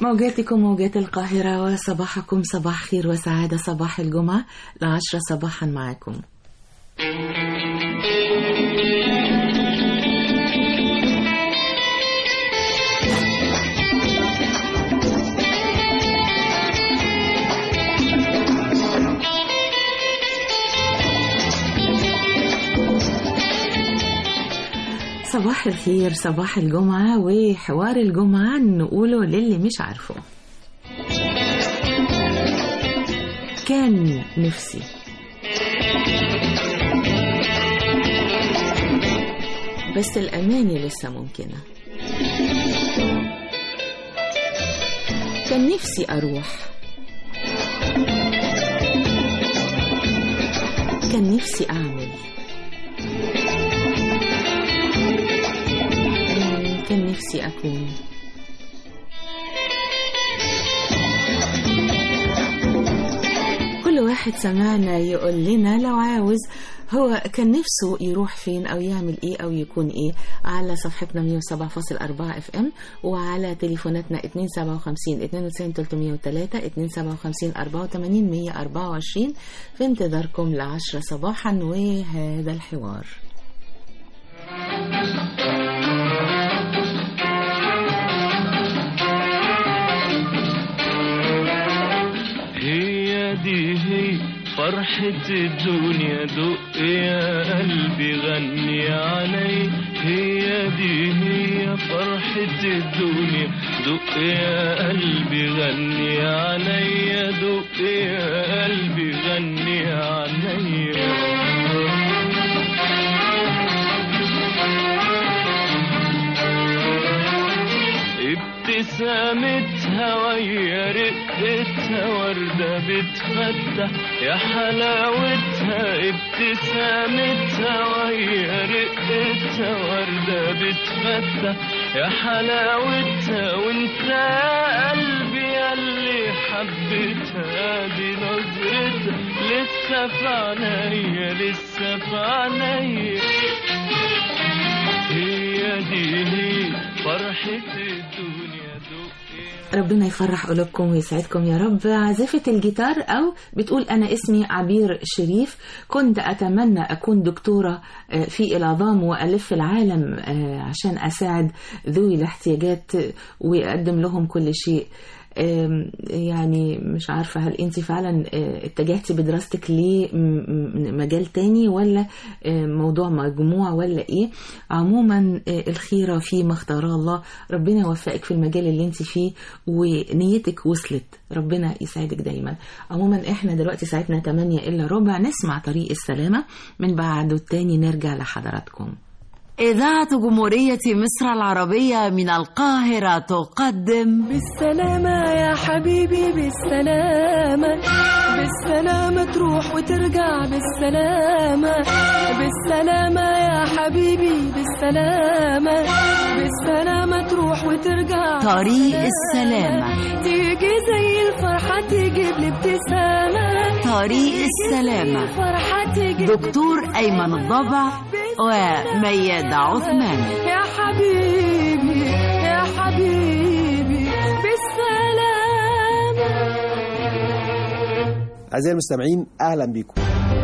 موجاتكم موجات القاهرة وصباحكم صباح خير وسعادة صباح الجمعة العشرة صباحا معكم صباح الخير صباح الجمعة وحوار الجمعة نقوله للي مش عارفه كان نفسي بس الأماني لسه ممكنة كان نفسي أروح كان نفسي أعمل كان نفسي أكون كل واحد سمعنا يقول لنا لو عاوز هو كان نفسه يروح فين او يعمل ايه او يكون ايه على صفحتنا 107.4 اف ام وعلى تليفوناتنا 257 92 303 257 84 124 في انتظاركم لعشرة صباحا وهذا الحوار هي دي هي فرحة الدنيا دق يا قلبي غني علي هي دي هي فرحة الدنيا دق يا قلبي غني علي دق يا قلبي غني علي ابتسامتها ويا رقتها وردة بتفتح يا حلاوتها ابتسامتها ويا رقتها وردة بتفتح يا حلاوتها وانت يا قلبي ياللي حبيتها دي نظرتها لسه في عينيا لسه في عينيا هي دي هي فرحة الدنيا دق ربنا يفرح قلوبكم ويسعدكم يا رب عازفة الجيتار أو بتقول أنا اسمي عبير شريف كنت أتمنى أكون دكتورة آه، في العظام وألف العالم آه، عشان أساعد ذوي الاحتياجات وأقدم لهم كل شيء آم، يعني مش عارفة هل انت فعلا آه، اتجهتي بدراستك لمجال تاني ولا آه، موضوع مجموع ولا ايه عموما آه، الخيرة فيما اختار الله ربنا يوفقك في المجال اللي انت فيه ونيتك وصلت ربنا يسعدك دايما عموما احنا دلوقتي ساعتنا 8 الا ربع نسمع طريق السلامة من بعد التاني نرجع لحضراتكم إذاعة جمهورية مصر العربية من القاهرة تقدم بالسلامة يا حبيبي بالسلامة بالسلامة تروح وترجع بالسلامة بالسلامة يا حبيبي بالسلامة بالسلامة تروح وترجع طريق بالسلامة. السلامة. تيجي زي الفرحة تجيب لي ابتسامة طريق السلامة. الفرحة تجيب لي دكتور أيمن الضبع وميادة عثمان يا حبيبي يا حبيبي بالسلامة أعزائي المستمعين أهلا بكم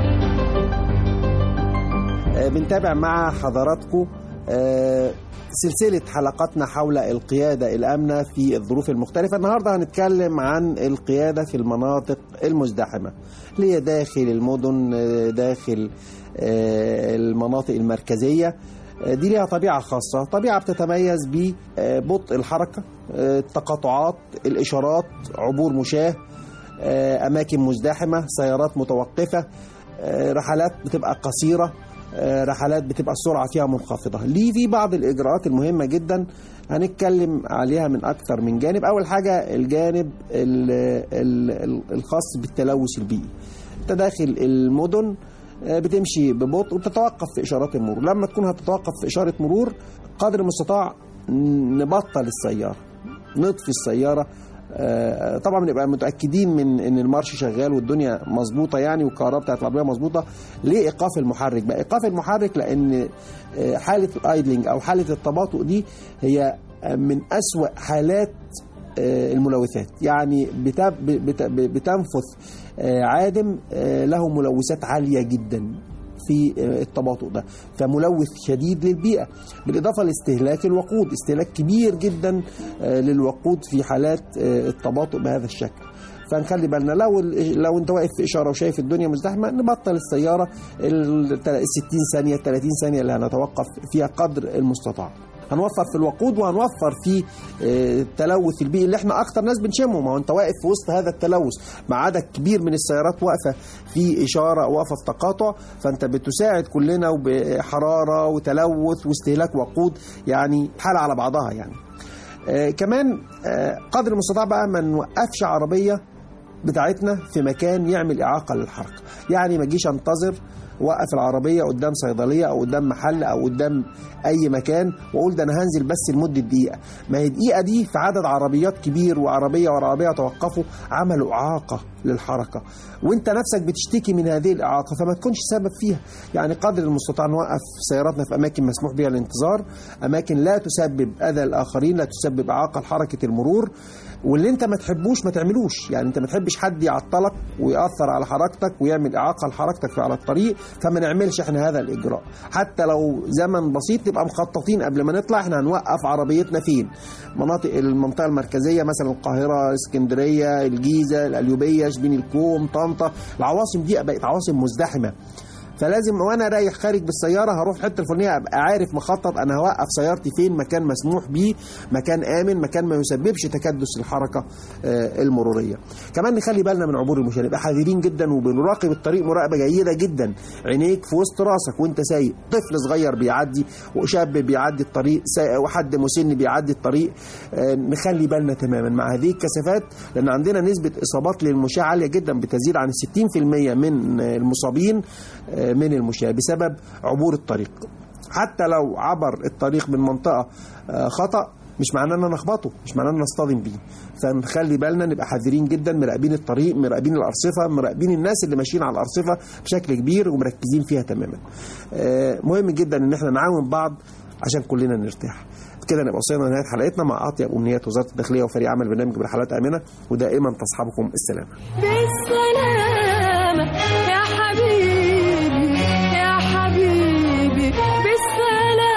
آه، بنتابع مع حضراتكم آه، سلسلة حلقاتنا حول القيادة الآمنة في الظروف المختلفة النهاردة هنتكلم عن القيادة في المناطق المزدحمة اللي هي داخل المدن آه، داخل آه، المناطق المركزية آه، دي ليها طبيعة خاصة طبيعة بتتميز ببطء الحركة آه، التقاطعات الإشارات عبور مشاه آه، أماكن مزدحمة سيارات متوقفة آه، رحلات بتبقى قصيرة آه، رحلات بتبقى السرعة فيها منخفضة ليه في بعض الإجراءات المهمة جدا هنتكلم عليها من أكثر من جانب أول حاجة الجانب ال- ال- ال- الخاص بالتلوث البيئي انت داخل المدن آه، بتمشي ببطء وبتتوقف في إشارات المرور لما تكون هتتوقف في إشارة مرور قدر المستطاع نبطل السيارة نطفي السيارة آه، طبعا بنبقى متاكدين من ان المارش شغال والدنيا مظبوطه يعني والكهرباء بتاعت العربيه مظبوطه ليه ايقاف المحرك بقى ايقاف المحرك لان آه، حاله الايدلينج او حاله التباطؤ دي هي من اسوا حالات آه، الملوثات يعني بت- بت- بتنفث آه، عادم آه، له ملوثات عالية جدا في آه، التباطؤ ده فملوث شديد للبيئة بالإضافة لاستهلاك الوقود استهلاك كبير جدا آه، للوقود في حالات آه، التباطؤ بهذا الشكل فنخلي بالنا لو لو انت واقف في اشاره وشايف الدنيا مزدحمه نبطل السياره ال 60 ثانيه 30 ثانيه اللي هنتوقف فيها قدر المستطاع هنوفر في الوقود وهنوفر في آه، التلوث البيئي اللي احنا اكتر ناس بنشمه ما هو انت واقف في وسط هذا التلوث مع عدد كبير من السيارات واقفه في اشاره واقفه في تقاطع فانت بتساعد كلنا وبحراره وتلوث واستهلاك وقود يعني حاله على بعضها يعني آه كمان آه قدر المستطاع بقى ما نوقفش عربيه بتاعتنا في مكان يعمل إعاقة للحركة يعني ما اجيش انتظر وقف العربية قدام صيدلية أو قدام محل أو قدام أي مكان وأقول ده أنا هنزل بس لمدة دقيقة ما هي دقيقة دي في عدد عربيات كبير وعربية ورا عربية توقفوا عملوا إعاقة للحركة وأنت نفسك بتشتكي من هذه الإعاقة فما تكونش سبب فيها يعني قدر المستطاع نوقف سياراتنا في أماكن مسموح بها الانتظار أماكن لا تسبب أذى الآخرين لا تسبب إعاقة لحركة المرور واللي انت ما تحبوش ما تعملوش يعني انت ما تحبش حد يعطلك ويأثر على حركتك ويعمل إعاقة لحركتك على الطريق فما نعملش احنا هذا الإجراء حتى لو زمن بسيط نبقى مخططين قبل ما نطلع احنا هنوقف عربيتنا فين مناطق المنطقة المركزية مثلا القاهرة اسكندرية الجيزة القليوبية شبين الكوم طنطا العواصم دي بقت عواصم مزدحمة فلازم وانا رايح خارج بالسياره هروح الحته الفلانيه ابقى عارف مخطط انا هوقف سيارتي فين مكان مسموح بيه مكان امن مكان ما يسببش تكدس الحركه آه، المروريه كمان نخلي بالنا من عبور المشاة نبقى حذرين جدا وبنراقب الطريق مراقبه جيده جدا عينيك في وسط راسك وانت سايق طفل صغير بيعدي وشاب بيعدي الطريق سا- وحد مسن بيعدي الطريق آه، نخلي بالنا تماما مع هذه الكثافات لان عندنا نسبه اصابات للمشاة عاليه جدا بتزيد عن 60% من آه، المصابين آه، من المشاة بسبب عبور الطريق حتى لو عبر الطريق من منطقة آه، خطأ مش معناه ان انا اخبطه مش معناه ان انا اصطدم بيه فنخلي بالنا نبقى حذرين جدا مراقبين الطريق مراقبين الارصفه مراقبين الناس اللي ماشيين على الارصفه بشكل كبير ومركزين فيها تماما آه، مهم جدا ان احنا نعاون بعض عشان كلنا نرتاح كده نبقى وصلنا لنهايه حلقتنا مع اطيب امنيات وزاره الداخليه وفريق عمل برنامج برحلات امنه ودائما تصحبكم السلامه بالسلامة يا حبيبي يا حبيبي بالسلامة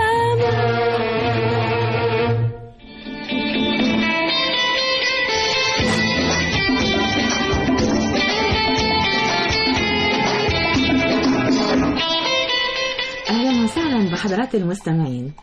أهلا وسهلا بحضرات المستمعين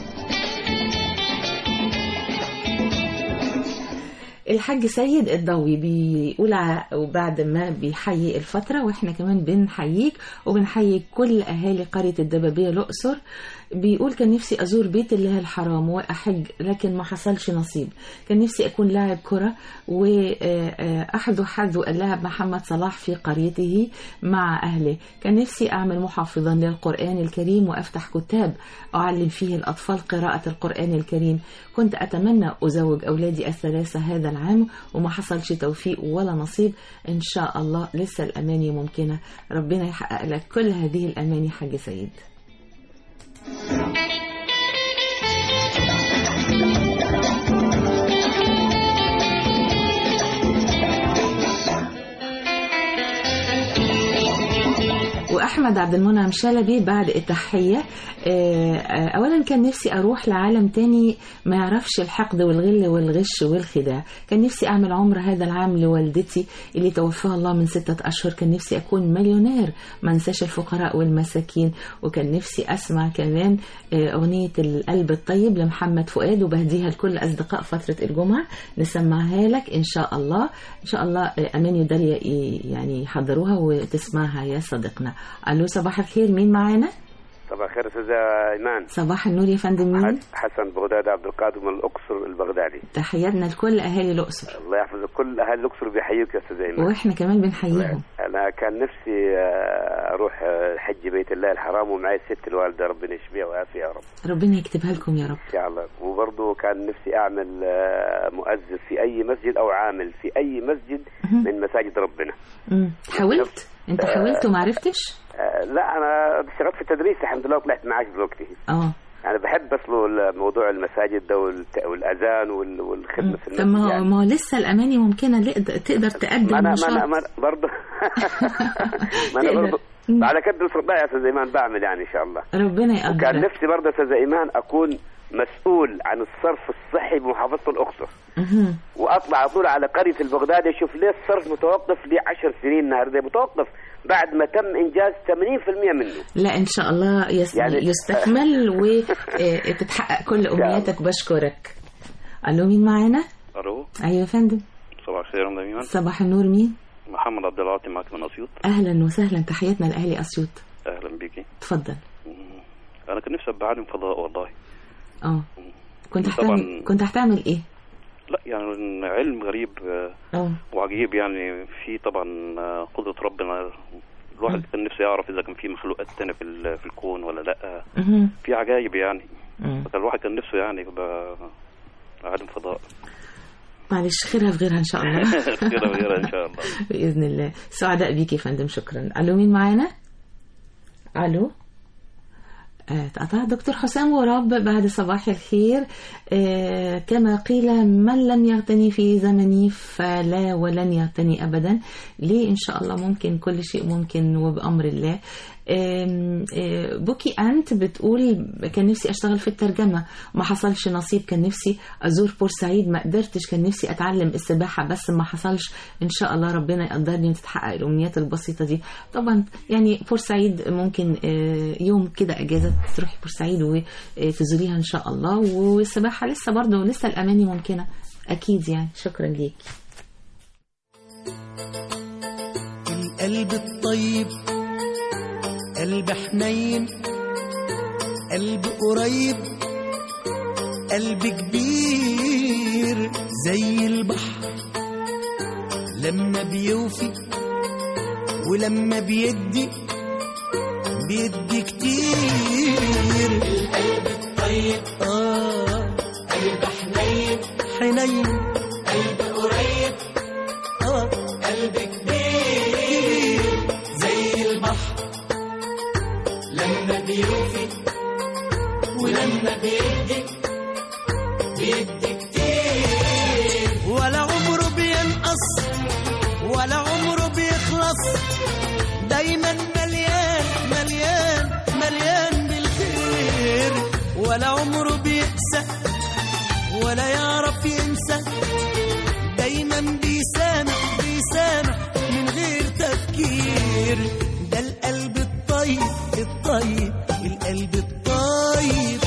الحاج سيد الضوي بيقول ع- وبعد ما بيحيي الفترة واحنا كمان بنحييك وبنحيي كل أهالي قرية الدبابية الأقصر بيقول كان نفسي أزور بيت الله الحرام وأحج لكن ما حصلش نصيب كان نفسي أكون لاعب كرة وأحذو حذو اللاعب محمد صلاح في قريته مع أهله كان نفسي أعمل محافظا للقرآن الكريم وأفتح كتاب أعلم فيه الأطفال قراءة القرآن الكريم كنت أتمنى أزوج أولادي الثلاثة هذا العام وما حصلش توفيق ولا نصيب إن شاء الله لسه الأماني ممكنة ربنا يحقق لك كل هذه الأماني حاج سيد واحمد عبد المنعم شلبي بعد التحيه آه، آه، اولا كان نفسي اروح لعالم تاني ما يعرفش الحقد والغل والغش والخداع كان نفسي اعمل عمر هذا العام لوالدتي اللي توفاها الله من ستة اشهر كان نفسي اكون مليونير ما انساش الفقراء والمساكين وكان نفسي اسمع كمان آه، اغنيه القلب الطيب لمحمد فؤاد وبهديها لكل اصدقاء فتره الجمعه نسمعها لك ان شاء الله ان شاء الله آه، اماني وداليا ي- يعني يحضروها وتسمعها يا صديقنا الو صباح الخير مين معانا صباح الخير استاذ ايمان صباح النور يا فندم مين حسن بغداد عبد القادر من الاقصر البغدادي تحياتنا لكل اهالي الاقصر الله يحفظك كل اهل الاقصر بيحييك يا استاذ ايمان واحنا كمان بنحييهم انا كان نفسي آه، اروح آه، حج بيت الله الحرام ومعي الست الوالده ربنا يشفيها ويعافيها يا رب ربنا يكتبها لكم يا رب ان شاء الله وبرضه كان نفسي اعمل آه، مؤذن في اي مسجد او عامل في اي مسجد من مساجد ربنا مم. حاولت انت حاولت وما عرفتش آه، لا انا اشتغلت في التدريس الحمد لله وطلعت معاش دلوقتي اه يعني بحب بس له موضوع المساجد ده والت- والاذان وال- والخدمه في طب ما هو يعني. ما هو لسه الاماني ممكنه لقد- تقدر تقدم ما انا ما نشاط. انا ما أنا برضه ما انا تقدر. برضه مم. على قد نصر بقى يا استاذ ايمان بعمل يعني ان شاء الله ربنا وكان يقدرك نفسي برضه يا استاذ ايمان اكون مسؤول عن الصرف الصحي بمحافظه الاقصر مهم. واطلع اطول على قريه البغداد اشوف ليه الصرف متوقف لي 10 سنين النهارده متوقف بعد ما تم انجاز 80% منه لا ان شاء الله يس... يعني- يستكمل وتتحقق كل امنياتك بشكرك الو مين معانا الو ايوه يا فندم صباح الخير يا ام ايمن صباح النور مين محمد عبد العاطي معك من اسيوط اهلا وسهلا تحياتنا لاهلي اسيوط اهلا بيكي اتفضل انا كان نفسي ابقى عالم فضاء والله اه كنت طبعاً. هتعمل كنت هتعمل ايه لا يعني علم غريب آه، اه وعجيب يعني في طبعا آه، قدرة ربنا الواحد كان نفسه يعرف اذا كان في مخلوقات تانية في ال- في الكون ولا لا مهم. في عجائب يعني مم. فكان الواحد كان نفسه يعني يبقى عالم فضاء معلش خيرها في غيرها ان شاء الله كده وغيرها ان شاء الله باذن الله سعداء بيكي يا فندم شكرا الو مين معانا الو آه، اتقطع دكتور حسام ورب بعد صباح الخير آه، كما قيل من لم يغتني في زمني فلا ولن يغتني أبدا ليه إن شاء الله ممكن كل شيء ممكن وبأمر الله آم، آه، بوكي أنت بتقول كان نفسي أشتغل في الترجمة ما حصلش نصيب كان نفسي أزور بورسعيد ما قدرتش كان نفسي أتعلم السباحة بس ما حصلش إن شاء الله ربنا يقدرني وتتحقق الأمنيات البسيطة دي طبعا يعني بورسعيد ممكن آه، يوم كده أجازة تروحي بورسعيد وتزوريها إن شاء الله والسباحة لسه برضه لسه الأماني ممكنة أكيد يعني شكرا ليكي القلب الطيب قلب حنين قلب قريب قلب كبير زي البحر لما بيوفي ولما بيدي بيدي كتير القلب الطيب اه قلب حنين حنين قلب قريب اه قلب كبير زي البحر لما بيوفي ولما بيدي بيدي كتير ولا عمره بينقص ولا عمره بيخلص دايما مليان مليان مليان بالخير ولا عمره بيقسى ولا يعرف ينسى دايما بيسامح بيسامح من غير تفكير ده القلب الطيب الطيب القلب الطيب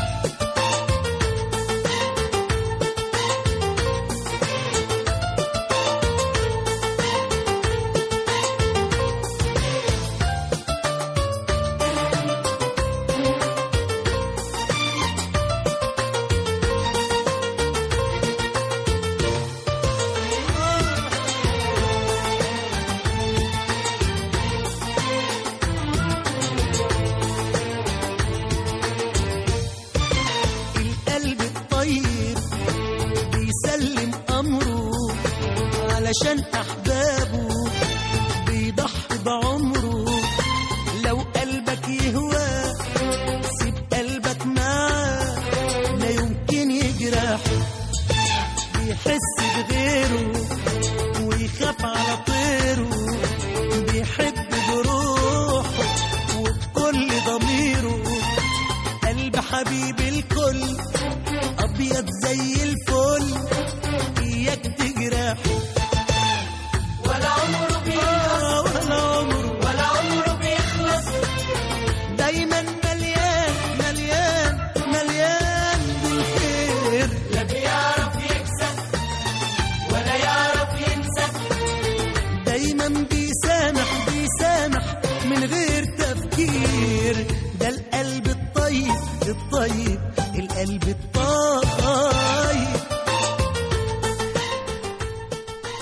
القلب الطيب بيسلم أمره علشان أحبابه بيضحي بعمره لو قلبك يهوى سيب قلبك معاه لا يمكن يجرحه بيحس بغيره ويخاف على طيره بيحب بروحه وبكل ضميره قلب حبيب الكل ابيض زي الفل اياك تجرح ولا عمره بيخلص ولا عمره ولا عمره بيخلص دايما مليان مليان مليان بالخير لا بيعرف يكسب ولا يعرف ينسى دايما بيسامح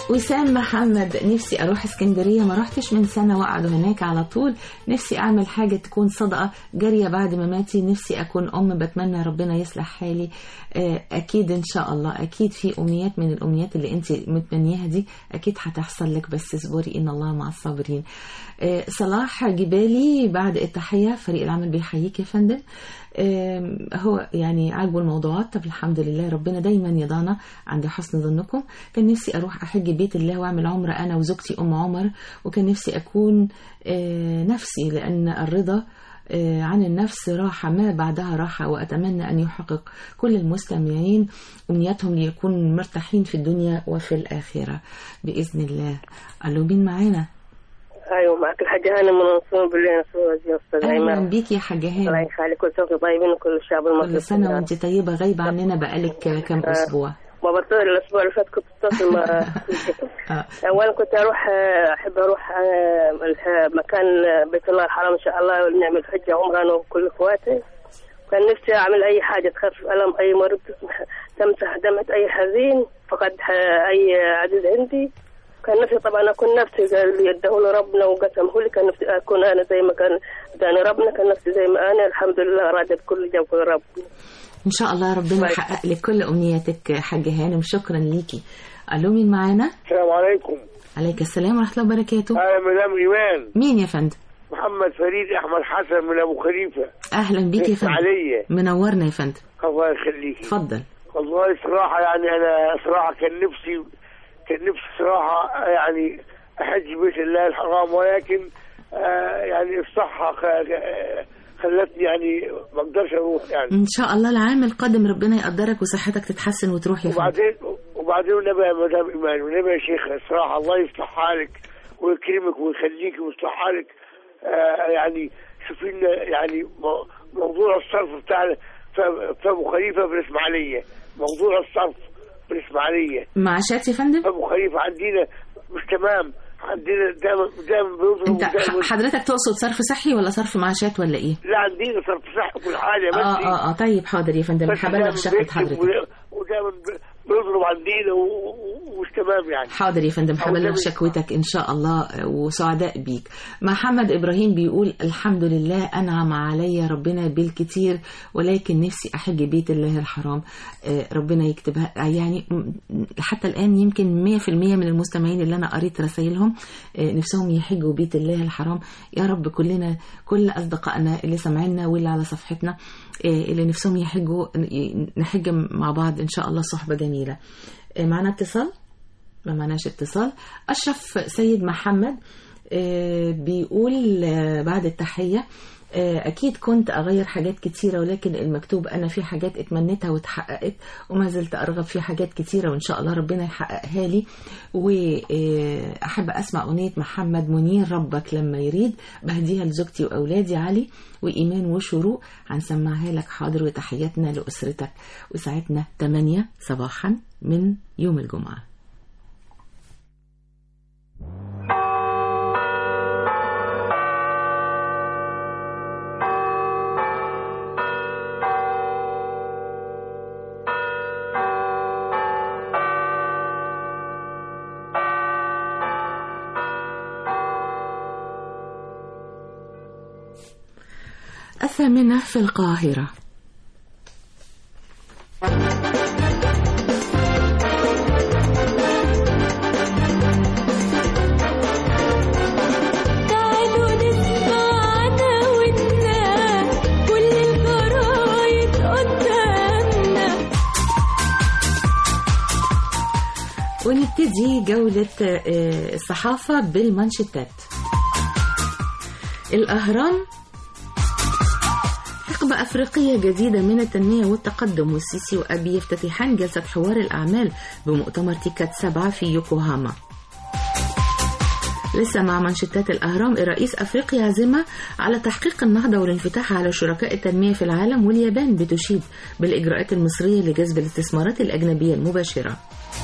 وسام محمد نفسي اروح اسكندريه ما رحتش من سنه واقعد هناك على طول نفسي اعمل حاجه تكون صدقه جاريه بعد مماتي نفسي اكون ام بتمنى ربنا يصلح حالي آه، اكيد ان شاء الله اكيد في امنيات من الامنيات اللي انت متمنياها دي اكيد هتحصل لك بس اصبري ان الله مع الصابرين آه، صلاح جبالي بعد التحيه فريق العمل بيحييك يا فندم آم، هو يعني عاجبه الموضوعات طب الحمد لله ربنا دايما يضعنا عند حسن ظنكم كان نفسي اروح احج بيت الله واعمل عمره انا وزوجتي ام عمر وكان نفسي اكون آه، نفسي لان الرضا آه، عن النفس راحة ما بعدها راحة وأتمنى أن يحقق كل المستمعين أمنياتهم ليكونوا مرتاحين في الدنيا وفي الآخرة بإذن الله ألو مين معانا ايوه معك الحاجة هانم من منصور بالله نصور يا استاذ أهلا ايمن بيك يا حاجة الله هانم يخليك كل سنة وانتم طيبين وكل الشعب المصري كل سنة وانت طيبة غايبة عننا بقالك كام أسبوع ما بطل الاسبوع اللي فات كنت اتصل مع آه. اولا كنت اروح آه، احب اروح آه، الح- مكان آه، بيت الله الحرام ان شاء الله ونعمل حجه عمره انا وكل اخواتي كان نفسي اعمل اي حاجه تخفف الم اي مريض تسمح- تمسح دمعه اي حزين فقد آه، اي عزيز عندي كان نفسي طبعا اكون نفسي قال لي يده له ربنا وقسمه لي كان نفسي اكون انا زي ما كان اداني ربنا كان نفسي زي ما انا الحمد لله راضيه بكل جو رب إن شاء الله ربنا يحقق لك كل أمنياتك حاجة هانم شكرا ليكي ألو مين معانا السلام عليكم عليك السلام ورحمة الله وبركاته انا مدام ايمان مين يا فندم محمد فريد احمد حسن من ابو خليفه أهلا بيك يا فندم عليا منورنا يا فندم الله يخليك اتفضل والله صراحه يعني انا صراحه كان نفسي كان نفسي صراحه يعني احج بيت الله الحرام ولكن آه يعني الصحه خ- خلتني يعني ما اقدرش اروح يعني إن شاء الله العام القادم ربنا يقدرك وصحتك تتحسن وتروح يا فندم وبعدين وبعدين والنبي يا مدام ايمان والنبي يا شيخ الصراحه الله يفتح حالك ويكرمك ويخليك ويفتح حالك آه يعني شوفي لنا يعني مو- موضوع الصرف بتاع ف- في ابو خليفه بالاسماعيليه موضوع الصرف بالاسماعيليه معاشات يا فندم ابو خليفه عندنا مش تمام عندنا دايما دايما بيضرب انت ودايما- ح- حضرتك تقصد صرف صحي ولا صرف معاشات ولا ايه لا عندنا صرف صح كل حاجه بس اه اه اه طيب حاضر يا فندم بس هبلغ دايما شقة بيكتب حضرتك ودا- ودايما ب- بيضرب عندنا و- و- ومش تمام يعني حاضر يا فندم أو هبلغ النبي- شكوتك ان شاء الله وسعداء بيك محمد ابراهيم بيقول الحمد لله انعم علي ربنا بالكتير ولكن نفسي احج بيت الله الحرام آه، ربنا يكتبها يعني م- حتى الان يمكن 100% من المستمعين اللي انا قريت رسائلهم آه، نفسهم يحجوا بيت الله الحرام يا رب كلنا كل اصدقائنا اللي سامعينا واللي على صفحتنا آه، اللي نفسهم يحجوا ن- نحج مع بعض ان شاء الله صحبه جميله آه، معنا اتصال ما معناش اتصال أشرف سيد محمد آه، بيقول آه، بعد التحية آه، أكيد كنت أغير حاجات كتيرة ولكن المكتوب أنا في حاجات اتمنيتها واتحققت وما زلت أرغب في حاجات كتيرة وإن شاء الله ربنا يحققها لي وأحب أسمع أغنية محمد منير ربك لما يريد بهديها لزوجتي وأولادي علي وإيمان وشروق هنسمعها لك حاضر وتحياتنا لأسرتك وساعتنا 8 صباحا من يوم الجمعة الثامنة في القاهرة تعالوا نسمع عناويننا كل الجرايد قدامنا ونبتدي جولة آه، الصحافة بالمانشيتات الأهرام حقبة أفريقية جديدة من التنمية والتقدم والسيسي وأبي يفتتحان جلسة حوار الأعمال بمؤتمر تيكات سبعة في يوكوهاما لسه مع منشطات الأهرام الرئيس أفريقيا عزمة على تحقيق النهضة والانفتاح على شركاء التنمية في العالم واليابان بتشيد بالإجراءات المصرية لجذب الاستثمارات الأجنبية المباشرة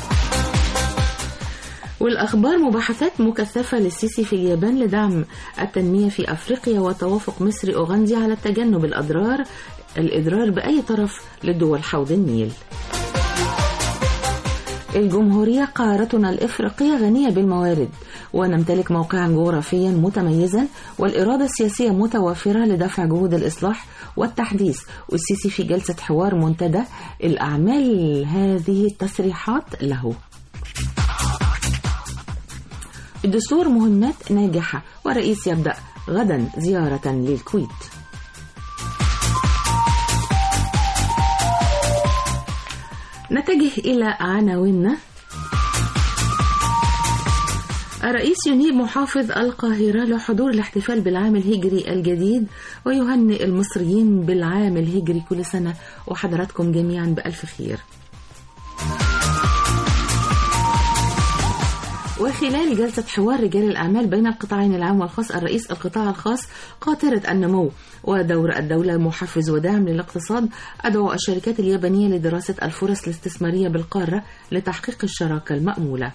والأخبار مباحثات مكثفة للسيسي في اليابان لدعم التنمية في أفريقيا وتوافق مصري أوغندي على تجنب الأضرار الإضرار بأي طرف لدول حوض النيل الجمهورية قارتنا الإفريقية غنية بالموارد ونمتلك موقعا جغرافيا متميزا والإرادة السياسية متوفرة لدفع جهود الإصلاح والتحديث والسيسي في جلسة حوار منتدى الأعمال هذه التصريحات له الدستور مهمات ناجحة ورئيس يبدأ غدا زيارة للكويت نتجه إلى عناويننا الرئيس ينيب محافظ القاهرة لحضور الاحتفال بالعام الهجري الجديد ويهنئ المصريين بالعام الهجري كل سنة وحضراتكم جميعا بألف خير وخلال جلسة حوار رجال الأعمال بين القطاعين العام والخاص الرئيس القطاع الخاص قاطرة النمو ودور الدولة محفز وداعم للاقتصاد أدعو الشركات اليابانية لدراسة الفرص الاستثمارية بالقارة لتحقيق الشراكة المأمولة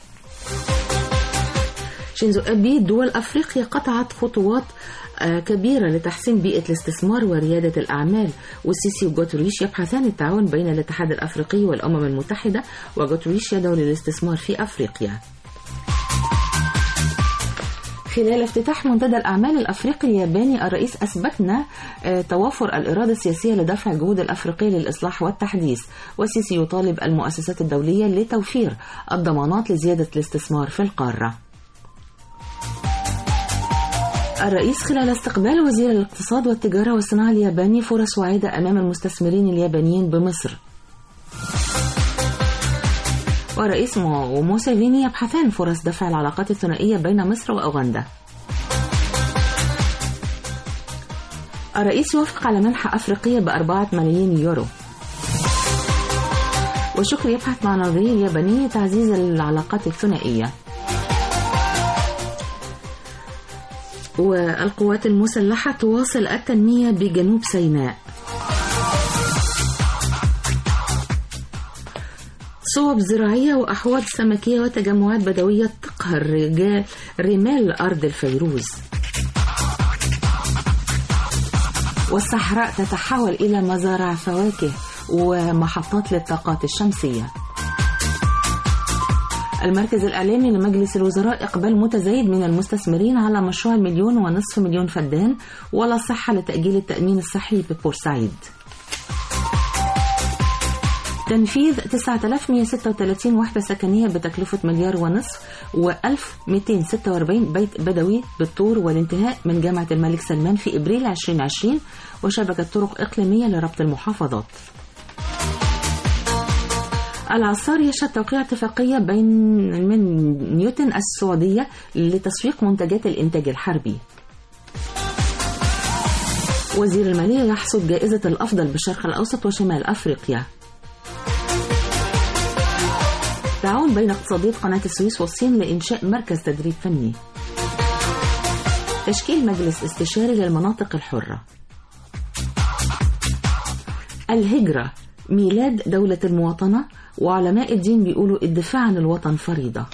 شينزو أبي دول أفريقيا قطعت خطوات آه، كبيرة لتحسين بيئة الاستثمار وريادة الأعمال والسيسي وجوتريش يبحثان التعاون بين الاتحاد الأفريقي والأمم المتحدة وجوتريش يدعو للاستثمار في أفريقيا خلال افتتاح منتدى الأعمال الأفريقي الياباني الرئيس أثبتنا آه، توافر الإرادة السياسية لدفع جهود الأفريقية للإصلاح والتحديث والسيسي يطالب المؤسسات الدولية لتوفير الضمانات لزيادة الاستثمار في القارة الرئيس خلال استقبال وزير الاقتصاد والتجارة والصناعة الياباني فرص واعدة أمام المستثمرين اليابانيين بمصر ورئيس مو- وموسيفيني يبحثان فرص دفع العلاقات الثنائية بين مصر وأوغندا الرئيس يوافق على منحة أفريقية بأربعة ملايين يورو وشكر يبحث مع نظريه الياباني تعزيز العلاقات الثنائية والقوات المسلحة تواصل التنمية بجنوب سيناء صوب زراعية وأحواض سمكية وتجمعات بدوية تقهر رجال رمال أرض الفيروز والصحراء تتحول إلى مزارع فواكه ومحطات للطاقات الشمسية المركز الإعلامي لمجلس الوزراء إقبال متزايد من المستثمرين على مشروع المليون ونصف مليون فدان ولا صحة لتأجيل التأمين الصحي ببورسعيد تنفيذ 9136 وحدة سكنية بتكلفة مليار ونصف و1246 بيت بدوي بالطور والانتهاء من جامعة الملك سلمان في إبريل 2020 وشبكة طرق إقليمية لربط المحافظات العصار يشهد توقيع اتفاقية بين من نيوتن السعودية لتسويق منتجات الإنتاج الحربي وزير المالية يحصد جائزة الأفضل بالشرق الأوسط وشمال أفريقيا تعاون بين اقتصادية قناة السويس والصين لإنشاء مركز تدريب فني تشكيل مجلس استشاري للمناطق الحرة الهجرة ميلاد دولة المواطنة وعلماء الدين بيقولوا الدفاع عن الوطن فريضة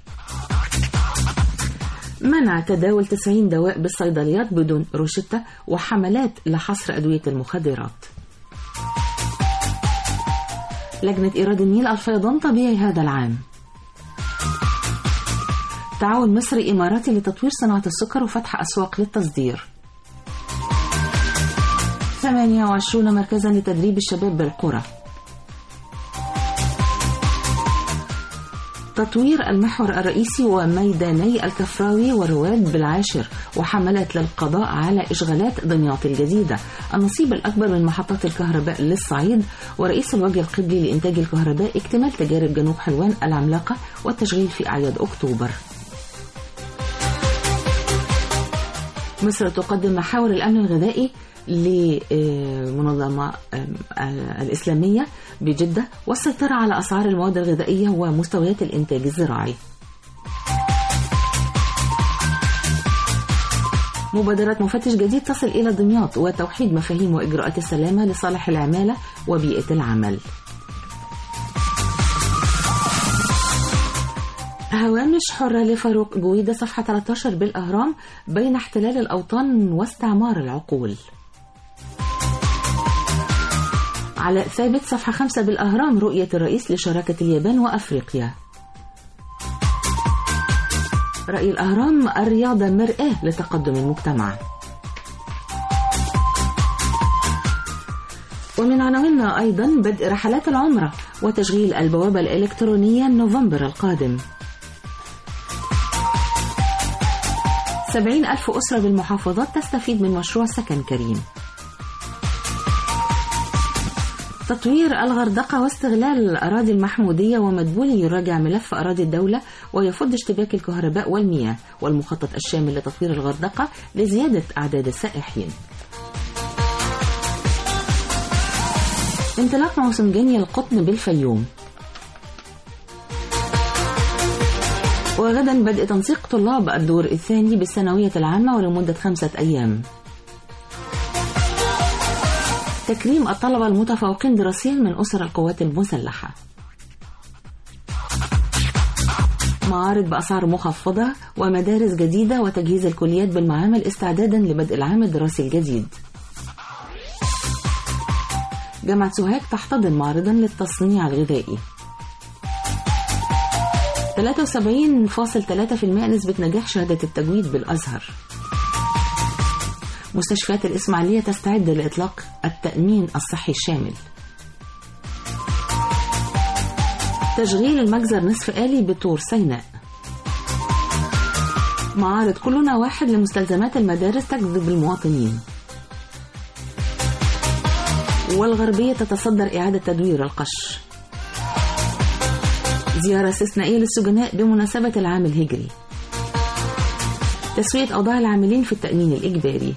منع تداول 90 دواء بالصيدليات بدون روشتة وحملات لحصر أدوية المخدرات لجنة إيراد النيل الفيضان طبيعي هذا العام تعاون مصري إماراتي لتطوير صناعة السكر وفتح أسواق للتصدير 28 مركزا لتدريب الشباب بالقرى تطوير المحور الرئيسي وميداني الكفراوي والرواد بالعاشر وحملات للقضاء على إشغالات دمياط الجديدة النصيب الأكبر من محطات الكهرباء للصعيد ورئيس الوجه القبلي لإنتاج الكهرباء اكتمال تجارب جنوب حلوان العملاقة والتشغيل في أعياد أكتوبر مصر تقدم محاور الأمن الغذائي لمنظمة الإسلامية بجدة والسيطرة على أسعار المواد الغذائية ومستويات الإنتاج الزراعي مبادرة مفتش جديد تصل إلى دمياط وتوحيد مفاهيم وإجراءات السلامة لصالح العمالة وبيئة العمل هوامش حرة لفاروق جويدة صفحة 13 بالأهرام بين احتلال الأوطان واستعمار العقول على ثابت صفحة خمسة بالأهرام رؤية الرئيس لشراكة اليابان وأفريقيا رأي الأهرام الرياضة مرآة لتقدم المجتمع ومن عناويننا أيضا بدء رحلات العمرة وتشغيل البوابة الإلكترونية نوفمبر القادم سبعين ألف أسرة بالمحافظات تستفيد من مشروع سكن كريم تطوير الغردقة واستغلال الأراضي المحمودية ومدبولي يراجع ملف أراضي الدولة ويفض اشتباك الكهرباء والمياه والمخطط الشامل لتطوير الغردقة لزيادة أعداد السائحين انطلاق موسم جني القطن بالفيوم وغدا بدء تنسيق طلاب الدور الثاني بالثانوية العامة ولمدة خمسة أيام تكريم الطلبة المتفوقين دراسيا من أسر القوات المسلحة معارض بأسعار مخفضة ومدارس جديدة وتجهيز الكليات بالمعامل استعدادا لبدء العام الدراسي الجديد جامعة سوهاج تحتضن معرضا للتصنيع الغذائي 73.3% نسبة نجاح شهادة التجويد بالأزهر مستشفيات الإسماعيلية تستعد لإطلاق التأمين الصحي الشامل تشغيل المجزر نصف آلي بطور سيناء معارض كلنا واحد لمستلزمات المدارس تجذب المواطنين والغربية تتصدر إعادة تدوير القش زيارة استثنائية للسجناء بمناسبة العام الهجري تسوية أوضاع العاملين في التأمين الإجباري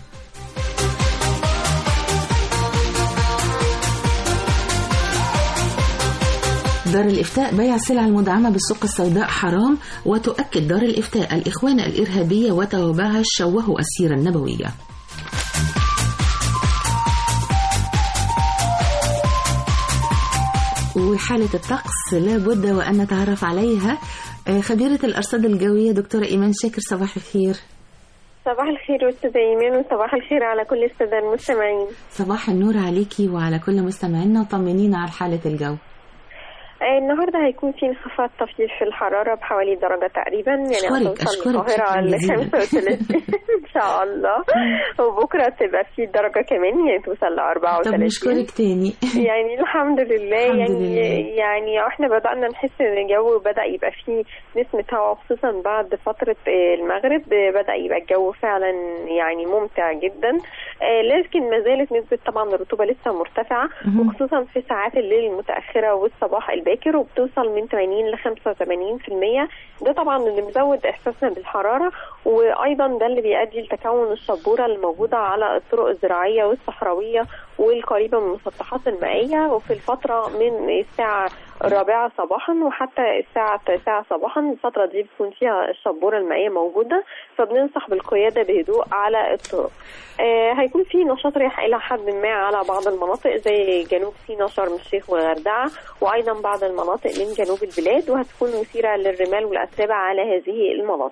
دار الإفتاء بيع السلع المدعمة بالسوق السوداء حرام وتؤكد دار الإفتاء الإخوان الإرهابية وتوابعها شوهوا السيرة النبوية وحالة الطقس لابد وأن نتعرف عليها آه، خبيرة الأرصاد الجوية دكتورة إيمان شاكر صباح الخير صباح الخير أستاذة إيمان وصباح الخير على كل السادة المستمعين صباح النور عليكي وعلى كل مستمعينا وطمنينا على حالة الجو آه، النهارده هيكون في انخفاض طفيف في الحراره بحوالي درجه تقريبا يعني أشكرك- هتوصل أشكرك القاهره شكراً ل جزيلاً. 35 ان شاء الله وبكره تبقى في درجه كمان يعني توصل ل طب 34 نشكرك تاني يعني الحمد لله الحمد يعني لله. يعني احنا بدأنا نحس ان الجو بدأ يبقى فيه نسمة هواء خصوصا بعد فترة آه، المغرب آه، بدأ يبقى الجو فعلا يعني ممتع جدا آه، لكن ما زالت نسبة طبعا الرطوبة لسه مرتفعة مهم. وخصوصا في ساعات الليل المتأخرة والصباح الباكر وبتوصل من 80 ل 85% ده طبعا اللي مزود احساسنا بالحرارة وايضا ده اللي بيؤدي لتكون الشبورة الموجودة على الطرق الزراعية والصحراوية والقريبة من المسطحات المائية وفي الفترة من الساعة الرابعة صباحا وحتى الساعة التاسعة صباحا الفترة دي بتكون فيها الشبورة المائية موجودة فبننصح بالقيادة بهدوء على الطرق آه هيكون في نشاط رياح إلى حد ما على بعض المناطق زي جنوب سيناء شرم الشيخ وغردعة وأيضا بعض المناطق من جنوب البلاد وهتكون مثيرة للرمال والأتربة على هذه المناطق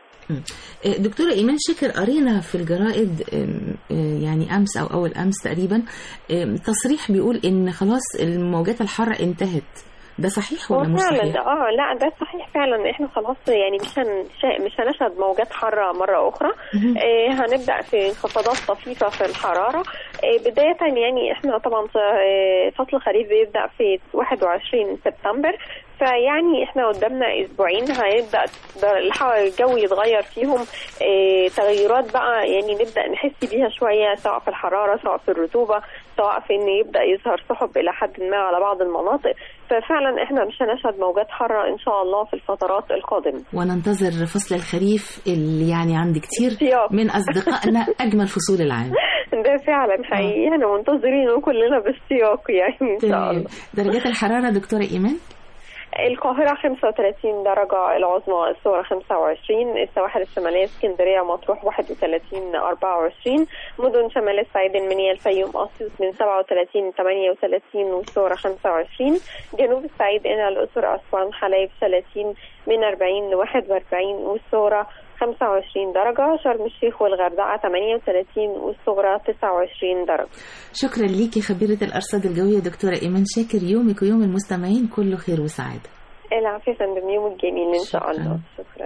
آه، دكتورة إيمان شاكر قرينا في الجرائد آم، آه، يعني أمس أو أول أمس تقريبا آم، تصريح بيقول إن خلاص الموجات الحارة انتهت ده صحيح هو ولا مش فعلا صحيح؟ اه لا ده صحيح فعلا احنا خلاص يعني مش هنشا... مش هنشهد موجات حاره مره اخرى مهم. آه هنبدا في انخفاضات طفيفه في الحراره آه بدايه يعني احنا طبعا آه، فصل الخريف بيبدا في 21 سبتمبر فيعني احنا قدامنا اسبوعين هيبدا در- الح- الجو يتغير فيهم آه، تغيرات بقى يعني نبدا نحس بيها شويه سواء في الحراره سواء في الرطوبه سواء في ان يبدا يظهر سحب الى حد ما على بعض المناطق ففعلا احنا مش هنشهد موجات حاره ان شاء الله في الفترات القادمه وننتظر فصل الخريف اللي يعني عند كتير سياق. من أصدقائنا أجمل فصول العام ده فعلا حقيقي احنا منتظرينه كلنا بالسياق يعني ان شاء تمام الله درجات الحرارة دكتورة إيمان القاهرة 35 درجة العظمى الصغرى 25 السواحل الشمالية اسكندرية مطروح 31 24 مدن شمال الصعيد المنيا الفيوم أسيوط من 37 38 والصغرى 25 جنوب الصعيد هنا الأقصر أسوان حلايب 30 من 40 ل 41 والصغرى 25 درجة شرم الشيخ والغردقة 38 والصغرى 29 درجة شكرا ليكي خبيرة الأرصاد الجوية دكتورة إيمان شاكر يومك ويوم المستمعين كله خير وسعادة العافية يا فندم يومك جميل إن شاء الله شكرا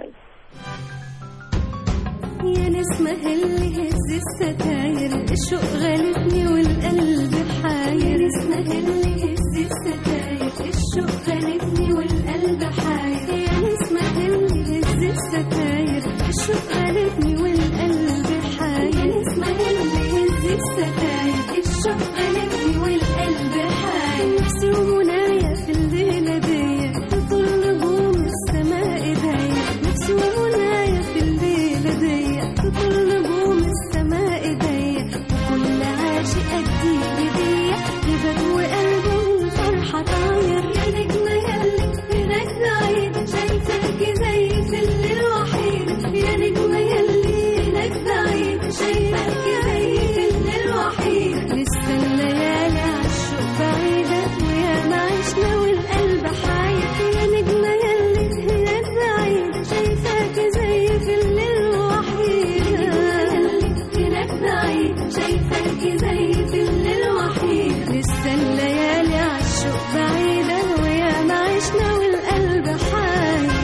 يا نسمة اللي هز الستاير الشوق غالبني والقلب حاير يا نسمة اللي هز الستاير الشوق غالبني والقلب حاير يا نسمة اللي هز الستاير الشوق غالبني والقلب حاير يا نسمة اللي هز الستاير الشوق غالبني والقلب حاير نفسي ومنايا في الليلة دي تطل نجوم السماء ايديا نفسي ومنايا في الليلة دي تطل نجوم السماء ايديا وكل عاشق ادي هدية يبات وقلبه الفرحة طاير يا نجمة ياللي هناك بعيد شايفاكي زي في الليل وحيد يا نجمة ياللي هناك بعيد شايفاكي زي في الليل وحيد لسه الليالي عالشوق بعيدة ويا ما عشنا والقلب حاير يا نجمة ياللي هناك بعيد شايفاكي زي في الليل وحيد هناك بعيد شايفاكي زي في الليل وحيد لسه الليالي عالشوق بعيدة ويا ما عشنا والقلب حاير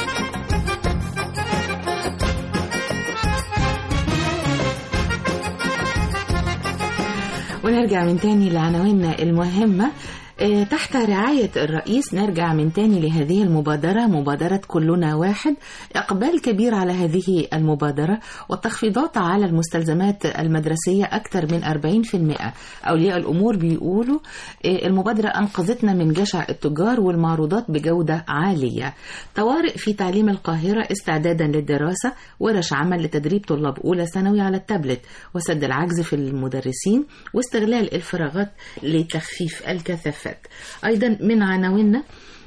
ونرجع من تاني لعناويننا المهمة آه، تحت رعاية الرئيس نرجع من تاني لهذه المبادرة مبادرة كلنا واحد إقبال كبير على هذه المبادرة والتخفيضات على المستلزمات المدرسية أكثر من 40% أولياء الأمور بيقولوا آه، المبادرة أنقذتنا من جشع التجار والمعروضات بجودة عالية طوارئ في تعليم القاهرة استعدادا للدراسة ورش عمل لتدريب طلاب أولى ثانوي على التابلت وسد العجز في المدرسين واستغلال الفراغات لتخفيف الكثافات أيضا من عناويننا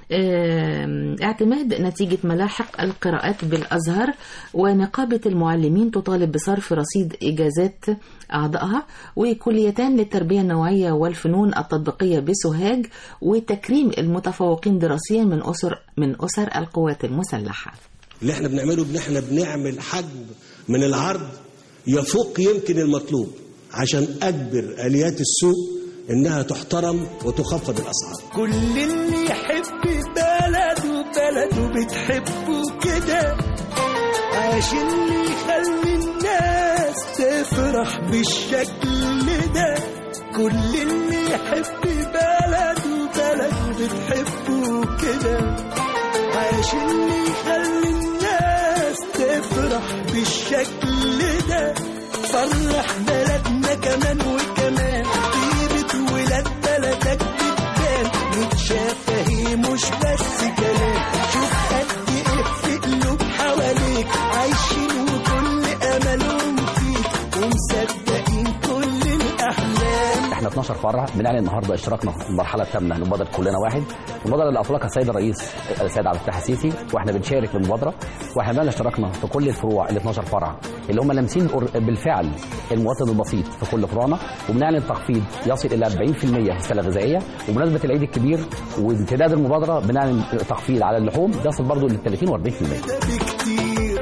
آم، اعتماد نتيجة ملاحق القراءات بالأزهر ونقابة المعلمين تطالب بصرف رصيد إجازات أعضائها وكليتان للتربية النوعية والفنون التطبيقية بسوهاج وتكريم المتفوقين دراسيا من أسر من أسر القوات المسلحة اللي احنا بنعمله ان احنا بنعمل حجم من العرض يفوق يمكن المطلوب عشان اجبر اليات السوق انها تحترم وتخفض الاسعار كل اللي يحب بلده بلده بتحبه كده عشان يخلي الناس تفرح بالشكل ده كل اللي يحب بلده بلده بتحبه كده عشان يخلي الناس تفرح بالشكل ده فرح بلدنا كمان وكمان طيبة ولاد بلدك بتبان متشافة هي مش بس كلام شوف قد ايه في قلوب حواليك عايشين وكل املهم فيك ومصدقين كل الاحلام احنا 12 فرع بنعلن النهارده اشتراكنا في المرحله الثامنه لمبادره كلنا واحد المبادره اللي اطلقها السيد الرئيس السيد عبد الفتاح السيسي واحنا بنشارك في المبادره واحنا بنعلن اشتراكنا في كل الفروع ال 12 فرع اللي هم لامسين الأر- بالفعل المواطن البسيط في كل فروعنا وبنعلن تخفيض يصل الى 40% في السله الغذائيه وبمناسبه العيد الكبير وامتداد المبادره بنعلن تخفيض على اللحوم يصل برضه لل 30 و 40% بكتير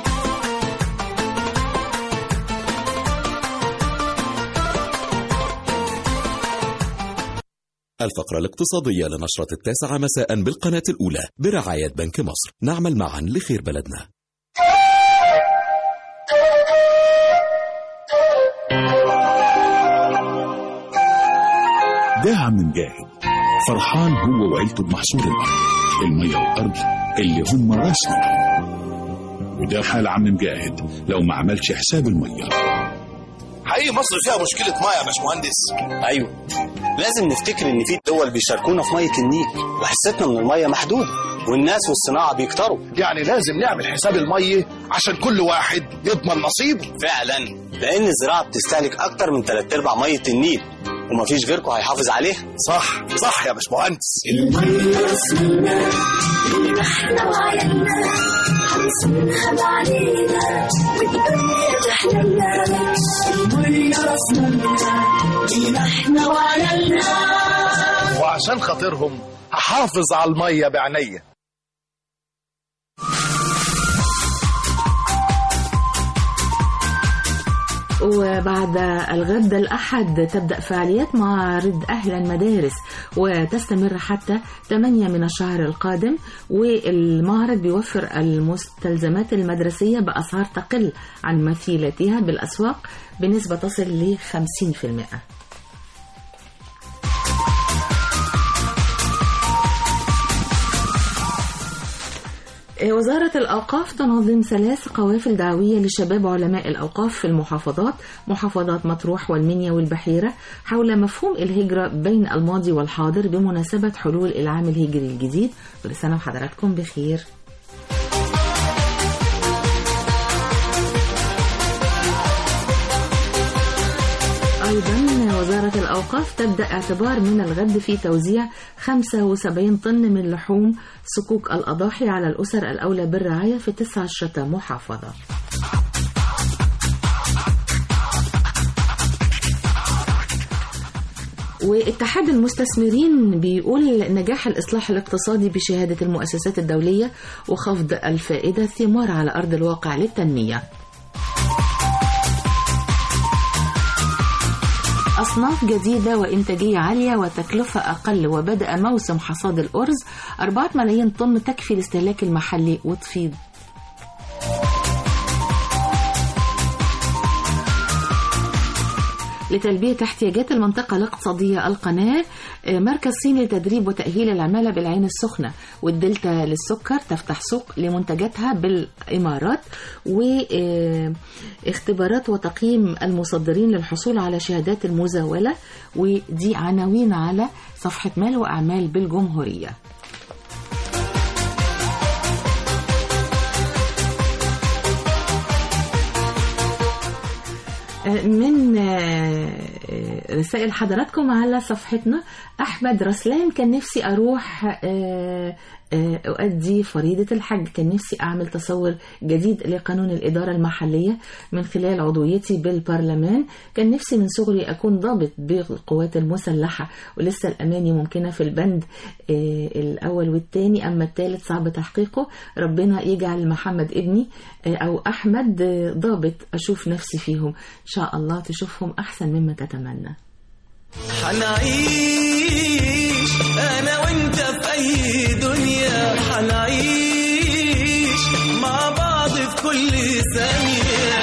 الفقرة الاقتصادية لنشرة التاسعة مساء بالقناة الأولى برعاية بنك مصر نعمل معا لخير بلدنا داعم من جاهد فرحان هو وعيلته بمحصول الأرض المية والأرض اللي هم راسنا وده حال عم مجاهد لو ما عملش حساب المية حقيقي مصر فيها مشكلة مية يا باشمهندس ايوه لازم نفتكر ان في دول بيشاركونا في ميه النيل وحصتنا من الميه محدوده والناس والصناعه بيكتروا يعني لازم نعمل حساب المية عشان كل واحد يضمن نصيبه فعلا لان الزراعه بتستهلك اكتر من ثلاث ارباع ميه النيل ومفيش غيركم هيحافظ عليها صح صح يا باشمهندس المية رسمنا اللي احنا وعينا هنصونها بعدينا والدنيا تحللنا المية رسمنا اللي احنا وعينا وعشان خاطرهم هحافظ على المية بعينيا وبعد الغد الأحد تبدأ فعاليات معارض أهل المدارس وتستمر حتى 8 من الشهر القادم والمعرض بيوفر المستلزمات المدرسية بأسعار تقل عن مثيلتها بالأسواق بنسبة تصل ل 50% وزارة الأوقاف تنظم ثلاث قوافل دعوية لشباب علماء الأوقاف في المحافظات محافظات مطروح والمنيا والبحيرة حول مفهوم الهجرة بين الماضي والحاضر بمناسبة حلول العام الهجري الجديد كل سنة وحضراتكم بخير أيضا وزارة الأوقاف تبدأ اعتبار من الغد في توزيع 75 طن من لحوم صكوك الأضاحي على الأسر الأولى بالرعاية في 19 محافظة واتحاد المستثمرين بيقول نجاح الإصلاح الاقتصادي بشهادة المؤسسات الدولية وخفض الفائدة ثمار على أرض الواقع للتنمية أصناف جديدة وإنتاجية عالية وتكلفة أقل وبدأ موسم حصاد الأرز 4 ملايين طن تكفي الاستهلاك المحلي وتفيض لتلبية احتياجات المنطقة الاقتصادية القناة مركز صيني لتدريب وتأهيل العمالة بالعين السخنة والدلتا للسكر تفتح سوق لمنتجاتها بالإمارات واختبارات وتقييم المصدرين للحصول على شهادات المزاولة ودي عناوين على صفحة مال وأعمال بالجمهورية من رسائل حضراتكم على صفحتنا أحمد رسلان كان نفسي أروح أؤدي فريضة الحج كان نفسي أعمل تصور جديد لقانون الإدارة المحلية من خلال عضويتي بالبرلمان كان نفسي من صغري أكون ضابط بالقوات المسلحة ولسه الأماني ممكنة في البند الأول والثاني أما الثالث صعب تحقيقه ربنا يجعل محمد ابني أو أحمد ضابط أشوف نفسي فيهم إن شاء الله تشوفهم أحسن مما تتمنى حنعيش انا وانت في اي دنيا حنعيش مع بعض في كل ثانية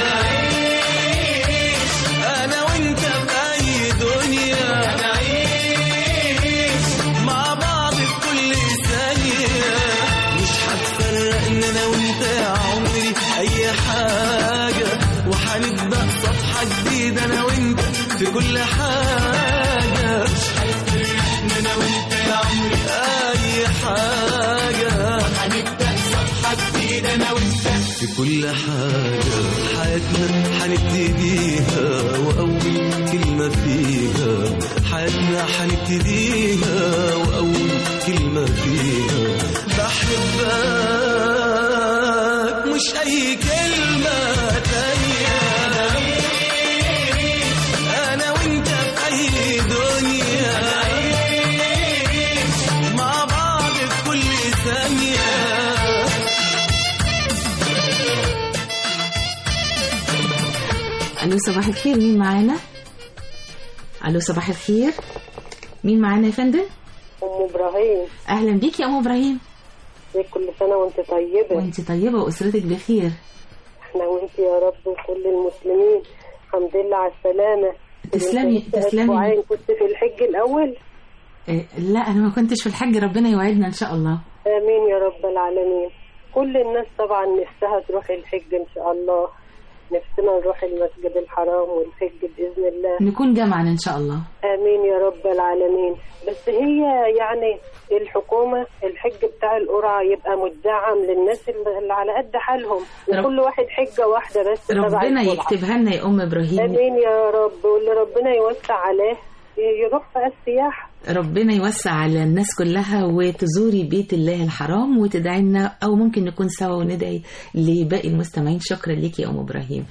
انا وانت في اي دنيا حنعيش مع بعض في كل ثانية مش هتفرقنا انا وانت يا عمري اي حاجة وهنبدأ صفحة جديدة انا وانت في كل حاجة مش هتفرقنا انا وانت يا عمري اي حاجة هنبدأ صفحة جديدة انا وانت في كل حاجة حياتنا هنبتديها وأول كلمة فيها حياتنا هنبتديها وأول كلمة فيها بحبك مش أي كلمة تانية أنا وأنت في أي دنيا مع بعض في كل ثانية ألو صباح الخير مين معانا؟ ألو صباح الخير مين معانا يا فندم؟ ام ابراهيم أهلا بيك يا أم إبراهيم كل سنه وانت طيبه وأنت طيبة وأسرتك بخير احنا وانت يا رب وكل المسلمين الحمد لله على السلامه تسلمي تسلمي اسبوعين كنت في الحج الاول إيه، لا أنا ما كنتش في الحج ربنا يوعدنا إن شاء الله امين يا رب العالمين كل الناس طبعا نفسها تروح الحج ان شاء الله نفسنا نروح المسجد الحرام والحج باذن الله نكون جمعا إن شاء الله امين يا رب العالمين بس هي يعني الحكومه الحج بتاع القرعه يبقى مدعم للناس اللي على قد حالهم وكل واحد حجه واحده بس تبع ربنا القرعة. يكتبها لنا يا أم إبراهيم امين يا رب واللي ربنا يوسع عليه يروح بقى السياحه ربنا يوسع على الناس كلها وتزوري بيت الله الحرام وتدعي لنا او ممكن نكون سوا وندعي لباقي المستمعين شكرا ليكي يا ام ابراهيم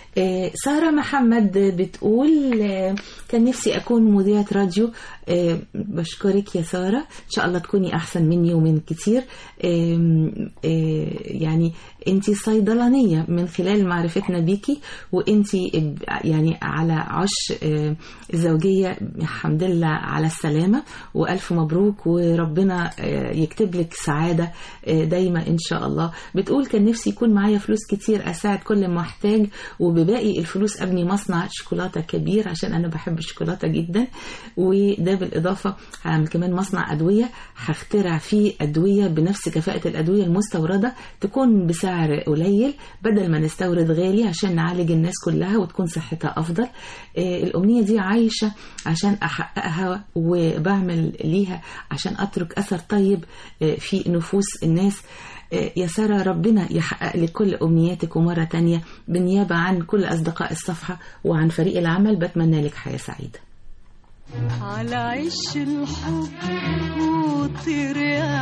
آه، سارة محمد بتقول آه، كان نفسي أكون مذيعة راديو آه، بشكرك يا سارة إن شاء الله تكوني أحسن مني ومن كتير آم، آه، يعني أنت صيدلانية من خلال معرفتنا بيكي وأنت يعني على عش آه، الزوجية الحمد لله على السلامة وألف مبروك وربنا آه، يكتب لك سعادة آه، دايما إن شاء الله بتقول كان نفسي يكون معايا فلوس كتير أساعد كل محتاج وبباقي الفلوس أبني مصنع شوكولاتة كبير عشان أنا بحب الشوكولاتة جدا وده بالإضافة هعمل كمان مصنع أدوية هخترع فيه أدوية بنفس كفاءة الأدوية المستوردة تكون بسعر قليل بدل ما نستورد غالي عشان نعالج الناس كلها وتكون صحتها أفضل آه، الأمنية دي عايشة عشان أحققها وبعمل ليها عشان أترك أثر طيب آه، في نفوس الناس آه، يا سارة ربنا يحقق لك كل أمنياتك ومرة تانية بالنيابة عن كل أصدقاء الصفحة وعن فريق العمل بتمنى لك حياة سعيدة على عش الحب وطير يا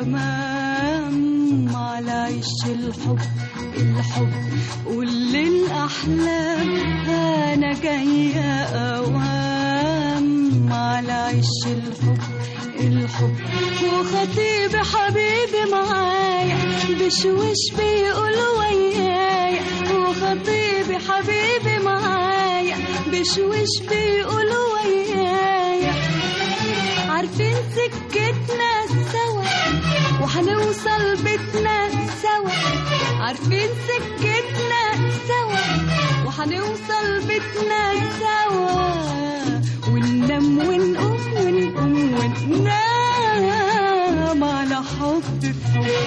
حمام على عش الحب الحب قول للأحلام أنا جاية أوام على عش الحب الحب وخطيب حبيبي معايا بشوش بيقول ويايا وخطيبي حبيبي معايا بشوش بيقول ويايا عارفين سكتنا سوا وهنوصل بيتنا سوا عارفين سكتنا سوا وهنوصل بيتنا سوا وننام ونقوم ونقوم وننام على حب في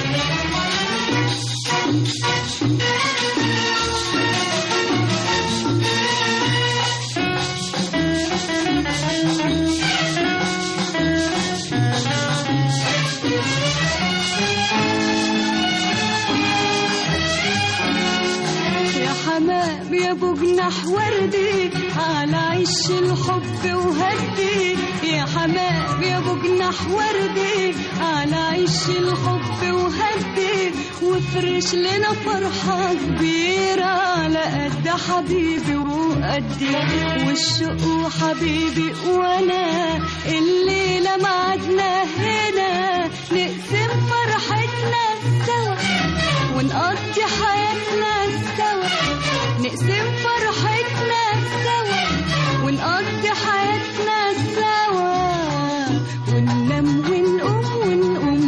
يا حمام يا ابو جناح وردي على عش الحب وهدي يا حمام يا ابو جناح وردي على عش الحب وهدي وافرش لنا فرحة كبيرة على قد حبيبي وقدي والشوق وحبيبي وانا الليلة معدنا هنا نقسم فرحتنا سوا ونقضي حياتنا سوا نقسم فرحتنا سوا ونقضي حياتنا سوا وننام ونقوم ونقوم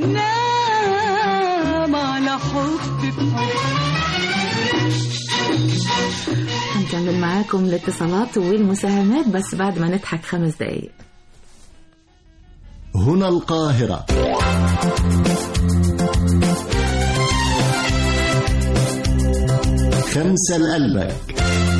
وننام على حب بحب هنكمل معاكم الاتصالات والمساهمات بس بعد ما نضحك خمس دقايق هنا القاهرة خمسة لقلبك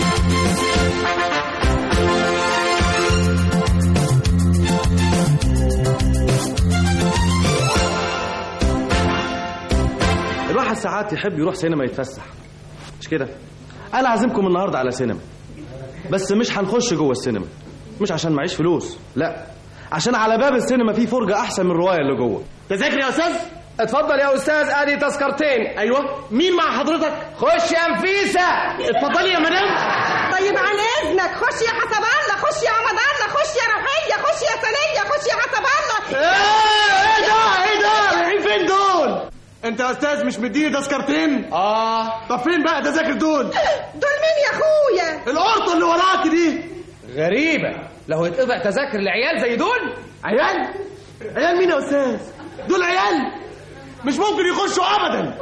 الواحد ساعات يحب يروح سينما يتفسح مش كده انا عازمكم النهارده على سينما بس مش هنخش جوه السينما مش عشان معيش فلوس لا عشان على باب السينما في فرجه احسن من الروايه اللي جوه تذاكر يا استاذ اتفضل يا استاذ ادي تذكرتين ايوه مين مع حضرتك خش يا نفيسه اتفضلي يا مدام طيب عن اذنك خش يا حسب الله خش يا عمد الله خش يا روحيه خش يا سنيه خش يا حسب الله ايه ده ايه ده رايحين فين دول انت يا استاذ مش مديني تذكرتين اه طب فين بقى تذاكر دول دول مين يا اخويا القرطه اللي وراك دي غريبه لو يتقطع تذاكر لعيال زي دول عيال عيال مين يا استاذ دول عيال مش ممكن يخشوا ابدا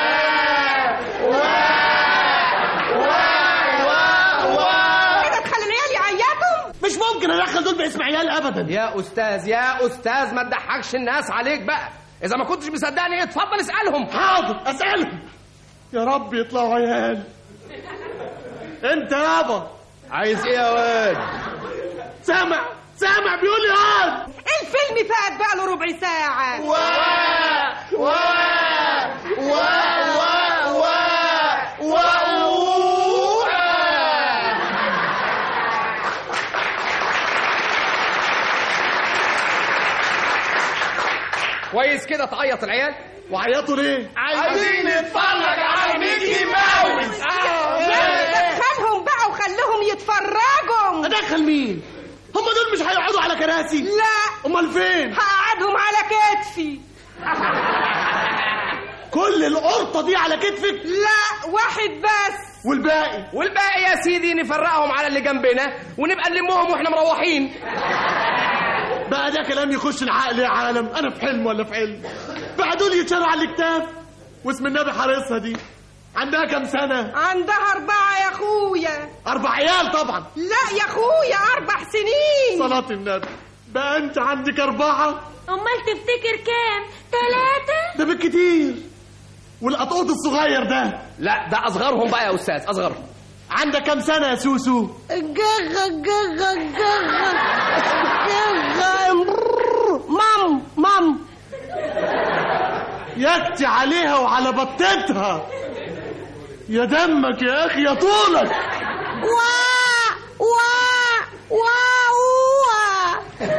كده تخلي العيال يعيطوا مش ممكن ادخل دول باسم عيال ابدا يا استاذ يا استاذ ما تضحكش الناس عليك بقى اذا ما كنتش مصدقني اتفضل اسالهم حاضر اسالهم يا رب يطلعوا عيال انت يابا عايز ايه يا واد سامع سامع بيقول لي هات الفيلم فات بقى له ربع ساعه وا وا وا وا وا كويس كده تعيط العيال وعيطوا ليه عايزين نتفرج على ميكي ماوس دخل مين هم دول مش هيقعدوا على كراسي لا امال فين هقعدهم على كتفي كل القرطه دي على كتفك لا واحد بس والباقي والباقي يا سيدي نفرقهم على اللي جنبنا ونبقى نلمهم واحنا مروحين بقى ده كلام يخش العقل يا عالم انا في حلم ولا في علم بقى دول يتشالوا على الكتاف واسم النبي حارسها دي عندها كام سنة؟ عندها أربعة يا أخويا أربع عيال طبعا لا يا أخويا أربع سنين صلاة النبي بقى أنت عندك أربعة أمال تفتكر كام؟ ثلاثة؟ ده بالكتير والقطوط الصغير ده لا ده أصغرهم بقى يا أستاذ أصغرهم عندك كام سنة يا سوسو؟ جغ جغ جغ جغ مام مام يكتي عليها وعلى بطتها يا دمك يا اخي يا طولك وا وا وا وا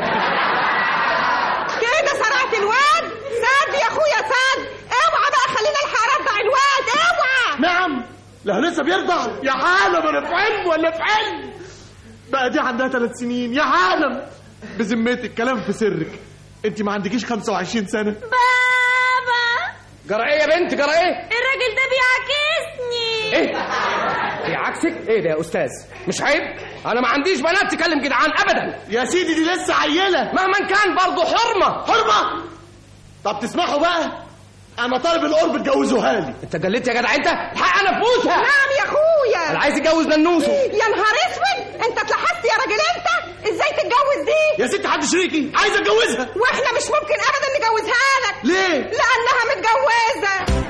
كده سرعت الواد ساد يا اخويا ساد اوعى بقى خلينا الحق ارضع الواد اوعى نعم لا لسه بيرضع يا عالم انا في علم ولا في علم بقى دي عندها ثلاث سنين يا عالم بذمتك كلام في سرك انت ما عندكيش 25 سنه بابا جرى ايه يا بنت جرى ايه الراجل ده بيعاكسني ايه في عكسك ايه ده يا استاذ مش عيب انا ما عنديش بنات تكلم جدعان ابدا يا سيدي دي لسه عيله مهما كان برضه حرمه حرمه طب تسمحوا بقى انا طالب القرب اتجوزوها لي انت جلدت يا جدع انت الحق انا فوتها نعم يا اخويا انا عايز اتجوز ننوسه يا نهار اسود انت اتلحست يا راجل انت ازاي تتجوز دي يا ست حد شريكي عايز اتجوزها واحنا مش ممكن ابدا نجوزها لك ليه لانها متجوزه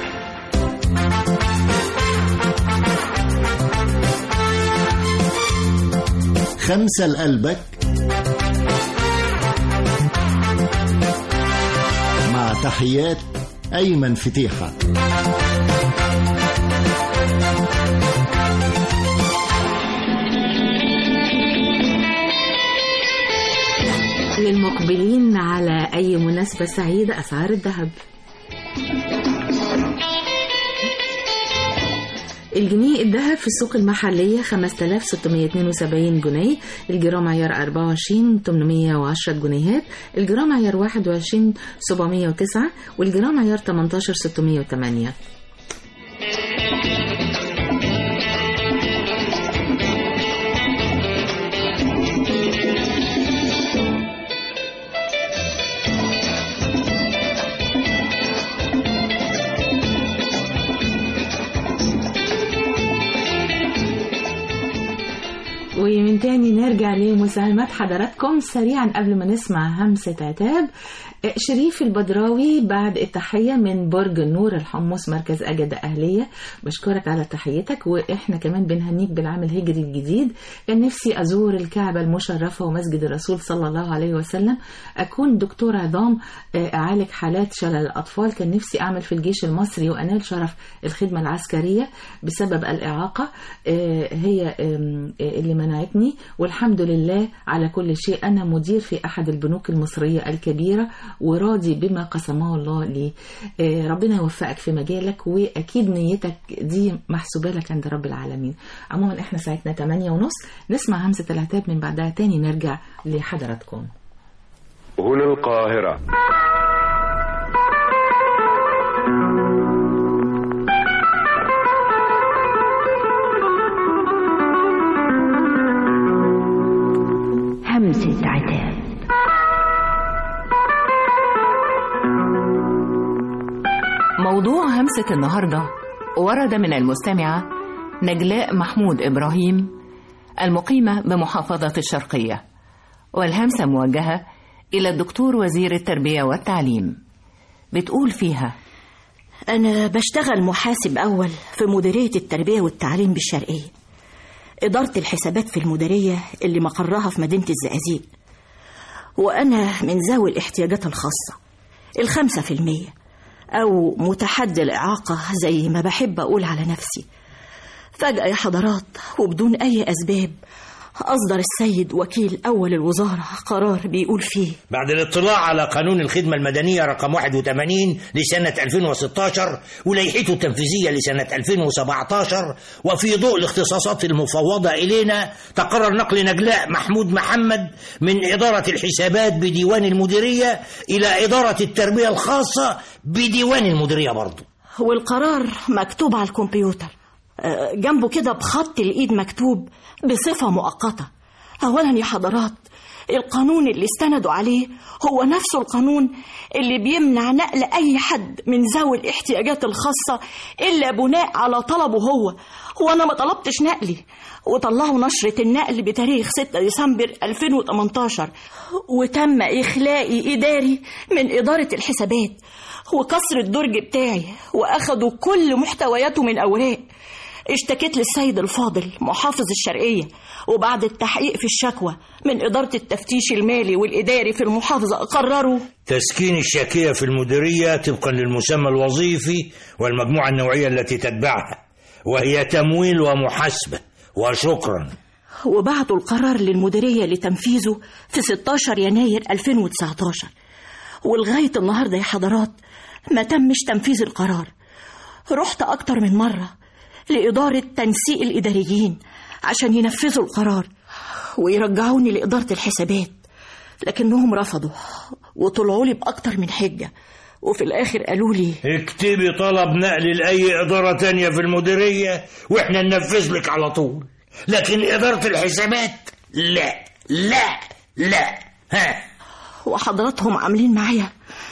خمسة لقلبك مع تحيات أيمن فتيحة للمقبلين على أي مناسبة سعيدة أسعار الذهب الجنيه الذهب في السوق المحلية 5672 جنيه الجرام عيار 24 810 جنيهات الجرام عيار 21 709 والجرام عيار 18 608 ومن تاني نرجع لمساهمات حضراتكم سريعا قبل ما نسمع همسة عتاب شريف البدراوي بعد التحية من برج النور الحمص مركز أجد أهلية بشكرك على تحيتك وإحنا كمان بنهنيك بالعام الهجري الجديد كان نفسي أزور الكعبة المشرفة ومسجد الرسول صلى الله عليه وسلم أكون دكتور عظام أعالج حالات شلل الأطفال كان نفسي أعمل في الجيش المصري وأنال شرف الخدمة العسكرية بسبب الإعاقة هي اللي منعتني والحمد لله على كل شيء أنا مدير في أحد البنوك المصرية الكبيرة وراضي بما قسمه الله لي ربنا يوفقك في مجالك وأكيد نيتك دي محسوبة لك عند رب العالمين عموما احنا ساعتنا 8 ونص نسمع همسة العتاب من بعدها تاني نرجع لحضراتكم هنا القاهرة همسة عتاب موضوع همسة النهاردة ورد من المستمعة نجلاء محمود إبراهيم المقيمة بمحافظة الشرقية والهمسة موجهة إلى الدكتور وزير التربية والتعليم بتقول فيها أنا بشتغل محاسب أول في مديرية التربية والتعليم بالشرقية إدارة الحسابات في المديرية اللي مقرها في مدينة الزقازيق وأنا من ذوي الاحتياجات الخاصة الخمسة في المية أو متحدي الإعاقة زي ما بحب أقول على نفسي فجأة يا حضرات وبدون أي أسباب أصدر السيد وكيل أول الوزارة قرار بيقول فيه بعد الاطلاع على قانون الخدمة المدنية رقم 81 لسنة 2016 ولائحته التنفيذية لسنة 2017 وفي ضوء الاختصاصات المفوضة إلينا تقرر نقل نجلاء محمود محمد من إدارة الحسابات بديوان المديرية إلى إدارة التربية الخاصة بديوان المديرية برضه والقرار مكتوب على الكمبيوتر آه، جنبه كده بخط الإيد مكتوب بصفة مؤقتة أولا يا حضرات القانون اللي استندوا عليه هو نفسه القانون اللي بيمنع نقل أي حد من ذوي الاحتياجات الخاصة إلا بناء على طلبه هو وأنا ما طلبتش نقلي وطلعوا نشرة النقل بتاريخ 6 ديسمبر 2018 وتم إخلائي إداري من إدارة الحسابات وكسر الدرج بتاعي وأخدوا كل محتوياته من أوراق اشتكيت للسيد الفاضل محافظ الشرقية وبعد التحقيق في الشكوى من إدارة التفتيش المالي والإداري في المحافظة قرروا تسكين الشاكية في المديرية طبقا للمسمى الوظيفي والمجموعة النوعية التي تتبعها وهي تمويل ومحاسبة وشكرا وبعتوا القرار للمديرية لتنفيذه في 16 يناير 2019 ولغاية النهاردة يا حضرات ما تمش تنفيذ القرار رحت أكتر من مرة لإدارة تنسيق الإداريين عشان ينفذوا القرار ويرجعوني لإدارة الحسابات لكنهم رفضوا وطلعوا لي بأكتر من حجة وفي الآخر قالوا لي اكتبي طلب نقل لأي إدارة تانية في المديرية وإحنا ننفذ لك على طول لكن إدارة الحسابات لا لا لا ها وحضراتهم عاملين معايا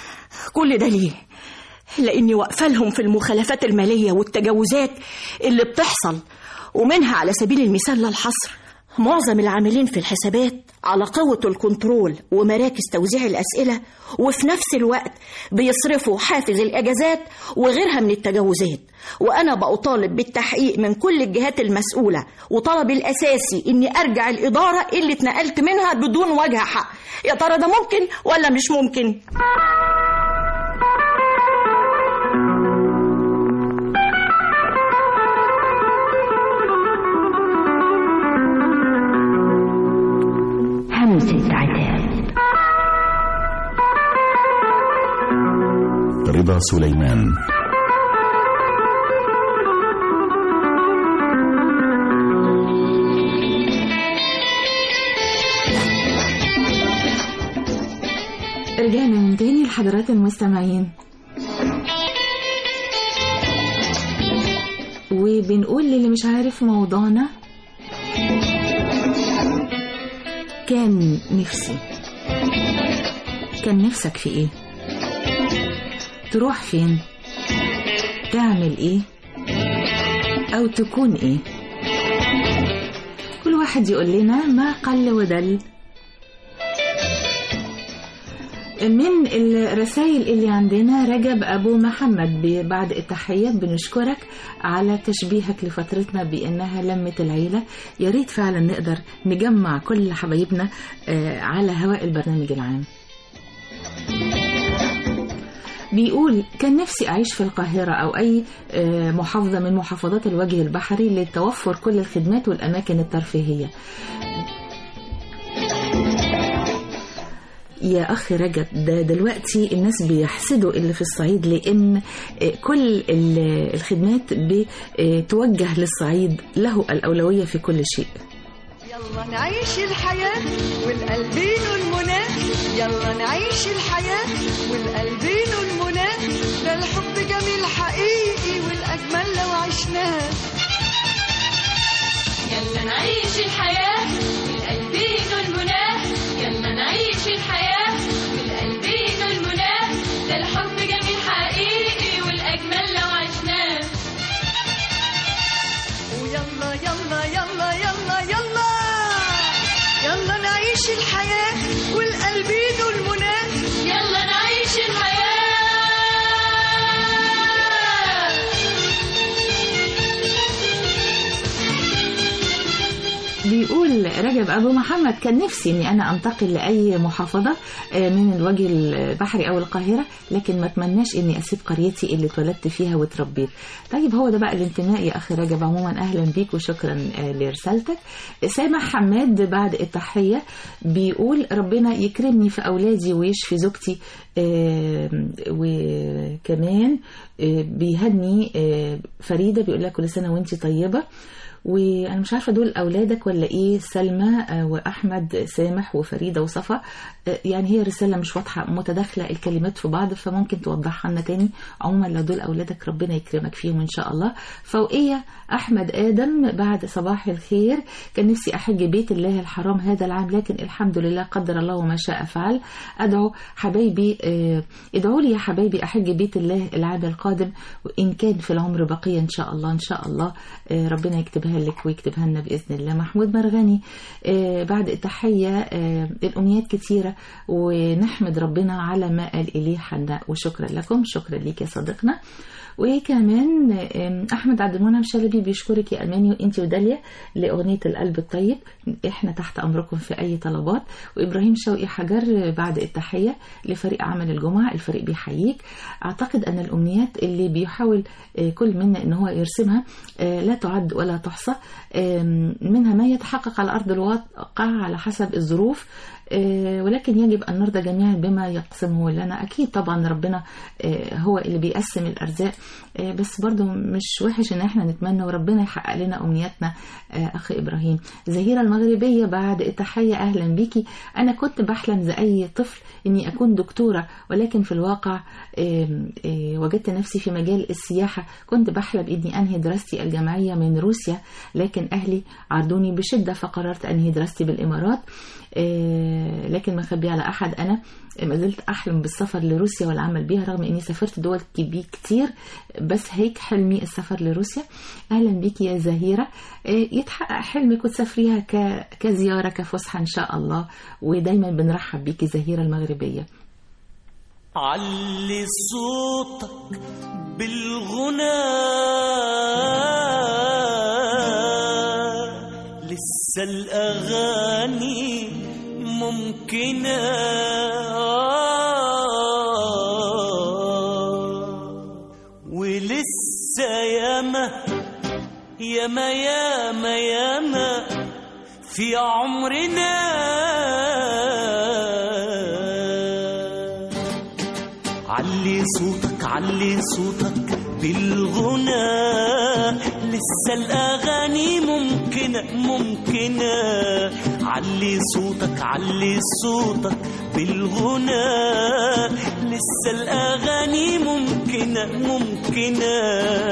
كل ده ليه لاني واقفه لهم في المخالفات الماليه والتجاوزات اللي بتحصل ومنها على سبيل المثال لا الحصر معظم العاملين في الحسابات على قوة الكنترول ومراكز توزيع الأسئلة وفي نفس الوقت بيصرفوا حافز الإجازات وغيرها من التجاوزات وأنا بأطالب بالتحقيق من كل الجهات المسؤولة وطلبي الأساسي إني أرجع الإدارة اللي اتنقلت منها بدون وجه حق يا ترى ده ممكن ولا مش ممكن؟ همسة عتاب رضا سليمان رجعنا من تاني لحضرات المستمعين وبنقول للي مش عارف موضوعنا كان نفسي كان نفسك في ايه تروح فين تعمل ايه او تكون ايه كل واحد يقول لنا ما قل ودل من الرسائل اللي عندنا رجب أبو محمد ب- بعد التحيات بنشكرك على تشبيهك لفترتنا بأنها لمة العيلة يا ريت فعلا نقدر نجمع كل حبايبنا آه، على هواء البرنامج العام بيقول كان نفسي أعيش في القاهرة أو أي آه، محافظة من محافظات الوجه البحري لتوفر كل الخدمات والأماكن الترفيهية يا أخي رجب ده دلوقتي الناس بيحسدوا اللي في الصعيد لأن آه، كل ال- الخدمات بتوجه للصعيد له الأولوية في كل شيء يلا نعيش الحياة والقلبين المنى يلا نعيش الحياة والقلبين المنى ده الحب جميل حقيقي والأجمل لو عشناه يلا نعيش الحياة بالقلبين المناه يلا نعيش الحياة بالقلبين المناه ده الحب جميل حقيقي والأجمل لو عشناه ويلا يلا يلا يلا يلا يلا نعيش الحياة والقلبين المنى يلا نعيش الحياة بيقول رجب أبو محمد كان نفسي إني أنا أنتقل لأي محافظة آه، من الوجه البحري أو القاهرة لكن ما أتمناش إني أسيب قريتي اللي اتولدت فيها وتربيت طيب هو ده بقى الانتماء يا أخي رجب عموما أهلا بيك وشكرا آه، لرسالتك سامح حماد بعد التحية بيقول ربنا يكرمني في أولادي ويشفي زوجتي آه، وكمان آه، بيهني آه، فريدة بيقول لها كل سنة وانتي طيبة وانا مش عارفه دول اولادك ولا ايه سلمى آه، واحمد سامح وفريده وصفا آه، يعني هي رساله مش واضحه متداخله الكلمات في بعض فممكن توضحها لنا تاني عموما لو دول اولادك ربنا يكرمك فيهم ان شاء الله فوقيه احمد ادم بعد صباح الخير كان نفسي احج بيت الله الحرام هذا العام لكن الحمد لله قدر الله وما شاء فعل ادعو حبايبي آه، ادعوا لي يا حبايبي احج بيت الله العام القادم وان كان في العمر بقيه ان شاء الله ان شاء الله آه، ربنا يكتبها لك ويكتبها لنا باذن الله محمود مرغني آه، بعد التحيه آه، الامنيات كتيره ونحمد ربنا على ما قال اليه حنا وشكرا لكم شكرا ليك يا صديقنا وكمان آم، احمد عبد المنعم شلبي بيشكرك يا اماني وانت وداليا لاغنيه القلب الطيب احنا تحت امركم في اي طلبات وابراهيم شوقي حجر بعد التحيه لفريق عمل الجمعه الفريق بيحييك اعتقد ان الامنيات اللي بيحاول آه، كل منا ان هو يرسمها آه، لا تعد ولا تحصى آم، منها ما يتحقق على ارض الواقع على حسب الظروف آه، ولكن يجب أن نرضى جميعا بما يقسمه لنا أكيد طبعا ربنا آه، هو اللي بيقسم الأرزاق آه، بس برضو مش وحش إن احنا نتمنى وربنا يحقق لنا أمنياتنا آه، أخي إبراهيم زهيرة المغربية بعد التحية أهلا بيكي أنا كنت بحلم زي أي طفل إني أكون دكتورة ولكن في الواقع آم، آه، وجدت نفسي في مجال السياحة كنت بحلم إني أنهي دراستي الجامعية من روسيا لكن أهلي عرضوني بشدة فقررت أنهي دراستي بالإمارات آه، لكن ما خبي على أحد أنا ما زلت أحلم بالسفر لروسيا والعمل بيها رغم إني سافرت دول كبي كتير بس هيك حلمي السفر لروسيا أهلا بيك يا زهيرة آه، يتحقق حلمك وتسافريها ك- كزيارة كفسحة إن شاء الله ودايما بنرحب بيكي زهيرة المغربية علي صوتك بالغنى لسه الأغاني ممكنة ولسه ياما ياما ياما ياما في عمرنا علي صوتك علي صوتك بالغنى لسه الأغاني ممكنة ممكنة علي صوتك علي صوتك بالغنى لسه الأغاني ممكنة ممكنة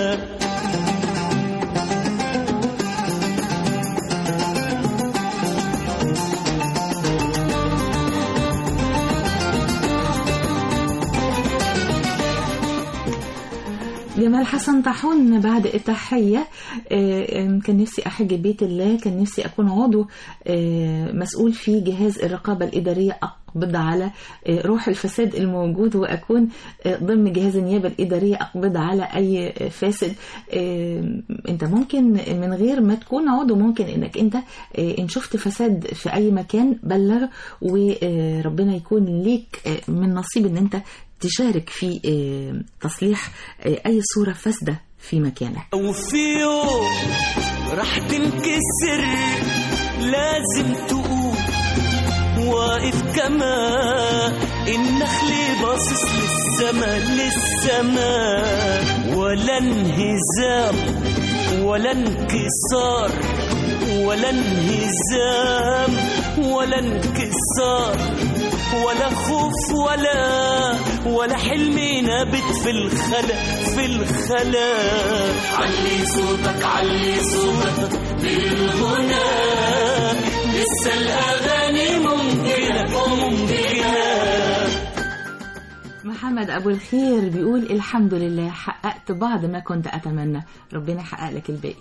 جمال حسن طاحون بعد التحية آه، كان نفسي أحج بيت الله كان نفسي أكون عضو آه، مسؤول في جهاز الرقابة الإدارية أقبض على آه، روح الفساد الموجود وأكون آه، ضمن جهاز النيابة الإدارية أقبض على أي آه، فاسد آه، أنت ممكن من غير ما تكون عضو ممكن إنك أنت آه، إن شفت فساد في أي مكان بلغ وربنا يكون ليك آه، من نصيب إن أنت تشارك في آه، تصليح آه، أي صورة فاسدة في مكانك وفي يوم راح تنكسر لازم تقوم واقف كما النخل باصص للسما للسما ولا انهزام ولا انكسار ولا انهزام ولا انكسار ولا خوف ولا ولا حلم نابت في الخلا في الخلا علي صوتك علي صوتك بالغنى لسه الاغاني ممكنه ممكنه محمد أبو الخير بيقول الحمد لله حققت بعض ما كنت أتمنى ربنا يحقق لك الباقي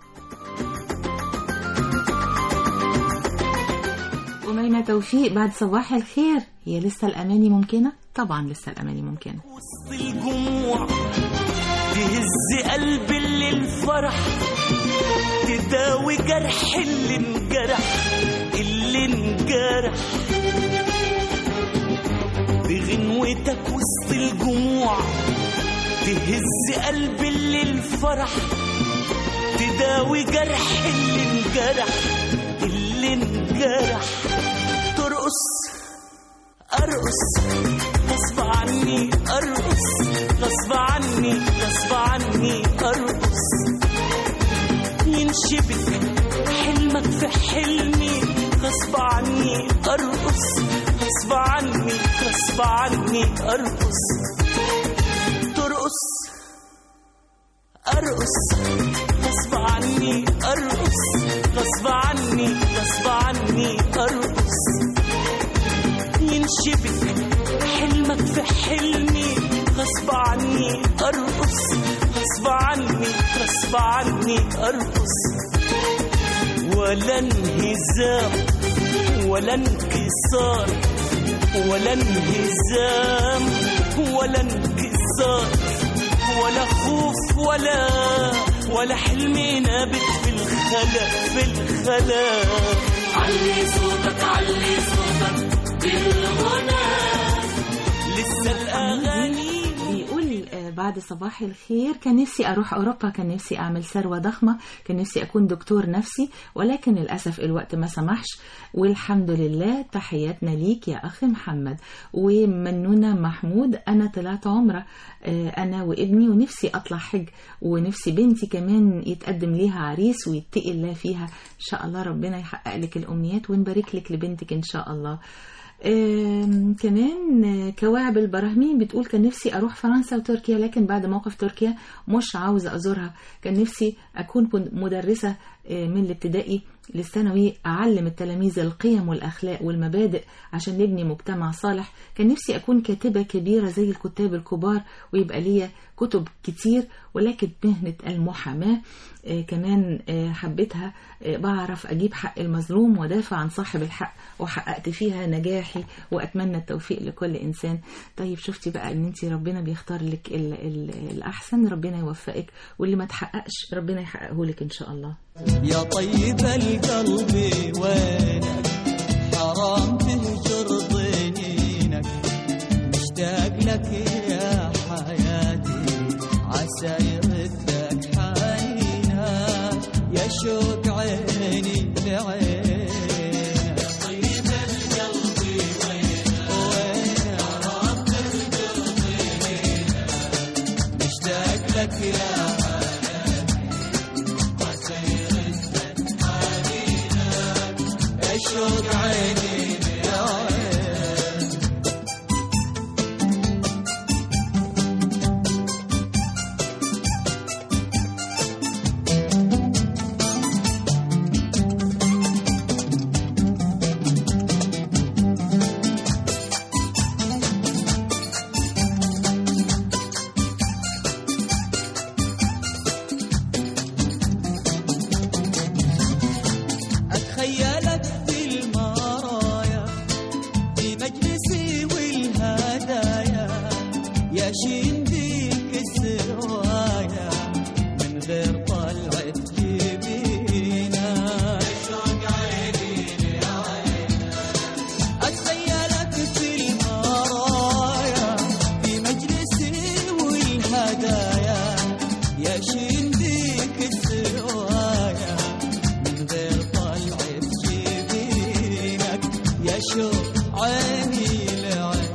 وميمة توفيق بعد صباح الخير هي لسه الأماني ممكنة؟ طبعا لسه الأماني ممكنة الجموع تهز قلب اللي الفرح تداوي جرح اللي انجرح اللي انجرح بغنوتك وسط الجموع تهز قلب اللي الفرح تداوي جرح اللي انجرح اللي انجرح ترقص ارقص غصب عني ارقص غصب عني غصب عني ارقص ينشبك حلمك في حلمي غصب عني ارقص غصب عني غصب عني ارقص ترقص ارقص غصب عني ارقص غصب عني غصب عني ارقص ينشبك حلمك في حلمي غصب عني ارقص غصب عني غصب عني ارقص ولا انهزام ولا انكسار ولا انهزام ولا انكسار ولا خوف ولا ولا حلم نابت في الخلا في الخلا علي صوتك علي صوتك بالغنى لسه الاغاني بيقول آه، بعد صباح الخير كان نفسي أروح أوروبا كان نفسي أعمل ثروة ضخمة كان نفسي أكون دكتور نفسي ولكن للأسف الوقت ما سمحش والحمد لله تحياتنا ليك يا أخي محمد ومنونة محمود أنا طلعت عمرة آه، أنا وابني ونفسي أطلع حج ونفسي بنتي كمان يتقدم ليها عريس ويتقي الله فيها إن شاء الله ربنا يحقق لك الأمنيات ونبارك لك لبنتك إن شاء الله آم، كمان آه، كواعب البراهمين بتقول كان نفسي اروح فرنسا وتركيا لكن بعد موقف تركيا مش عاوزه ازورها كان نفسي اكون كن- مدرسه آه، من الابتدائي للثانوي اعلم التلاميذ القيم والاخلاق والمبادئ عشان نبني مجتمع صالح كان نفسي اكون كاتبه كبيره زي الكتاب الكبار ويبقى ليا كتب كتير ولكن مهنه المحاماه آه، كمان آه، حبيتها آه، بعرف اجيب حق المظلوم ودافع عن صاحب الحق وحققت فيها نجاحي واتمنى التوفيق لكل انسان طيب شفتي بقى ان انت ربنا بيختار لك ال ال الاحسن ربنا يوفقك واللي ما تحققش ربنا يحققه لك ان شاء الله يا طيب القلب وينك حرام تهجر ضنينك مشتاق لك يا حياتي عسى يردك حنينك يا شوق عيني لعينك طيب القلب وينك حرام تهجر ضنينك مشتاق لك يا اشوق عيني يا عين اتخيلك في المرايا في مجلسي والهدايا يا شين بيك السوايا من غير طلعة جبينا اتخيلك في المرايا في مجلسي والهدايا يا شين بيك السوايا من غير طلعة جبينك يا شوق عيني لعينك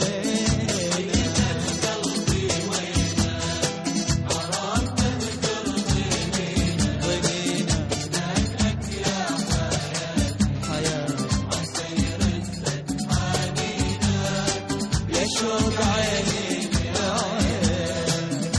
قلبي وينك حرام تذكر ضنينك ضنينك لك يا حياتي حياتي عسى يردك حنينك يا شوق عيني لعينك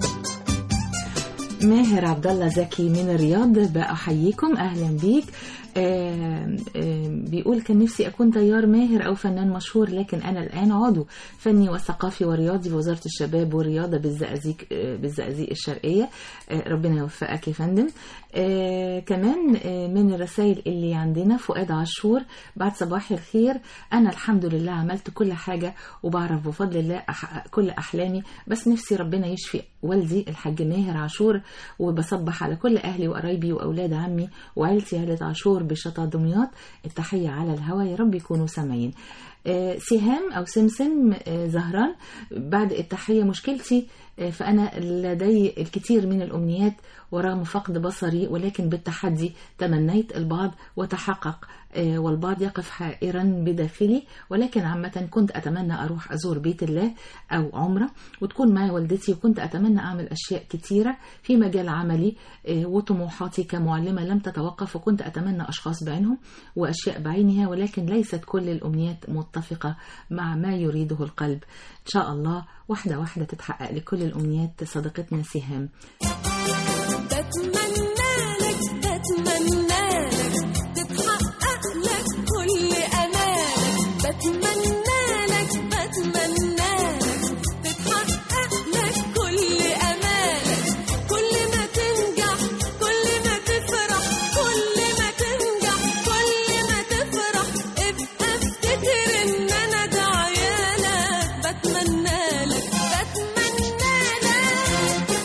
ماهر عبد الله زكي من الرياض بأحييكم أهلا بيك آه، آه، بيقول كان نفسي أكون طيار ماهر أو فنان مشهور لكن أنا الآن عضو فني وثقافي ورياضي في وزارة الشباب والرياضة بالزقازيق آه، بالزقازيق الشرقية آه، ربنا يوفقك يا فندم آه، كمان آه، من الرسائل اللي عندنا فؤاد عاشور بعد صباح الخير أنا الحمد لله عملت كل حاجة وبعرف بفضل الله أحقق كل أحلامي بس نفسي ربنا يشفي والدي الحاج ماهر عاشور وبصبح على كل أهلي وقرايبي وأولاد عمي وعيلتي عيلة عاشور بشطا دمياط التحية على الهوا يا رب يكونوا سامعين آه، سهام أو سمسم آه، زهران بعد التحية مشكلتي آه، فأنا لدي الكثير من الأمنيات ورغم فقد بصري ولكن بالتحدي تمنيت البعض وتحقق آه، والبعض يقف حائرا بداخلي ولكن عامة كنت أتمنى أروح أزور بيت الله أو عمرة وتكون معي والدتي وكنت أتمنى أعمل أشياء كتيرة في مجال عملي آه، وطموحاتي كمعلمة لم تتوقف وكنت أتمنى أشخاص بعينهم وأشياء بعينها ولكن ليست كل الأمنيات متفقة مع ما يريده القلب إن شاء الله واحدة واحدة تتحقق لكل الأمنيات صديقتنا سهام بتمنى لك بتمنى لك تتحقق لك كل امالك بتمنى لك بتمنى لك تتحقق لك كل امالك كل ما تنجح كل ما تفرح كل ما تنجح كل ما تفرح ابقى افتكر ان انا دعيالك بتمنى لك بتمنى لك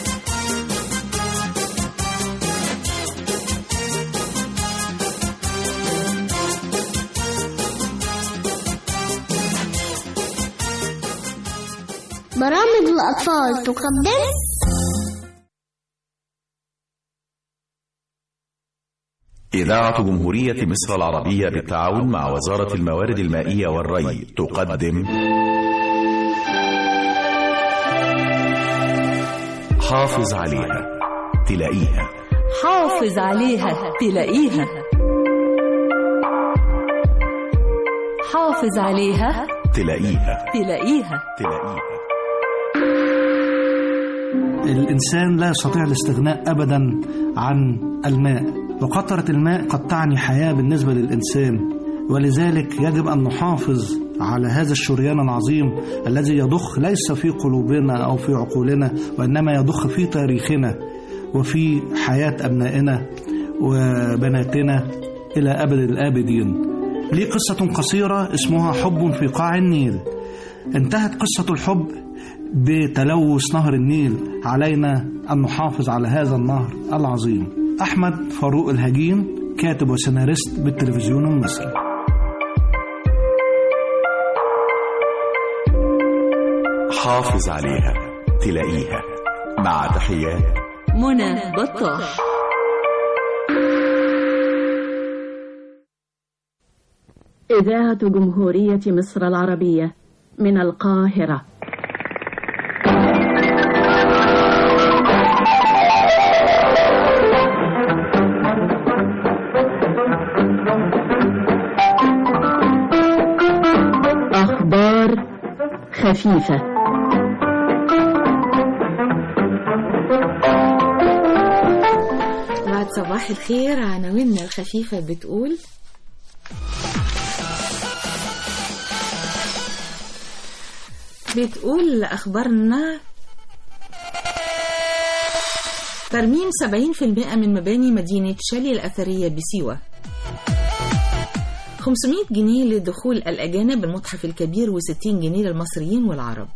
برامج الأطفال تقدم إذاعة جمهورية مصر العربية بالتعاون مع وزارة الموارد المائية والري تقدم حافظ عليها تلاقيها حافظ عليها تلاقيها حافظ عليها تلاقيها تلاقيها تلاقيها الإنسان لا يستطيع الاستغناء أبدا عن الماء وقطرة الماء قد تعني حياة بالنسبة للإنسان ولذلك يجب أن نحافظ على هذا الشريان العظيم الذي يضخ ليس في قلوبنا أو في عقولنا وإنما يضخ في تاريخنا وفي حياة أبنائنا وبناتنا إلى أبد الآبدين لي قصة قصيرة اسمها حب في قاع النيل انتهت قصة الحب بتلوث نهر النيل علينا أن نحافظ على هذا النهر العظيم أحمد فاروق الهجين كاتب وسيناريست بالتلفزيون المصري حافظ عليها تلاقيها مع تحيات منى بطاح إذاعة جمهورية مصر العربية من القاهرة أخبار خفيفة بعد صباح الخير عناويننا الخفيفة بتقول بتقول أخبارنا ترميم 70% من مباني مدينة شالي الأثرية بسيوة 500 جنيه لدخول الأجانب المتحف الكبير و60 جنيه للمصريين والعرب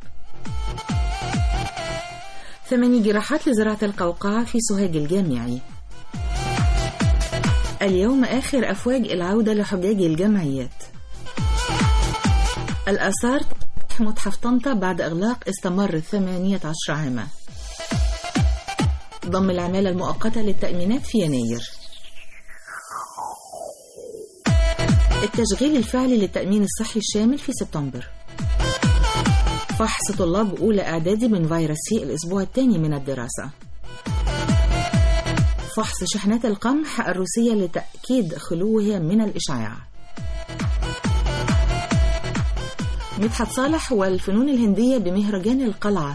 ثماني جراحات لزراعة القوقعة في سوهاج الجامعي اليوم آخر أفواج العودة لحجاج الجمعيات الآثار متحف طنطا بعد إغلاق استمر 18 عاما ضم العمالة المؤقتة للتأمينات في يناير التشغيل الفعلي للتأمين الصحي الشامل في سبتمبر فحص طلاب أولى إعدادي من فيروس سي الأسبوع الثاني من الدراسة فحص شحنات القمح الروسية لتأكيد خلوها من الإشعاع مدحت صالح والفنون الهندية بمهرجان القلعة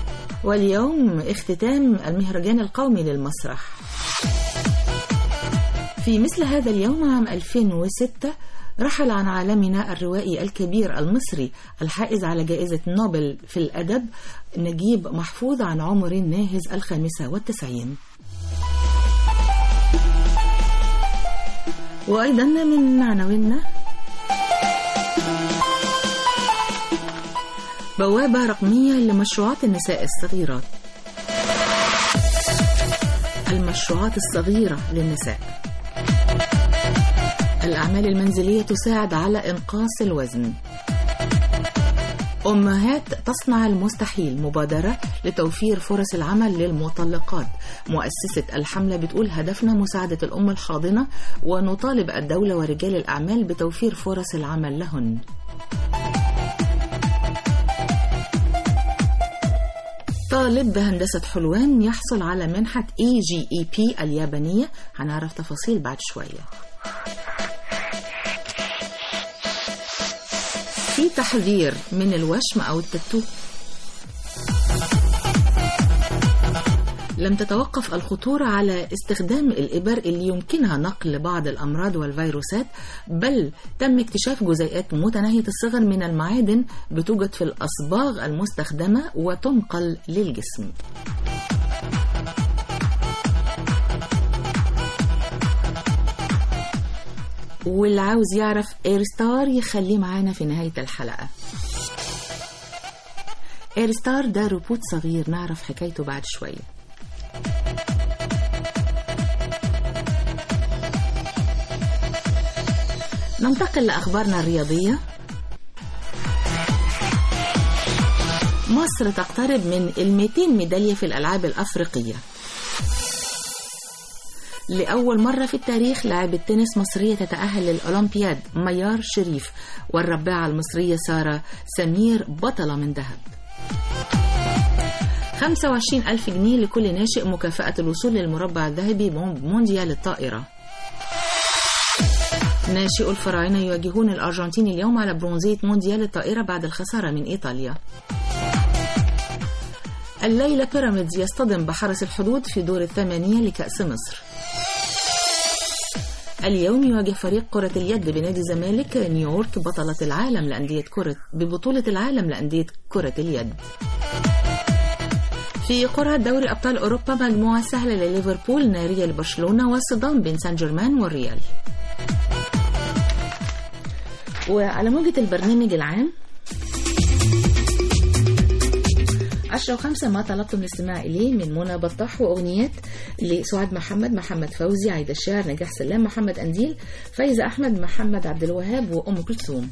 واليوم اختتام المهرجان القومي للمسرح في مثل هذا اليوم عام 2006 رحل عن عالمنا الروائي الكبير المصري الحائز على جائزة نوبل في الأدب نجيب محفوظ عن عمر ناهز الخامسة والتسعين وأيضا من عناويننا بوابة رقمية لمشروعات النساء الصغيرات المشروعات الصغيرة للنساء الأعمال المنزلية تساعد على إنقاص الوزن أمهات تصنع المستحيل مبادرة لتوفير فرص العمل للمطلقات مؤسسة الحملة بتقول هدفنا مساعدة الأم الحاضنة ونطالب الدولة ورجال الأعمال بتوفير فرص العمل لهن طالب بهندسة حلوان يحصل على منحة اي جي اي بي اليابانية هنعرف تفاصيل بعد شوية في تحذير من الوشم أو التاتو لم تتوقف الخطورة على استخدام الإبر اللي يمكنها نقل بعض الأمراض والفيروسات بل تم اكتشاف جزيئات متناهية الصغر من المعادن بتوجد في الأصباغ المستخدمة وتنقل للجسم واللي عاوز يعرف ايرستار يخليه معانا في نهاية الحلقة ايرستار ده روبوت صغير نعرف حكايته بعد شوية ننتقل لأخبارنا الرياضية مصر تقترب من ال 200 ميدالية في الألعاب الأفريقية لأول مرة في التاريخ لاعبة تنس مصرية تتأهل للأولمبياد ميار شريف والرباعة المصرية سارة سمير بطلة من ذهب 25 ألف جنيه لكل ناشئ مكافأة الوصول للمربع الذهبي بمونديال الطائرة ناشئو الفراعنة يواجهون الأرجنتين اليوم على برونزية مونديال الطائرة بعد الخسارة من إيطاليا الليلة بيراميدز يصطدم بحرس الحدود في دور الثمانية لكأس مصر اليوم يواجه فريق كرة اليد بنادي الزمالك نيويورك بطلة العالم لأندية كرة ببطولة العالم لأندية كرة اليد في قرعة دوري أبطال أوروبا مجموعة سهلة لليفربول نارية لبرشلونة والصدام بين سان جيرمان والريال وعلى موجة البرنامج العام عشرة وخمسة ما طلبتم الاستماع إليه من منى بطاح وأغنيات لسعاد محمد محمد فوزي عايدة الشاعر نجاح سلام محمد أنديل فايزة أحمد محمد عبد الوهاب وأم كلثوم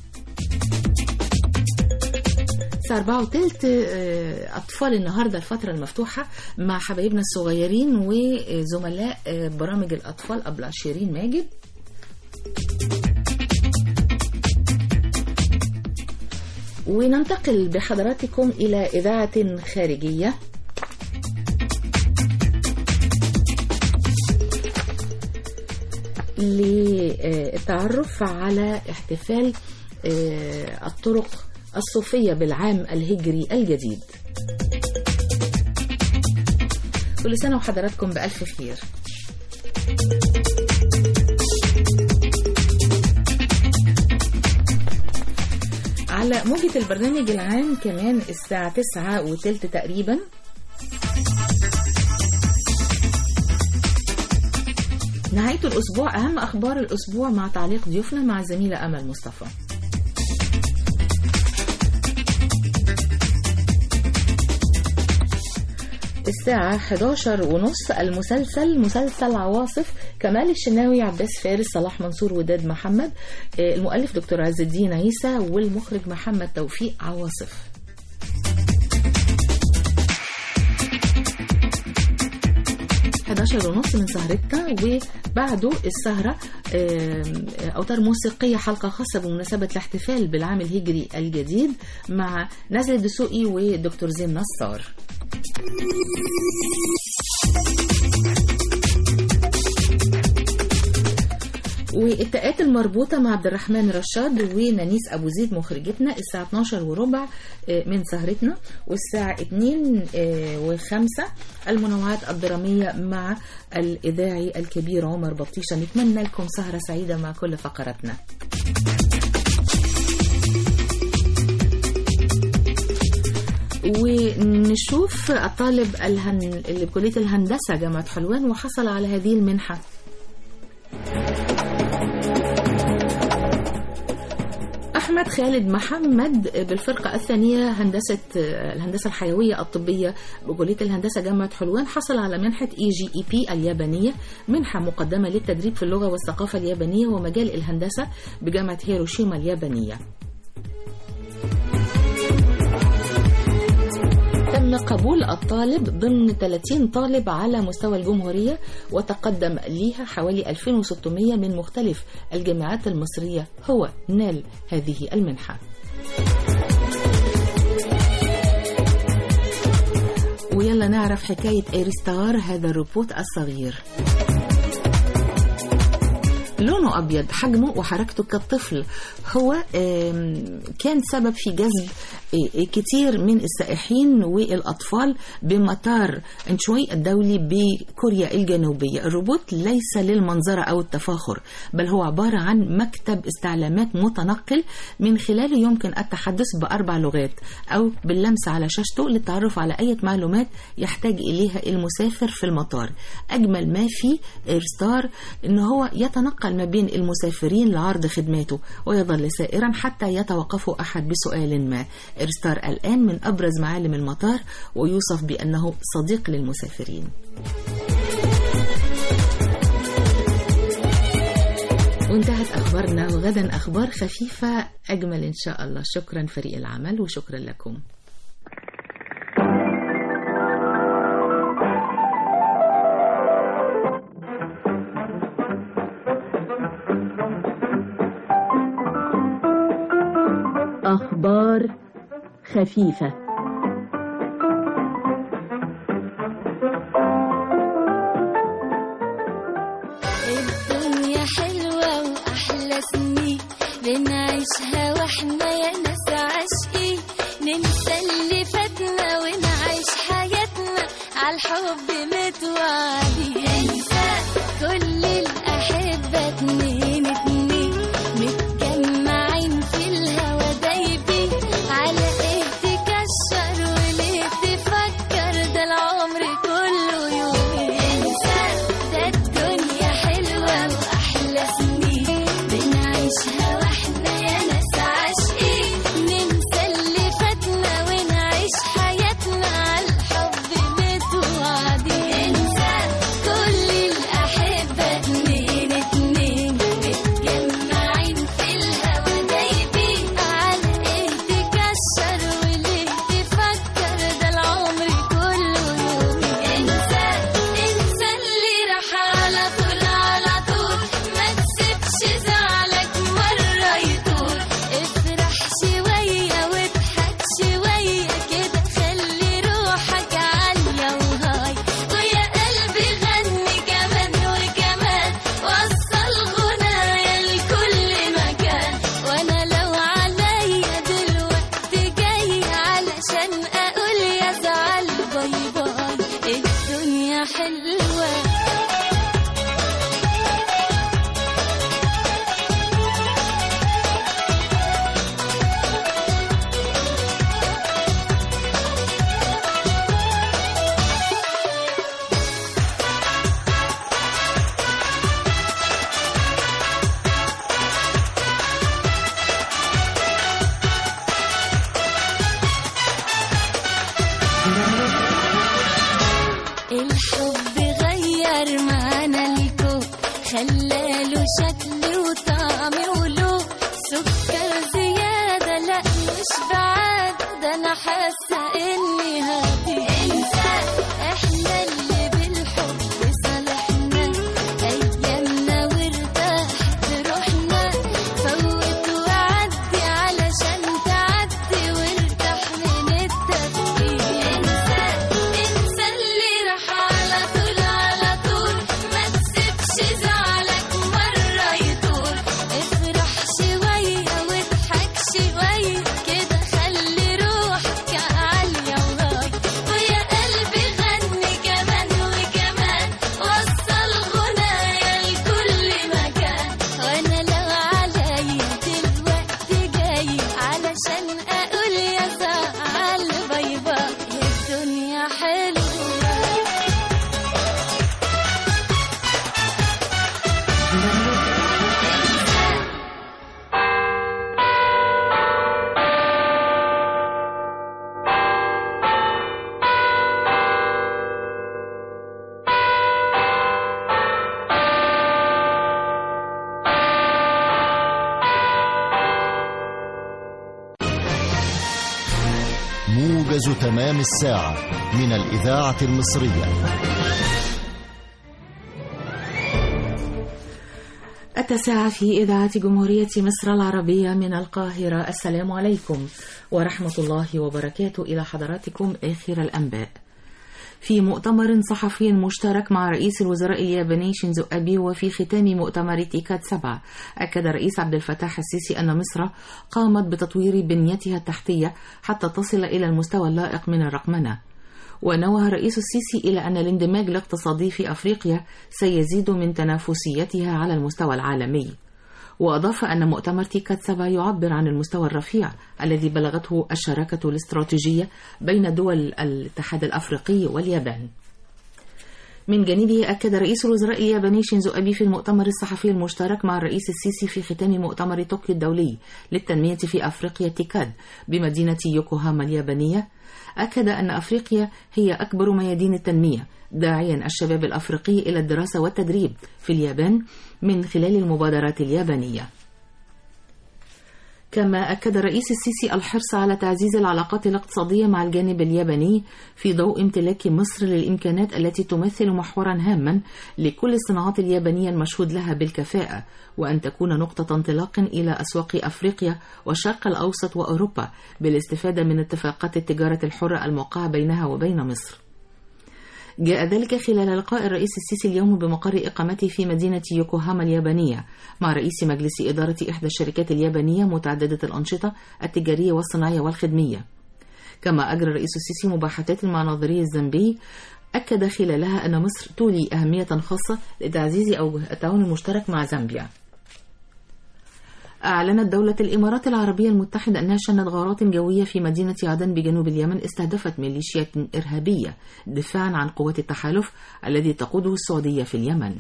الساعة 4 وتلت أطفال النهاردة الفترة المفتوحة مع حبايبنا الصغيرين وزملاء برامج الأطفال أبلة شيرين ماجد وننتقل بحضراتكم إلى إذاعة خارجية للتعرف على احتفال الطرق الصوفية بالعام الهجري الجديد كل سنة وحضراتكم بألف خير على موجة البرنامج العام كمان الساعة تسعة وتلت تقريبا نهاية الأسبوع أهم أخبار الأسبوع مع تعليق ضيوفنا مع الزميلة أمل مصطفى الساعة 11 ونص المسلسل مسلسل عواصف كمال الشناوي عباس فارس صلاح منصور وداد محمد المؤلف دكتور عز الدين عيسى والمخرج محمد توفيق عواصف ونص من سهرتنا وبعده السهرة أوتار موسيقية حلقة خاصة بمناسبة الاحتفال بالعام الهجري الجديد مع نزل الدسوقي ودكتور زين نصار والتاءات المربوطة مع عبد الرحمن رشاد ونانيس أبو زيد مخرجتنا الساعة 12 وربع آه، من سهرتنا والساعة 2 آه، و5 المنوعات الدرامية مع الإذاعي الكبير عمر بطيشة نتمنى لكم سهرة سعيدة مع كل فقراتنا ونشوف الطالب الهن... اللي بكلية الهندسة جامعة حلوان وحصل على هذه المنحة أحمد خالد محمد بالفرقة الثانية هندسة الهندسة الحيوية الطبية بكلية الهندسة جامعة حلوان حصل على منحة اي جي اي بي اليابانية منحة مقدمة للتدريب في اللغة والثقافة اليابانية ومجال الهندسة بجامعة هيروشيما اليابانية تم قبول الطالب ضمن 30 طالب على مستوى الجمهورية وتقدم ليها حوالي 2600 من مختلف الجامعات المصرية هو نال هذه المنحة ويلا نعرف حكاية إيرستار هذا الروبوت الصغير لونه أبيض حجمه وحركته كالطفل هو آم، كان سبب في جذب آه، كتير من السائحين والأطفال بمطار انشوي الدولي بكوريا الجنوبية الروبوت ليس للمنظرة أو التفاخر بل هو عبارة عن مكتب استعلامات متنقل من خلاله يمكن التحدث بأربع لغات أو باللمس على شاشته للتعرف على أي معلومات يحتاج إليها المسافر في المطار أجمل ما في إيرستار إن هو يتنقل ما بين المسافرين لعرض خدماته ويظل سائرا حتى يتوقفوا أحد بسؤال ما إيرستار الآن من أبرز معالم المطار ويوصف بأنه صديق للمسافرين وانتهت أخبارنا وغدا أخبار خفيفة أجمل إن شاء الله شكرا فريق العمل وشكرا لكم أخبار خفيفة الدنيا حلوة وأحلى سنين بنعيشها واحنا يا ناس عاشقين ننسى اللي فاتنا ونعيش حياتنا عالحب متوعدين انسى كل الأحبة اتنين اتنين متجمعين في الهوا دايبين على ايه تكشر وليه تفكر ده العمر كله يومين انسى ده الدنيا حلوة وأحلى سنين بنعيشها واحنا يا ناس عاشقين ننسى اللي فاتنا ونعيش حياتنا عالحب متوعدين انسى كل الأحبة اتنين اتنين متجمعين في الهوا دايبين على ايه تكشر وليه تفكر ده العمر كله يومين انسى انسى اللي راح على طول على طول ما تسيبش زعلك مرة يطول افرح شوية واضحك شوية كده خلي روحك عالية وهاي ويا قلبي غني كمان وكمان وصل غنايا لكل مكان وانا لو عليا دلوقتي جاي علشان اقول يا زعل باي باي الدنيا حلوه الحب غير معانا الكون خلاله شكل وطعم ولون سكر زيادة لا مش بعاد ده أنا حاسة إني هادي انسى إحنا اللي بالحب صالحنا أيامنا وارتاحت روحنا فوت وعدي علشان تعدي وارتاح من التفكير انسى انسى اللي راح على طول على طول ما تسيبش زعلك مرة يطول موجز تمام الساعة من الإذاعة المصرية التاسعة في إذاعة جمهورية مصر العربية من القاهرة السلام عليكم ورحمة الله وبركاته إلى حضراتكم آخر الأنباء في مؤتمر صحفي مشترك مع رئيس الوزراء الياباني شينزو أبي وفي ختام مؤتمر تيكاد سبعة أكد الرئيس عبد الفتاح السيسي أن مصر قامت بتطوير بنيتها التحتية حتى تصل إلى المستوى اللائق من الرقمنة ونوه الرئيس السيسي إلى أن الاندماج الاقتصادي في أفريقيا سيزيد من تنافسيتها على المستوى العالمي وأضاف أن مؤتمر تيكات سبا يعبر عن المستوى الرفيع الذي بلغته الشراكة الاستراتيجية بين دول الاتحاد الأفريقي واليابان من جانبه أكد رئيس الوزراء الياباني شينزو أبي في المؤتمر الصحفي المشترك مع الرئيس السيسي في ختام مؤتمر طوكيو الدولي للتنمية في أفريقيا تيكاد بمدينة يوكوهاما اليابانية أكد أن أفريقيا هي أكبر ميادين التنمية داعيا الشباب الأفريقي إلى الدراسة والتدريب في اليابان من خلال المبادرات اليابانية كما أكد الرئيس السيسي الحرص على تعزيز العلاقات الاقتصادية مع الجانب الياباني في ضوء امتلاك مصر للإمكانات التي تمثل محورا هاما لكل الصناعات اليابانية المشهود لها بالكفاءة وأن تكون نقطة انطلاق إلى أسواق أفريقيا والشرق الأوسط وأوروبا بالاستفادة من اتفاقات التجارة الحرة الموقعة بينها وبين مصر جاء ذلك خلال لقاء الرئيس السيسي اليوم بمقر إقامته في مدينة يوكوهاما اليابانية مع رئيس مجلس إدارة إحدى الشركات اليابانية متعددة الأنشطة التجارية والصناعية والخدمية كما أجرى الرئيس السيسي مباحثات مع ناظري الزامبي أكد خلالها أن مصر تولي أهمية خاصة لتعزيز أوجه التعاون المشترك مع زامبيا أعلنت دولة الإمارات العربية المتحدة أنها شنت غارات جوية في مدينة عدن بجنوب اليمن استهدفت ميليشيات إرهابية دفاعا عن قوات التحالف الذي تقوده السعودية في اليمن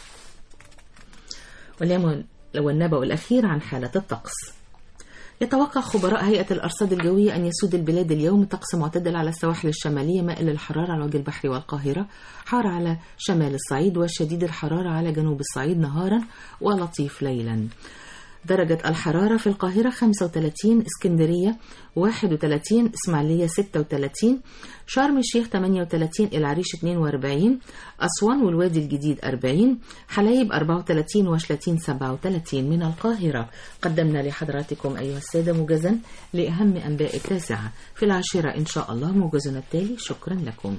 واليوم والنبأ الأخير عن حالة الطقس يتوقع خبراء هيئة الأرصاد الجوية أن يسود البلاد اليوم طقس معتدل على السواحل الشمالية مائل للحرارة على وجه البحر والقاهرة حار على شمال الصعيد وشديد الحرارة على جنوب الصعيد نهارا ولطيف ليلا درجة الحرارة في القاهرة 35 اسكندرية 31 اسماعيلية 36 شرم الشيخ 38 العريش 42 أسوان والوادي الجديد 40 حلايب 34 وشلاتين 37 من القاهرة قدمنا لحضراتكم أيها السادة موجزا لأهم أنباء التاسعة في العاشرة إن شاء الله موجزنا التالي شكرا لكم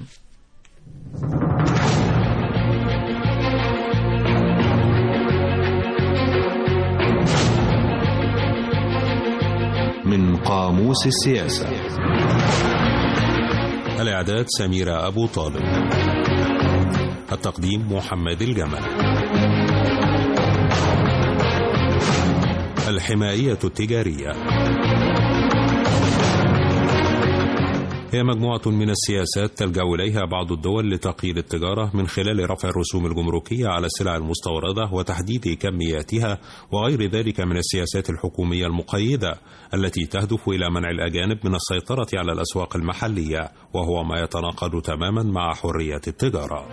من قاموس السياسة الإعداد سميرة أبو طالب التقديم محمد الجمل الحمائية التجارية هي مجموعة من السياسات تلجأ إليها بعض الدول لتقييد التجارة من خلال رفع الرسوم الجمركية على السلع المستوردة وتحديد كمياتها وغير ذلك من السياسات الحكومية المقيدة التي تهدف إلى منع الأجانب من السيطرة على الأسواق المحلية وهو ما يتناقض تماما مع حرية التجارة.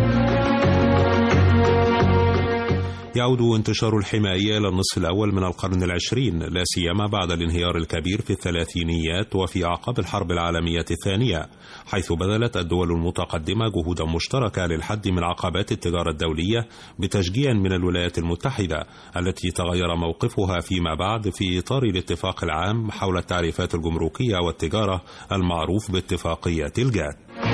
يعود انتشار الحمائية إلى النصف الأول من القرن العشرين لا سيما بعد الانهيار الكبير في الثلاثينيات وفي أعقاب الحرب العالمية الثانية حيث بذلت الدول المتقدمة جهودا مشتركة للحد من عقبات التجارة الدولية بتشجيع من الولايات المتحدة التي تغير موقفها فيما بعد في إطار الاتفاق العام حول التعريفات الجمركية والتجارة المعروف باتفاقية الجات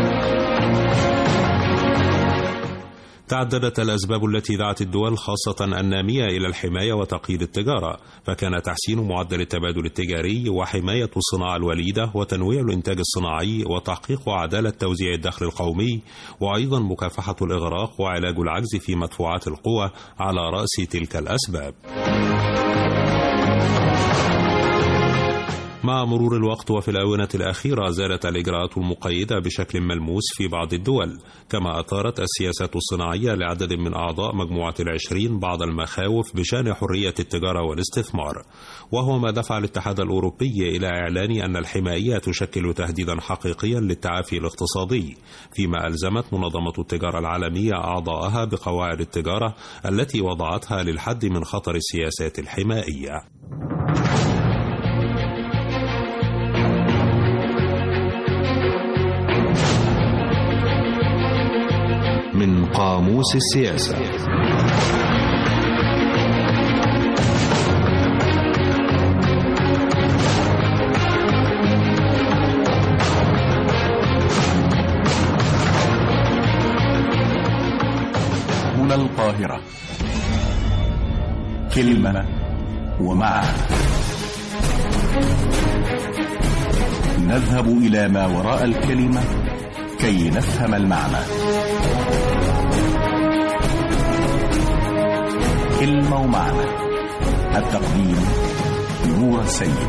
تعددت الأسباب التي دعت الدول خاصة النامية إلى الحماية وتقييد التجارة فكان تحسين معدل التبادل التجاري وحماية الصناعة الوليدة وتنويع الإنتاج الصناعي وتحقيق عدالة توزيع الدخل القومي وأيضا مكافحة الإغراق وعلاج العجز في مدفوعات القوى على رأس تلك الأسباب مع مرور الوقت وفي الآونة الأخيرة زادت الإجراءات المقيدة بشكل ملموس في بعض الدول كما أثارت السياسات الصناعية لعدد من أعضاء مجموعة العشرين بعض المخاوف بشأن حرية التجارة والاستثمار وهو ما دفع الاتحاد الأوروبي إلى إعلان أن الحماية تشكل تهديدا حقيقيا للتعافي الاقتصادي فيما ألزمت منظمة التجارة العالمية أعضاءها بقواعد التجارة التي وضعتها للحد من خطر السياسات الحمائية قاموس السياسة هنا القاهرة كلمة ومعنى نذهب إلى ما وراء الكلمة كي نفهم المعنى كلمة ومعنى التقديم نور السيد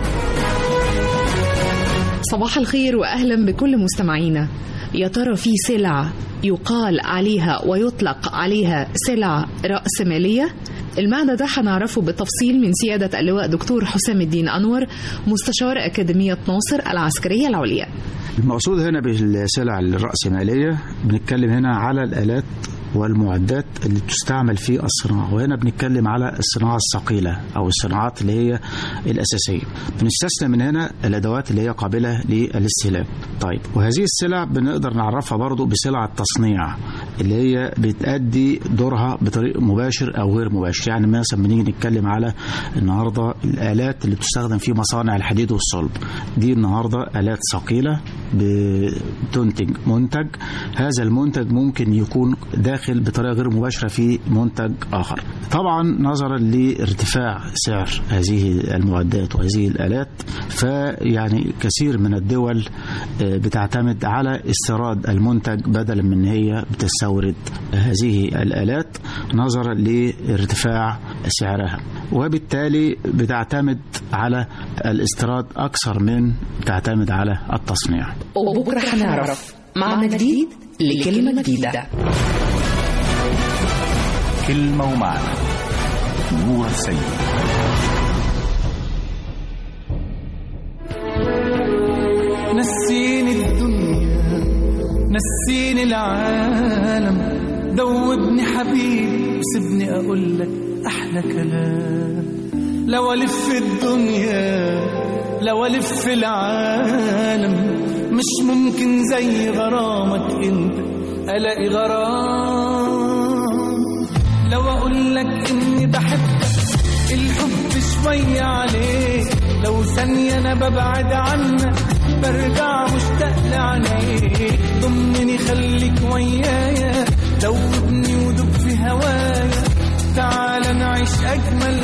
صباح الخير واهلا بكل مستمعينا يا ترى في سلع يقال عليها ويطلق عليها سلع رأسمالية المعنى ده هنعرفه بالتفصيل من سيادة اللواء دكتور حسام الدين أنور مستشار أكاديمية ناصر العسكرية العليا المقصود هنا بالسلع الرأسمالية بنتكلم هنا على الآلات والمعدات اللي تستعمل في الصناعة وهنا بنتكلم على الصناعة الثقيلة أو الصناعات اللي هي الأساسية بنستثنى من هنا الأدوات اللي هي قابلة للاستهلاك طيب وهذه السلع بنقدر نعرفها برضو بسلع التصنيع اللي هي بتأدي دورها بطريق مباشر أو غير مباشر يعني مثلا بنيجي نتكلم على النهاردة الآلات اللي بتستخدم في مصانع الحديد والصلب دي النهاردة آلات ثقيلة بتنتج منتج هذا المنتج ممكن يكون داخل بطريقة غير مباشرة في منتج آخر طبعا نظرا لارتفاع سعر هذه المعدات وهذه الآلات فيعني كثير من الدول آه، بتعتمد على استيراد المنتج بدلا من ان هي بتستورد هذه الآلات نظرا لارتفاع سعرها وبالتالي بتعتمد على الاستيراد أكثر من بتعتمد على التصنيع وبكرة هنعرف معنى جديد لكلمة جديدة كلمة ومعنى نور السيد نسيني الدنيا نسيني العالم دوبني حبيبي وسيبني اقول لك احلى كلام لو الف الدنيا لو الف العالم مش ممكن زي غرامك انت الاقي غرام لو اقول لك اني بحبك الحب شوية عليك لو ثانية أنا ببعد عنك برجع مشتاق لعينيك ضمني خليك ويايا دوبني ودوب في هوايا تعال نعيش أجمل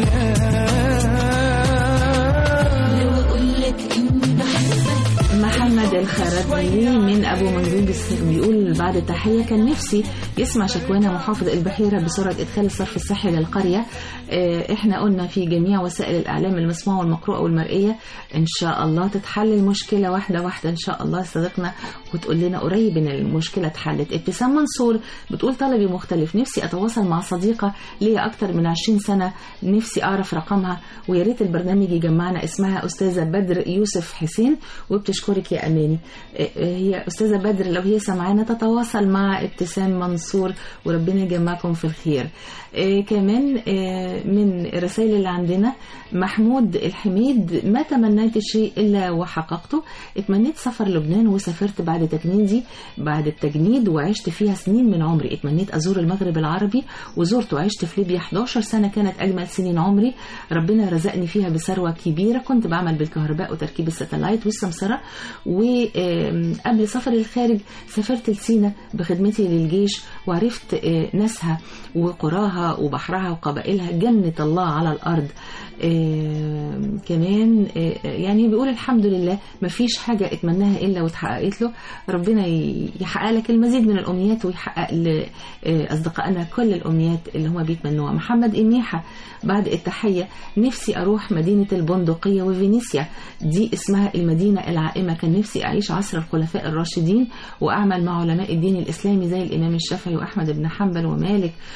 أيام لو أقولك إني بحبك محمد الخرطلي من ابو منجوب الس- بيقول بعد التحيه كان نفسي يسمع شكوانا محافظ البحيره بسرعه ادخال الصرف الصحي للقريه آه، احنا قلنا في جميع وسائل الاعلام المسموعه والمقروءه والمرئيه ان شاء الله تتحل المشكله واحده واحده ان شاء الله صديقنا وتقول لنا قريب ان المشكله اتحلت ابتسام منصور بتقول طلبي مختلف نفسي اتواصل مع صديقه ليا اكتر من 20 سنه نفسي اعرف رقمها ويا ريت البرنامج يجمعنا اسمها استاذه بدر يوسف حسين وبتشكرك يا اماني آه، آه، هي استاذه بدر لو هي سمعانا تتواصل مع ابتسام منصور وربنا يجمعكم في الخير آه، كمان آه، من الرسائل اللي عندنا محمود الحميد ما تمنيت شيء الا وحققته اتمنيت سفر لبنان وسافرت بعد تجنيدي بعد التجنيد وعشت فيها سنين من عمري اتمنيت ازور المغرب العربي وزرت وعشت في ليبيا 11 سنه كانت اجمل سنين عمري ربنا رزقني فيها بثروه كبيره كنت بعمل بالكهرباء وتركيب الستلايت والسمسره وقبل سفري الخارج سافرت لسينا بخدمتي للجيش وعرفت آه، ناسها وقراها وبحرها وقبائلها جنة الله على الأرض آه، كمان آه، يعني بيقول الحمد لله مفيش حاجة اتمناها إلا واتحققت له ربنا ي- يحقق لك المزيد من الأمنيات ويحقق لأصدقائنا كل الأمنيات اللي هم بيتمنوها محمد إميحة بعد التحية نفسي أروح مدينة البندقية وفينيسيا دي اسمها المدينة العائمة كان نفسي أعيش عصر الخلفاء الراشدين وأعمل مع علماء الدين الإسلامي زي الإمام الشافعي وأحمد بن حنبل ومالك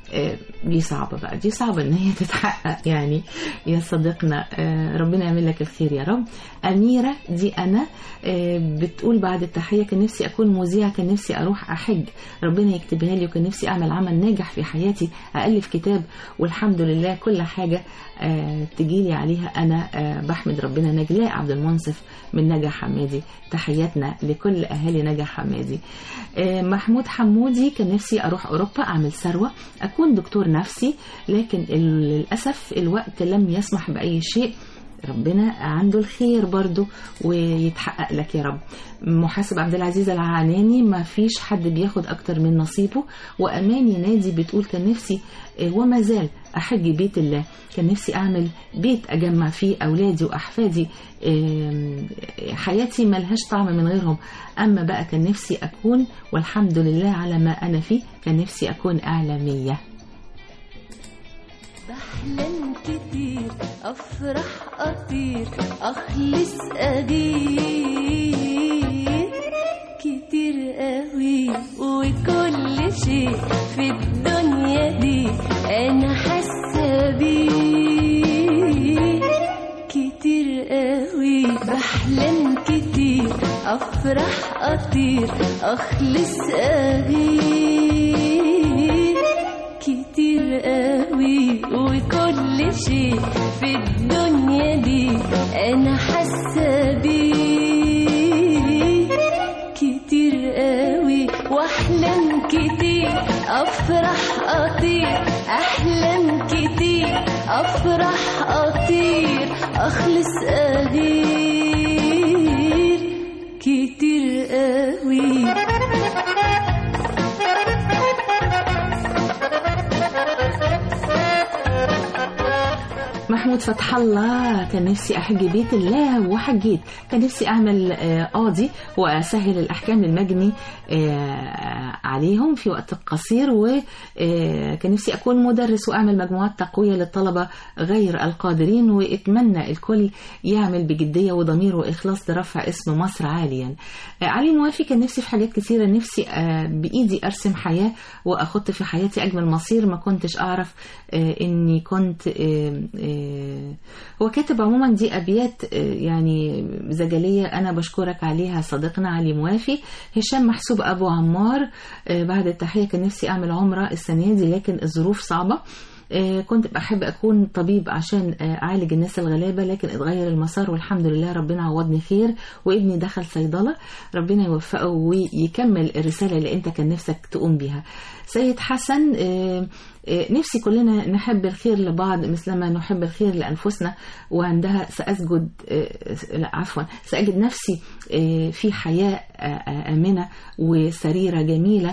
آه، دي صعبة بقى دي صعبة ان هي تتحقق يعني يا صديقنا آه، ربنا يعمل لك الخير يا رب أميرة دي أنا آه، بتقول بعد التحية كان نفسي أكون مذيعة كان نفسي أروح أحج ربنا يكتبها لي وكان نفسي أعمل عمل ناجح في حياتي ألف كتاب والحمد لله كل حاجة آه، تجيلي عليها أنا آه، بحمد ربنا نجلاء عبد المنصف من نجا حمادي تحياتنا لكل أهالي نجا حمادي آه، محمود حمودي كان نفسي أروح أوروبا أعمل ثروة أكون دكتور نفسي لكن للأسف الوقت لم يسمح بأي شيء ربنا عنده الخير برضه ويتحقق لك يا رب محاسب عبد العزيز العناني ما فيش حد بياخد اكتر من نصيبه واماني نادي بتقول كان نفسي آه، وما زال احج بيت الله كان نفسي اعمل بيت اجمع فيه اولادي واحفادي آم، حياتي ملهاش طعم من غيرهم اما بقى كان نفسي اكون والحمد لله على ما انا فيه كان نفسي اكون اعلاميه بحلم كتير افرح اطير اخلص ادير كتير قوي وكل شيء في الدنيا دي انا حاسه بيه كتير قوي بحلم كتير افرح اطير اخلص ابير كتير قوي وكل شيء في الدنيا دي انا حاسه بيه كتير قوي واحلم كتير افرح اطير احلم كتير افرح اطير اخلص اغير كتير قوي محمود فتح الله كان نفسي أحج بيت الله وحجيت كان نفسي أعمل آه، قاضي وأسهل الأحكام للمجني آه، عليهم في وقت قصير وكان نفسي أكون مدرس وأعمل مجموعات تقوية للطلبة غير القادرين وأتمنى الكل يعمل بجدية وضمير وإخلاص لرفع اسم مصر عاليا آه، علي موافي كان نفسي في حاجات كثيرة نفسي آه، بإيدي أرسم حياة وأخط في حياتي أجمل مصير ما كنتش أعرف آه، إني كنت آه، آه، هو كاتب عموما دي أبيات آه، يعني زجلية أنا بشكرك عليها صديقنا علي موافي هشام محسوب أبو عمار آه، بعد التحية كان نفسي أعمل عمرة السنة دي لكن الظروف صعبة آه، كنت بحب أكون طبيب عشان آه، أعالج الناس الغلابة لكن اتغير المسار والحمد لله ربنا عوضني خير وابني دخل صيدلة ربنا يوفقه ويكمل الرسالة اللي أنت كان نفسك تقوم بيها سيد حسن آه، آه، نفسي كلنا نحب الخير لبعض مثلما نحب الخير لأنفسنا وعندها سأسجد آه، لا عفوا سأجد نفسي آه، في حياة آه، آه، آمنة وسريرة جميلة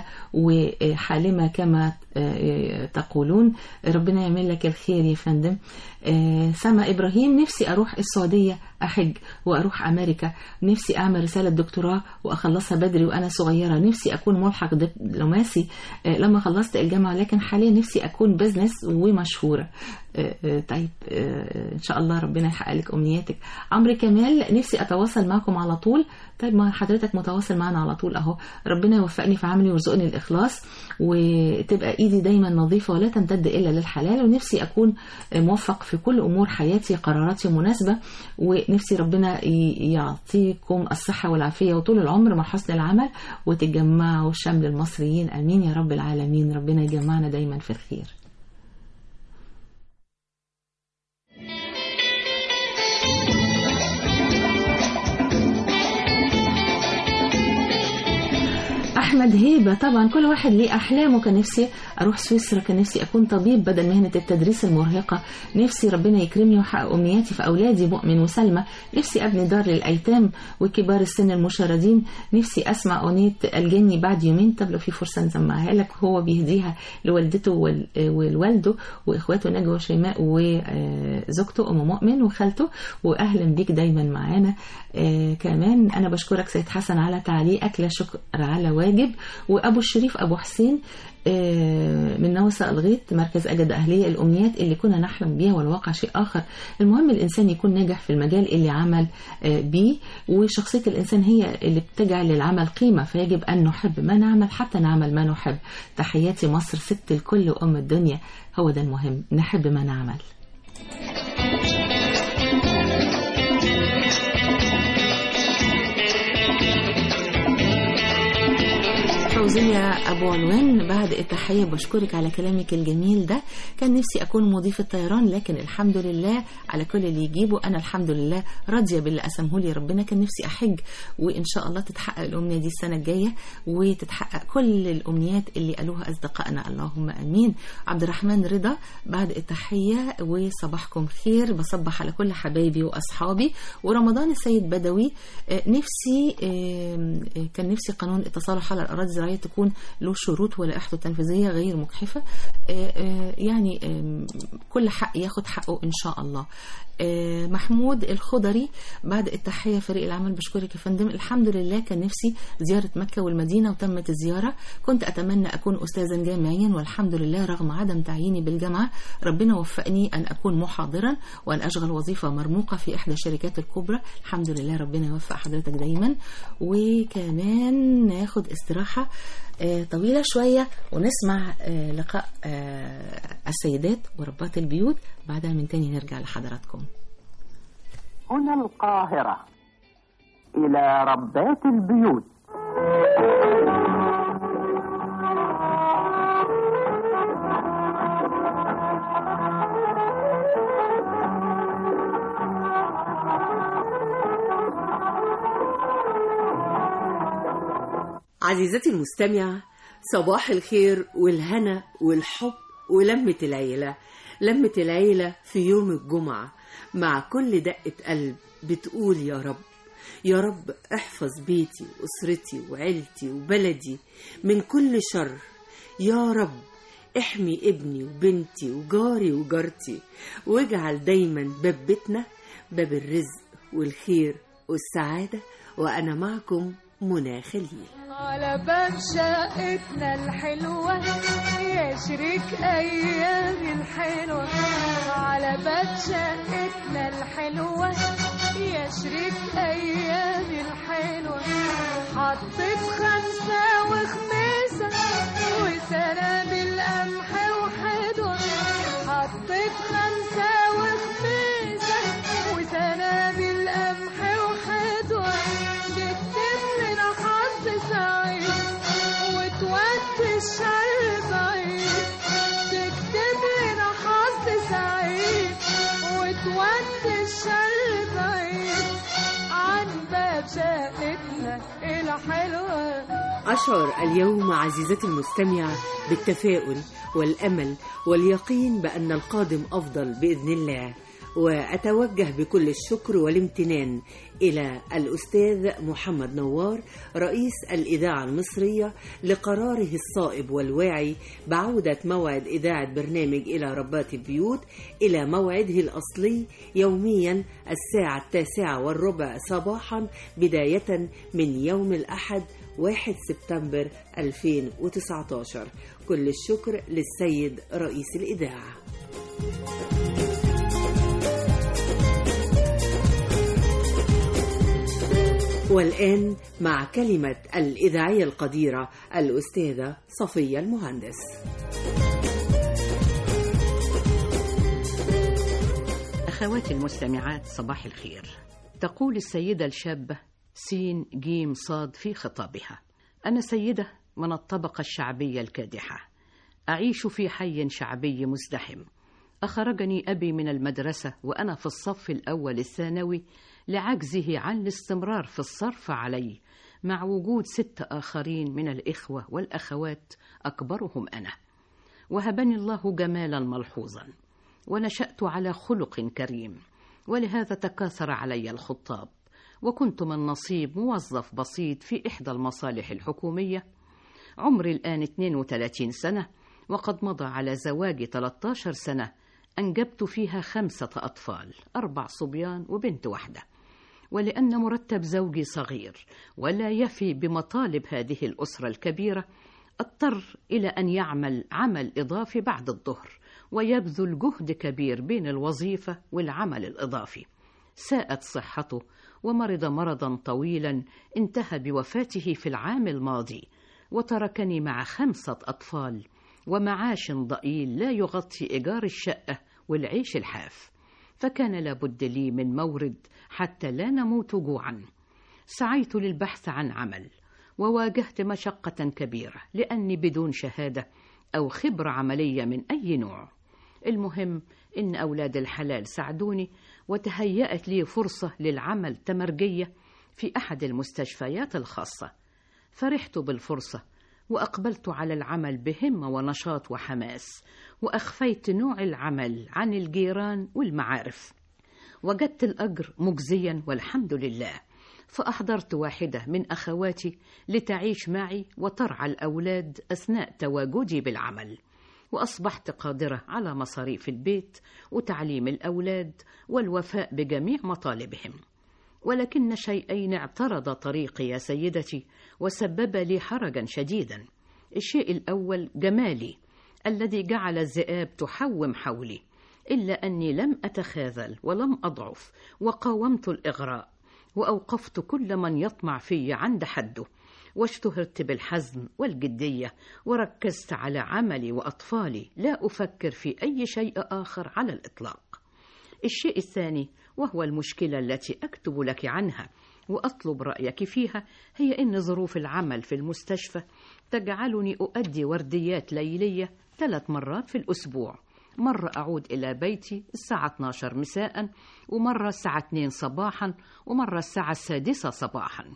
وحالمة كما آه، تقولون ربنا يعمل لك الخير يا فندم آه، سما إبراهيم نفسي أروح السعودية أحج وأروح أمريكا نفسي أعمل رسالة دكتوراه وأخلصها بدري وأنا صغيرة نفسي أكون ملحق دبلوماسي آه، لما خلصت الجامعة لكن حاليا نفسي أكون بزنس ومشهورة آه، آه، طيب آه، إن شاء الله ربنا يحقق لك أمنياتك عمرو كمال نفسي أتواصل معكم على طول طيب ما حضرتك متواصل معنا على طول أهو ربنا يوفقني في عملي ويرزقني الإخلاص وتبقى إيدي دايما نظيفة ولا تمتد إلا للحلال ونفسي أكون موفق في كل أمور حياتي قراراتي مناسبة ونفسي ربنا ي- يعطيكم الصحة والعافية وطول العمر مع حسن العمل وتجمعوا شمل المصريين آمين يا رب العالمين ربنا يجمعنا دايما في الخير احمد هيبه طبعا كل واحد ليه احلامه كان نفسي اروح سويسرا كان نفسي اكون طبيب بدل مهنه التدريس المرهقه نفسي ربنا يكرمني واحقق امنياتي في اولادي مؤمن وسلمى نفسي ابني دار للايتام وكبار السن المشردين نفسي اسمع اغنيه الجني بعد يومين طب لو في فرصه نسمعها لك هو بيهديها لوالدته وال- والوالده واخواته نجوى وشيماء وزوجته ام مؤمن وخالته واهلا بيك دايما معانا آه، كمان انا بشكرك سيد حسن على تعليقك لا شكر على واجب واجب وأبو الشريف أبو حسين آه، من نوسة الغيط مركز أجد أهلية الأمنيات اللي كنا نحلم بيها والواقع شيء آخر المهم الإنسان يكون ناجح في المجال اللي عمل آه، بيه وشخصية الإنسان هي اللي بتجعل للعمل قيمة فيجب أن نحب ما نعمل حتى نعمل ما نحب تحياتي مصر ست الكل وأم الدنيا هو ده المهم نحب ما نعمل فوزية أبو عنوان بعد التحية بشكرك على كلامك الجميل ده كان نفسي أكون مضيف الطيران لكن الحمد لله على كل اللي يجيبه أنا الحمد لله راضية باللي قسمه لي ربنا كان نفسي أحج وإن شاء الله تتحقق الأمنية دي السنة الجاية وتتحقق كل الأمنيات اللي قالوها أصدقائنا اللهم أمين عبد الرحمن رضا بعد التحية وصباحكم خير بصبح على كل حبايبي وأصحابي ورمضان السيد بدوي آه، نفسي آه، آه، كان نفسي قانون التصالح على الأراضي الزراعية تكون له شروط ولائحته التنفيذية غير مجحفة آه، آه، يعني آم، كل حق ياخد حقه إن شاء الله آه، محمود الخضري بعد التحية فريق العمل بشكرك يا فندم الحمد لله كان نفسي زيارة مكة والمدينة وتمت الزيارة كنت أتمنى أكون أستاذا جامعيا والحمد لله رغم عدم تعييني بالجامعة ربنا وفقني أن أكون محاضرا وأن أشغل وظيفة مرموقة في إحدى الشركات الكبرى الحمد لله ربنا يوفق حضرتك دايما وكمان ناخد استراحة آه، طويلة شوية ونسمع آه، لقاء آه، السيدات وربات البيوت بعدها من تاني نرجع لحضراتكم هنا القاهرة إلى ربات البيوت عزيزتي المستمعة صباح الخير والهنا والحب ولمة العيلة لمة العيلة في يوم الجمعة مع كل دقة قلب بتقول يا رب يا رب احفظ بيتي وأسرتي وعيلتي وبلدي من كل شر يا رب احمي ابني وبنتي وجاري وجارتي واجعل دايما باب بيتنا باب الرزق والخير والسعادة وأنا معكم منى خليل على باب شقتنا الحلوة يا شريك أيامي الحلوة على باب شقتنا الحلوة يا شريك أيامي الحلوة حطيت خمسة وخميسة وسنابل قمح وحدوة حطيت خمسة وخميسة وسنابل قمح وحدوة جبت لنا حظ سعيد وتودي الشر بعيد تكتب لنا حظ سعيد وتودي الشر بعيد عن باب شقتنا الحلوة أشعر اليوم عزيزتي المستمعة بالتفاؤل والأمل واليقين بأن القادم أفضل بإذن الله وأتوجه بكل الشكر والامتنان إلى الأستاذ محمد نوار رئيس الإذاعة المصرية لقراره الصائب والواعي بعودة موعد إذاعة برنامج إلى ربات البيوت إلى موعده الأصلي يوميا الساعة التاسعة والربع صباحا بداية من يوم الأحد 1 سبتمبر 2019 كل الشكر للسيد رئيس الإذاعة والآن مع كلمة الإذاعية القديرة الأستاذة صفية المهندس أخواتي المستمعات صباح الخير تقول السيدة الشابة سين جيم صاد في خطابها أنا سيدة من الطبقة الشعبية الكادحة أعيش في حي شعبي مزدحم أخرجني أبي من المدرسة وأنا في الصف الأول الثانوي لعجزه عن الاستمرار في الصرف علي مع وجود ست آخرين من الإخوة والأخوات أكبرهم أنا وهبني الله جمالا ملحوظا ونشأت على خلق كريم ولهذا تكاثر علي الخطاب وكنت من نصيب موظف بسيط في إحدى المصالح الحكومية عمري الآن 32 سنة وقد مضى على زواجي 13 سنة أنجبت فيها خمسة أطفال أربع صبيان وبنت واحدة ولأن مرتب زوجي صغير ولا يفي بمطالب هذه الأسرة الكبيرة اضطر إلى أن يعمل عمل إضافي بعد الظهر ويبذل جهد كبير بين الوظيفة والعمل الإضافي ساءت صحته ومرض مرضا طويلا انتهى بوفاته في العام الماضي وتركني مع خمسة أطفال ومعاش ضئيل لا يغطي إيجار الشقة والعيش الحاف فكان لابد لي من مورد حتى لا نموت جوعا سعيت للبحث عن عمل وواجهت مشقة كبيرة لأني بدون شهادة أو خبرة عملية من أي نوع المهم إن أولاد الحلال ساعدوني وتهيأت لي فرصة للعمل تمرجية في أحد المستشفيات الخاصة فرحت بالفرصة وأقبلت على العمل بهمة ونشاط وحماس وأخفيت نوع العمل عن الجيران والمعارف وجدت الأجر مجزيا والحمد لله فأحضرت واحدة من أخواتي لتعيش معي وترعى الأولاد أثناء تواجدي بالعمل وأصبحت قادرة على مصاريف البيت وتعليم الأولاد والوفاء بجميع مطالبهم ولكن شيئين اعترض طريقي يا سيدتي وسبب لي حرجا شديدا الشيء الأول جمالي الذي جعل الذئاب تحوم حولي إلا أني لم أتخاذل ولم أضعف وقاومت الإغراء وأوقفت كل من يطمع في عند حده واشتهرت بالحزم والجدية وركزت على عملي وأطفالي لا أفكر في أي شيء آخر على الإطلاق الشيء الثاني وهو المشكلة التي أكتب لك عنها وأطلب رأيك فيها هي إن ظروف العمل في المستشفى تجعلني أؤدي ورديات ليلية ثلاث مرات في الأسبوع مرة أعود إلى بيتي الساعة 12 مساء ومرة الساعة 2 صباحا ومرة الساعة السادسة صباحا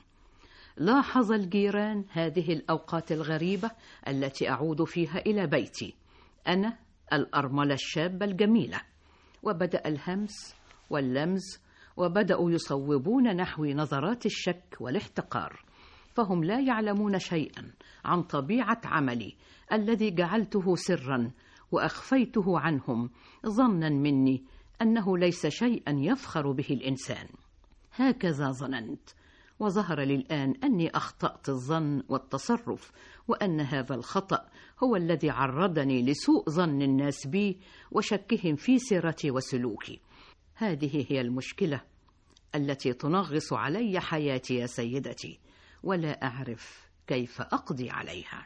لاحظ الجيران هذه الأوقات الغريبة التي أعود فيها إلى بيتي أنا الأرملة الشابة الجميلة وبدأ الهمس واللمز وبدأوا يصوبون نحوي نظرات الشك والاحتقار فهم لا يعلمون شيئا عن طبيعة عملي الذي جعلته سرا وأخفيته عنهم ظنا مني أنه ليس شيئا يفخر به الإنسان هكذا ظننت وظهر لي الآن أني أخطأت الظن والتصرف وأن هذا الخطأ هو الذي عرضني لسوء ظن الناس بي وشكهم في سيرتي وسلوكي هذه هي المشكلة التي تنغص علي حياتي يا سيدتي ولا أعرف كيف أقضي عليها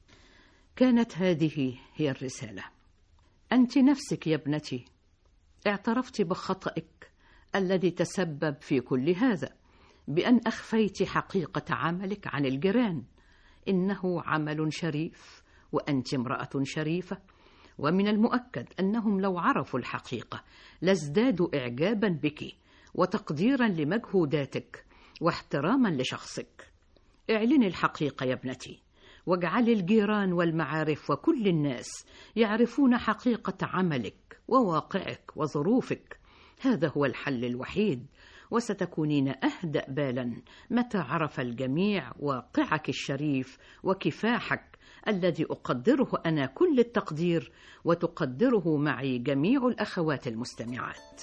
كانت هذه هي الرسالة أنت نفسك يا ابنتي اعترفت بخطئك الذي تسبب في كل هذا بأن أخفيت حقيقة عملك عن الجيران إنه عمل شريف وأنت امرأة شريفة ومن المؤكد أنهم لو عرفوا الحقيقة لازدادوا إعجابا بك وتقديرا لمجهوداتك واحتراما لشخصك اعلني الحقيقة يا ابنتي واجعلي الجيران والمعارف وكل الناس يعرفون حقيقة عملك وواقعك وظروفك هذا هو الحل الوحيد وستكونين أهدأ بالا متى عرف الجميع واقعك الشريف وكفاحك الذي أقدره أنا كل التقدير وتقدره معي جميع الأخوات المستمعات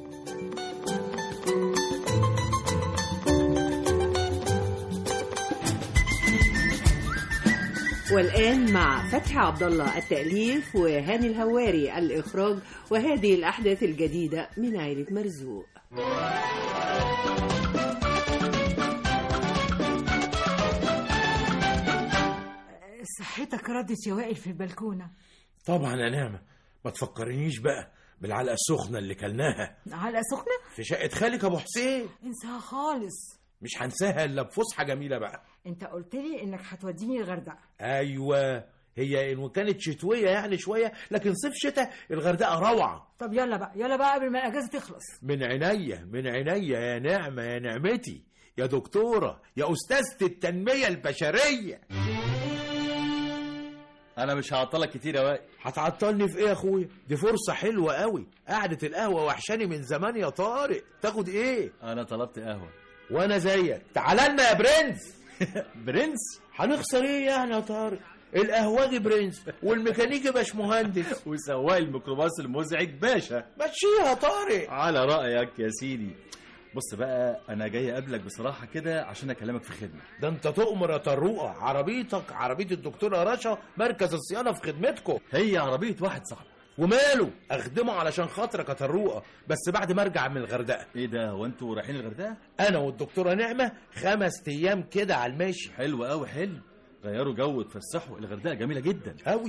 والآن مع فتحي عبد الله التأليف وهاني الهواري الإخراج وهذه الأحداث الجديدة من عائلة مرزوق صحتك ردت يا وائل في البلكونة طبعا يا نعمة ما تفكرنيش بقى بالعلقة السخنة اللي كلناها علقة سخنة في شقة خالك أبو حسين انساها خالص مش هنساها إلا بفسحة جميلة بقى انت قلت لي انك هتوديني الغردقة أيوة هي إن كانت شتوية يعني شوية لكن صيف شتاء الغردقة روعة طب يلا بقى يلا بقى قبل ما الاجازة تخلص من عينيا من عينيا يا نعمة يا نعمتي يا دكتورة يا أستاذة التنمية البشرية انا مش هعطلك كتير يا وائل هتعطلني في ايه يا اخويا دي فرصة حلوة قوي قعدة القهوة وحشاني من زمان يا طارق تاخد ايه انا طلبت قهوه وانا زيك تعال لنا يا برنس برنس هنخسر ايه يعني يا طارق القهوجي برنس والميكانيكي باش مهندس وسواق الميكروباص المزعج باشا مشيها يا طارق على رايك يا سيدي بص بقى انا جاي اقابلك بصراحه كده عشان اكلمك في خدمه ده انت تؤمر يا طروقه عربيتك عربيه الدكتوره رشا مركز الصيانه في خدمتكم هي عربيه واحد صاحبي وماله اخدمه علشان خاطرك يا طروقه بس بعد ما ارجع من الغردقه ايه ده هو انتوا رايحين الغردقه انا والدكتوره نعمه خمس ايام كده على الماشي حلو قوي حلو غيروا جو اتفسحوا الغردقه جميله جدا قوي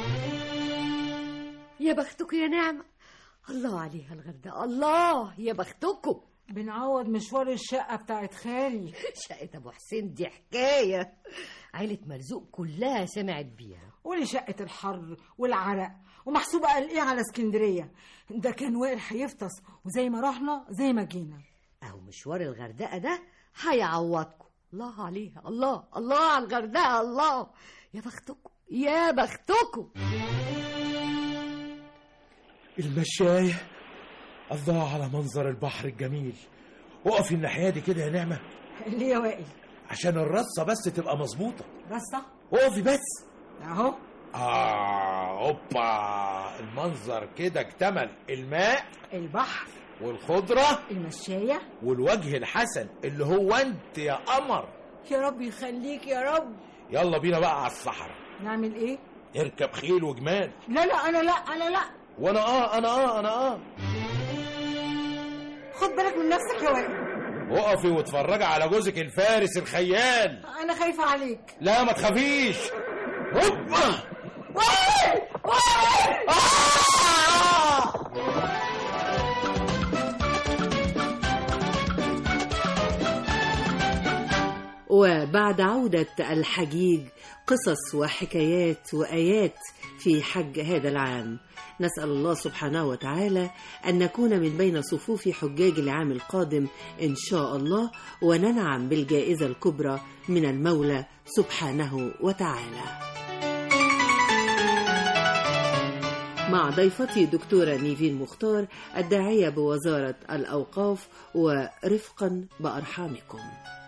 يا بختك يا نعمة الله عليها الغردقة الله يا بختكم بنعوض مشوار الشقة بتاعت خالي شقة أبو حسين دي حكاية عيلة مرزوق كلها سمعت بيها قولي شقة الحر والعرق ومحسوبة قال ايه على اسكندرية ده كان وائل هيفطس وزي ما رحنا زي ما جينا أهو مشوار الغردقة ده هيعوضكم الله عليها الله الله على الغردقة الله يا بختكم يا بختكم المشاية الله على منظر البحر الجميل وقفي الناحية دي كده يا نعمة ليه يا وائل عشان الرصة بس تبقى مظبوطة بس وقفي بس اهو آه أوبا المنظر كده اكتمل الماء البحر والخضرة المشاية والوجه الحسن اللي هو انت يا قمر يا رب يخليك يا رب يلا بينا بقى على الصحراء نعمل ايه اركب خيل وجمال لا لا انا لا انا لا وانا اه انا اه انا اه خد بالك من نفسك يا وائل وقفي واتفرجي على جوزك الفارس الخيال انا خايفة عليك لا ما تخافيش هوبا وائل وائل وبعد عودة الحجيج قصص وحكايات وآيات في حج هذا العام نسأل الله سبحانه وتعالى أن نكون من بين صفوف حجاج العام القادم إن شاء الله وننعم بالجائزة الكبرى من المولى سبحانه وتعالى مع ضيفتي دكتورة نيفين مختار الداعية بوزارة الأوقاف ورفقا بأرحامكم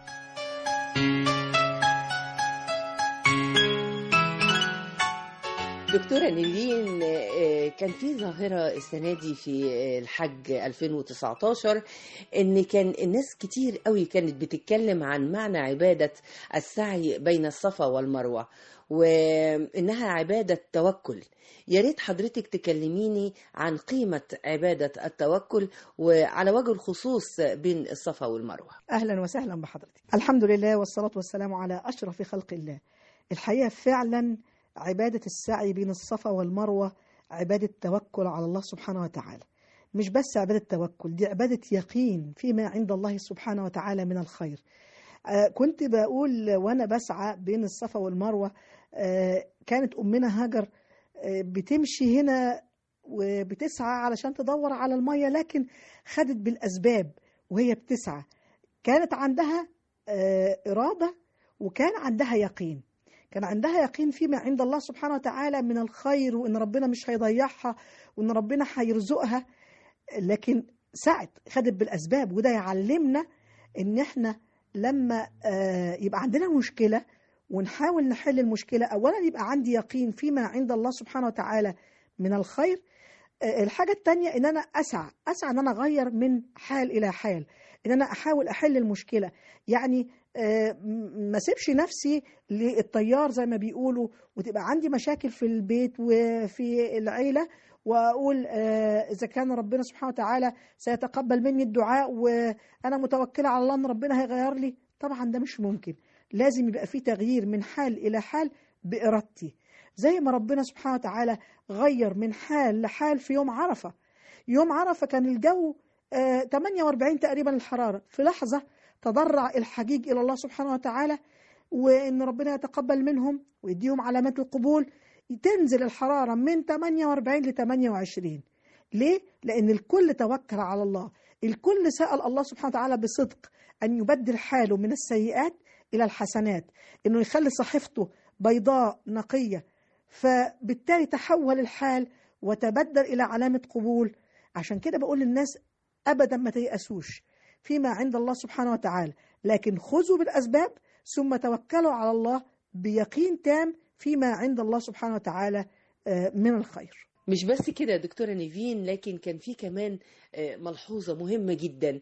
دكتورة نيفين آه، كان في ظاهرة السنة دي في آه، الحج 2019 ان كان الناس كتير قوي كانت بتتكلم عن معنى عبادة السعي بين الصفا والمروة وانها عبادة توكل يا ريت حضرتك تكلميني عن قيمة عبادة التوكل وعلى وجه الخصوص بين الصفا والمروة أهلا وسهلا بحضرتك الحمد لله والصلاة والسلام على أشرف خلق الله الحقيقة فعلا عبادة السعي بين الصفا والمروة عبادة توكل على الله سبحانه وتعالى مش بس عبادة توكل دي عبادة يقين فيما عند الله سبحانه وتعالى من الخير آه كنت بقول وأنا بسعى بين الصفا والمروة آه كانت أمنا هاجر آه بتمشي هنا وبتسعى علشان تدور على المية لكن خدت بالأسباب وهي بتسعى كانت عندها آه إرادة وكان عندها يقين كان عندها يقين فيما عند الله سبحانه وتعالى من الخير وان ربنا مش هيضيعها وان ربنا هيرزقها لكن سعت خدت بالاسباب وده يعلمنا ان احنا لما يبقى عندنا مشكله ونحاول نحل المشكله اولا يبقى عندي يقين فيما عند الله سبحانه وتعالى من الخير الحاجه الثانيه ان انا اسعى اسعى ان انا اغير من حال الى حال ان انا احاول احل المشكله يعني ما سيبش نفسي للطيار زي ما بيقولوا وتبقى عندي مشاكل في البيت وفي العيلة وأقول إذا كان ربنا سبحانه وتعالى سيتقبل مني الدعاء وأنا متوكلة على الله أن ربنا هيغير لي طبعا ده مش ممكن لازم يبقى في تغيير من حال إلى حال بإرادتي زي ما ربنا سبحانه وتعالى غير من حال لحال في يوم عرفة يوم عرفة كان الجو 48 تقريبا الحرارة في لحظة تضرع الحجيج إلى الله سبحانه وتعالى وإن ربنا يتقبل منهم ويديهم علامات القبول تنزل الحرارة من 48 ل 28 ليه؟ لأن الكل توكل على الله الكل سأل الله سبحانه وتعالى بصدق أن يبدل حاله من السيئات إلى الحسنات إنه يخلي صحيفته بيضاء نقية فبالتالي تحول الحال وتبدل إلى علامة قبول عشان كده بقول للناس أبدا ما تيأسوش فيما عند الله سبحانه وتعالى لكن خذوا بالأسباب ثم توكلوا على الله بيقين تام فيما عند الله سبحانه وتعالى من الخير مش بس كده يا دكتورة نيفين لكن كان في كمان ملحوظة مهمة جدا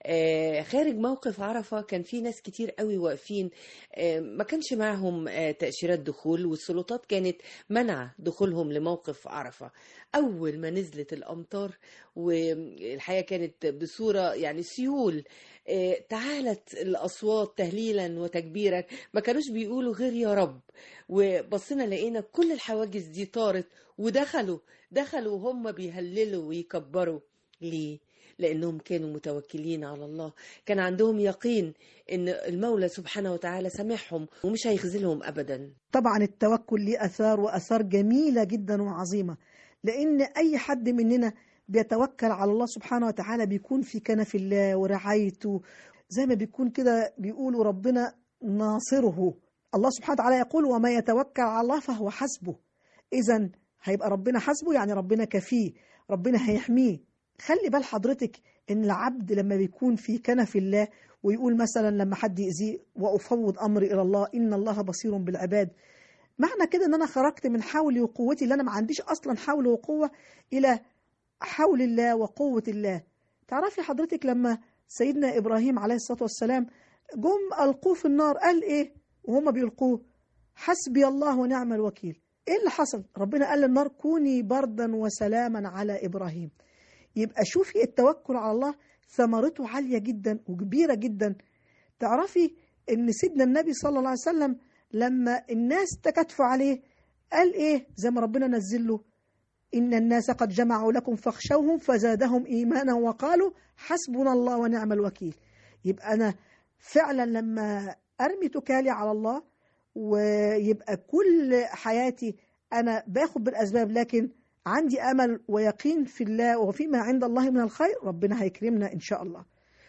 آه، خارج موقف عرفة كان في ناس كتير قوي واقفين آه، ما كانش معهم آه، تأشيرات دخول والسلطات كانت منع دخولهم لموقف عرفة أول ما نزلت الأمطار والحقيقة كانت بصورة يعني سيول آه، تعالت الأصوات تهليلا وتكبيرا ما كانوش بيقولوا غير يا رب وبصينا لقينا كل الحواجز دي طارت ودخلوا دخلوا وهم بيهللوا ويكبروا ليه؟ لأنهم كانوا متوكلين على الله كان عندهم يقين إن المولى سبحانه وتعالى سامحهم ومش هيخذلهم أبدا طبعا التوكل ليه اثار واثار جميله جدا وعظيمه لان اي حد مننا بيتوكل على الله سبحانه وتعالى بيكون في كنف الله ورعايته زي ما بيكون كده بيقولوا ربنا ناصره الله سبحانه وتعالى يقول وما يتوكل على الله فهو حسبه اذا هيبقى ربنا حسبه يعني ربنا كفيه ربنا هيحميه خلي بال حضرتك ان العبد لما بيكون في كنف الله ويقول مثلا لما حد يأذيه وأفوض أمري إلى الله إن الله بصير بالعباد معنى كده ان انا خرجت من حولي وقوتي اللي انا ما عنديش اصلا حول وقوه الى حول الله وقوه الله تعرفي حضرتك لما سيدنا ابراهيم عليه الصلاه والسلام جم القوه في النار قال ايه وهم بيلقوه حسبي الله ونعم الوكيل ايه اللي حصل ربنا قال للنار كوني بردا وسلاما على ابراهيم يبقى شوفي التوكل على الله ثمرته عاليه جدا وكبيره جدا تعرفي ان سيدنا النبي صلى الله عليه وسلم لما الناس تكاتفوا عليه قال ايه زي ما ربنا نزل له ان الناس قد جمعوا لكم فاخشوهم فزادهم ايمانا وقالوا حسبنا الله ونعم الوكيل يبقى انا فعلا لما ارمي تكالي على الله ويبقى كل حياتي انا باخد بالاسباب لكن عندي امل ويقين في الله وفيما عند الله من الخير ربنا هيكرمنا ان شاء الله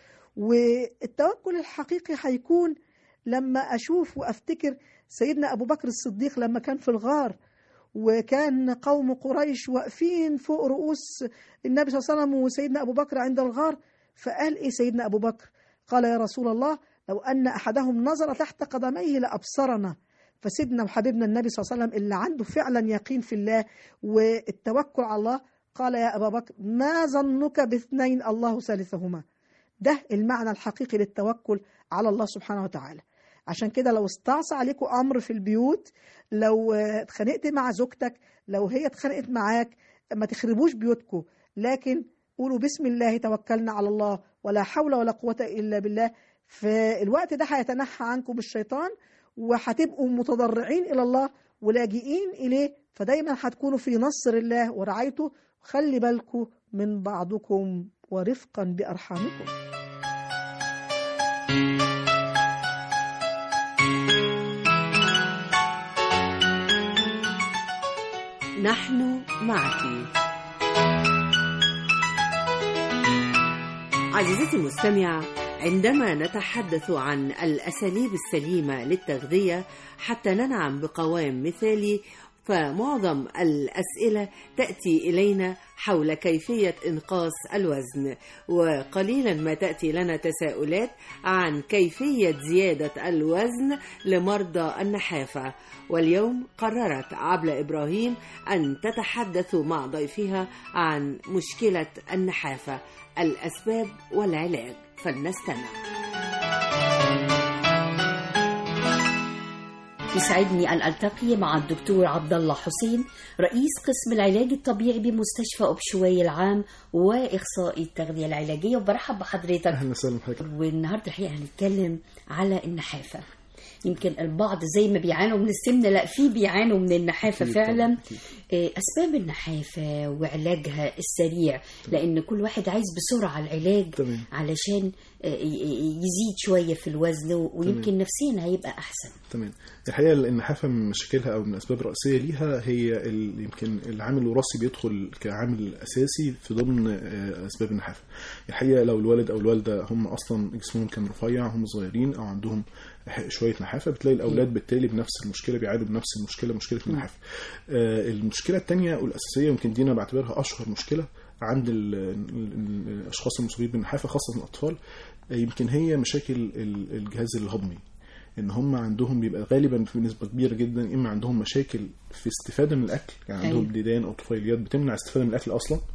والتوكل الحقيقي هيكون لما أشوف وأفتكر سيدنا أبو بكر الصديق لما كان في الغار وكان قوم قريش واقفين فوق رؤوس النبي صلى الله عليه وسلم وسيدنا أبو بكر عند الغار فقال إيه سيدنا أبو بكر قال يا رسول الله لو أن أحدهم نظر تحت قدميه لأبصرنا فسيدنا وحبيبنا النبي صلى الله عليه وسلم اللي عنده فعلا يقين في الله والتوكل على الله قال يا أبا بكر ما ظنك باثنين الله ثالثهما ده المعنى الحقيقي للتوكل على الله سبحانه وتعالى عشان كده لو استعصى عليكم امر في البيوت لو اتخانقت مع زوجتك لو هي اتخانقت معاك ما تخربوش بيوتكم لكن قولوا بسم الله توكلنا على الله ولا حول ولا قوة إلا بالله في الوقت ده هيتنحى عنكم الشيطان وهتبقوا متضرعين إلى الله ولاجئين إليه فدايما هتكونوا في نصر الله ورعايته خلي بالكم من بعضكم ورفقا بأرحامكم نحن معك عزيزتي المستمعة عندما نتحدث عن الأساليب السليمة للتغذية حتى ننعم بقوام مثالي فمعظم الأسئلة تأتي إلينا حول كيفية إنقاص الوزن وقليلا ما تأتي لنا تساؤلات عن كيفية زيادة الوزن لمرضى النحافة واليوم قررت عبلة إبراهيم أن تتحدث مع ضيفها عن مشكلة النحافة الأسباب والعلاج فلنستمع يسعدني أن ألتقي مع الدكتور عبد الله حسين رئيس قسم العلاج الطبيعي بمستشفى أبشوي العام وإخصائي التغذية العلاجية وبرحب بحضرتك أهلا وسهلا بحضرتك والنهارده الحقيقة هنتكلم على النحافة يمكن البعض زي ما بيعانوا من السمنة لا في بيعانوا من النحافة أكيد فعلا طبعاً، أكيد. آه، أسباب النحافة وعلاجها السريع لأن كل واحد عايز بسرعة العلاج تمام. علشان آه، ي- ي- يزيد شوية في الوزن ويمكن تمام. نفسيا هيبقى أحسن تمام الحقيقه النحافه من مشاكلها او من الاسباب الرئيسيه ليها هي ال- يمكن العامل الوراثي بيدخل كعامل اساسي في ضمن آه، اسباب النحافه الحقيقه لو الوالد او الوالده هم اصلا جسمهم كان رفيع هم صغيرين او عندهم ح- شويه نحافه بتلاقي الاولاد بالتالي بنفس المشكله بيعانوا بنفس المشكله مشكله النحافه آه، المشكله الثانيه والاساسيه يمكن دي انا بعتبرها اشهر مشكله عند ال- ال- الاشخاص المصابين بالنحافه خاصه الاطفال آه، يمكن هي مشاكل ال- الجهاز الهضمي ان هم عندهم بيبقى غالبا في نسبه كبيره جدا اما عندهم مشاكل في استفاده من الاكل يعني عندهم أيوة. ديدان او طفيليات بتمنع استفاده من الاكل اصلا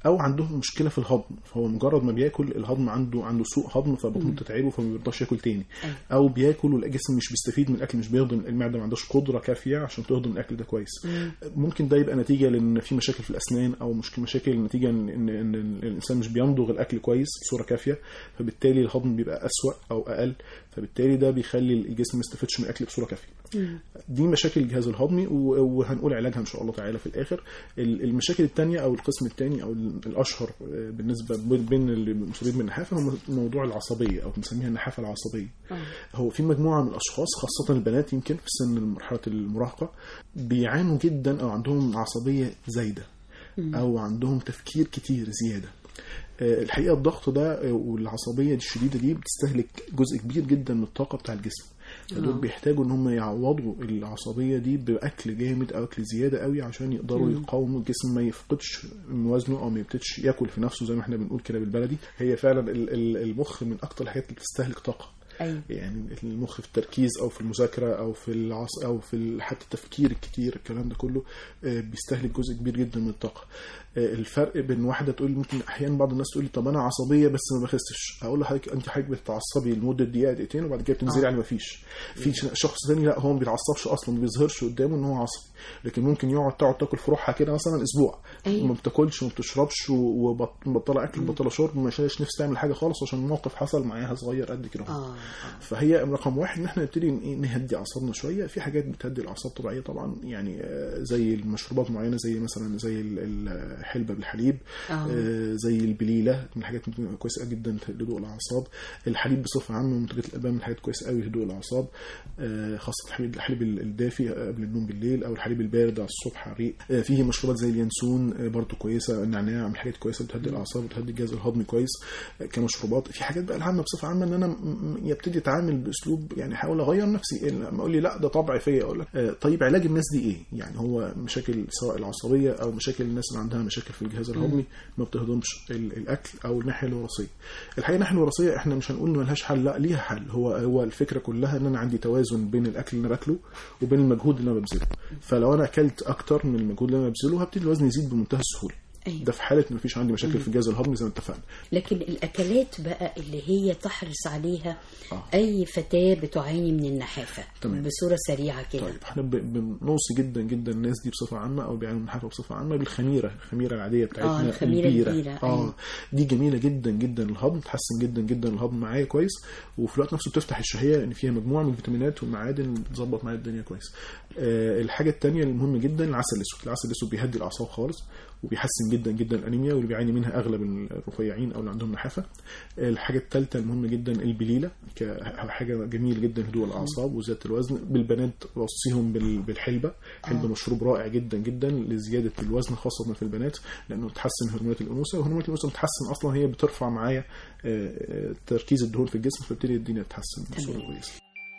او عندهم مشكله في الهضم فهو مجرد ما بياكل الهضم عنده عنده سوء هضم فبطنه بتتعبه فما بيرضاش ياكل تاني او بياكل والجسم مش بيستفيد من الاكل مش بيهضم المعده ما عندهاش قدره كافيه عشان تهضم الاكل ده كويس ممكن ده يبقى نتيجه لان في مشاكل في الاسنان او مشكله مشاكل نتيجه ان ان إن الانسان مش بيمضغ الاكل كويس بصوره كافيه فبالتالي الهضم بيبقى اسوا او اقل فبالتالي ده بيخلي الجسم ما يستفدش من الاكل بصوره كافيه دي مشاكل الجهاز الهضمي و- وهنقول علاجها ان شاء الله تعالى في الاخر ال- المشاكل الثانيه او القسم الثاني او ال- الاشهر آه، بالنسبه بين- بين المصابين بالنحافه هو موضوع العصبيه او بنسميها النحافه العصبيه هو في مجموعه من الاشخاص خاصه البنات يمكن في سن مرحله المراهقه بيعانوا جدا او عندهم عصبيه زايده او عندهم تفكير كتير زياده آه، الحقيقه الضغط ده آه، والعصبيه دي الشديده دي بتستهلك جزء كبير جدا من الطاقه بتاع الجسم فدول آه. بيحتاجوا ان هم يعوضوا العصبيه دي باكل جامد او اكل زياده قوي عشان يقدروا مم. يقاوموا الجسم ما يفقدش من وزنه او ما يبتدش ياكل في نفسه زي ما احنا بنقول كده بالبلدي هي فعلا ال- ال- المخ من اكتر الحاجات اللي بتستهلك طاقه أيوة. يعني المخ في التركيز او في المذاكره او في العص او في ال- حتى التفكير الكتير الكلام ده كله آه، بيستهلك جزء كبير جدا من الطاقه آه، الفرق بين واحده تقول ممكن احيانا بعض الناس تقول لي طب انا عصبيه بس ما بخستش اقول لحضرتك انت حضرتك بتتعصبي لمده دقيقه دقيقتين وبعد كده بتنزلي آه. على ما فيش في ش- شخص تاني لا هو ما بيتعصبش اصلا ما بيظهرش قدامه ان هو عصبي لكن ممكن يقعد تقعد تاكل في روحها كده مثلا اسبوع أيوة. ما بتاكلش وما بتشربش ومبطله اكل ومبطله شرب وما شايش نفس تعمل حاجه خالص عشان موقف حصل معاها صغير قد كده آه. فهي رقم واحد ان احنا نبتدي ن- نهدي اعصابنا شويه في حاجات بتهدي الاعصاب طبيعيه طبعا يعني آه، زي المشروبات معينه زي مثلا زي ال- الحلبه بالحليب آه. آه، زي البليله من الحاجات اللي كويسه جدا لهدوء الاعصاب الحليب بصفه عامه منتجات الالبان من الحاجات كويسه قوي لهدوء الاعصاب آه، خاصه الحليب الحليب الدافي قبل النوم بالليل او الحليب البارد على الصبح على الريق آه، فيه مشروبات زي اليانسون آه، برضو كويسه النعناع من حاجات كويسه بتهدي الاعصاب وبتهدي الجهاز الهضمي كويس آه، كمشروبات في حاجات بقى العامه بصفه عامه ان انا م- م- يبتدي اتعامل باسلوب يعني احاول اغير نفسي لما اقول لي لا ده طبع فيا اقول لك آه، طيب علاج الناس دي ايه يعني هو مشاكل سواء العصبيه او مشاكل الناس اللي عندها مشاكل في الجهاز الهضمي ما بتهضمش ال- الاكل او الناحيه الوراثيه الحقيقه الناحيه الوراثيه احنا مش هنقول ما لهاش حل لا ليها حل هو هو الفكره كلها ان انا عندي توازن بين الاكل اللي انا باكله وبين المجهود اللي انا ببذله فلو انا اكلت اكتر من المجهود اللي انا ببذله هبتدي الوزن يزيد بمنتهى السهوله أيوة. ده في حاله ان مفيش عندي مشاكل في الجهاز الهضمي زي ما اتفقنا لكن الأكلات بقى اللي هي تحرص عليها أي فتاة بتعاني من النحافة تمام. بصورة سريعة كده طيب احنا ب- بنوصي جدا جدا الناس دي بصفه عامه او بيعانوا من النحافه بصفه عامه بالخميره الخميره العاديه بتاعتنا آه، الخميرة البيرة، اه أيوة. دي جميله جدا جدا للهضم تحسن جدا جدا الهضم معايا كويس وفي الوقت نفسه بتفتح الشهيه لان فيها مجموعه من الفيتامينات والمعادن بتظبط معايا الدنيا كويس آه الحاجه الثانيه المهمه جدا العسل الاسود العسل الاسود بيهدي الاعصاب خالص وبيحسن جدا جدا الانيميا واللي بيعاني منها اغلب الرفيعين او اللي عندهم نحافه الحاجه الثالثه المهمه جدا البليله كحاجه جميله جدا هدوء الاعصاب وزياده الوزن بالبنات وصيهم بال- بالحلبه حلبه آه. مشروب رائع جدا جدا لزياده الوزن خاصه في البنات لانه تحسن هرمونات الانوثه وهرمونات الانوثه بتحسن اصلا هي بترفع معايا آه، آه، تركيز الدهون في الجسم فبتبتدي الدنيا تتحسن بصوره كويسه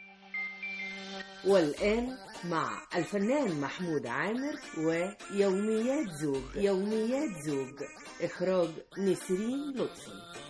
والآن مع الفنان محمود عامر ويوميات زوج يوميات زوج إخراج نسرين لطفي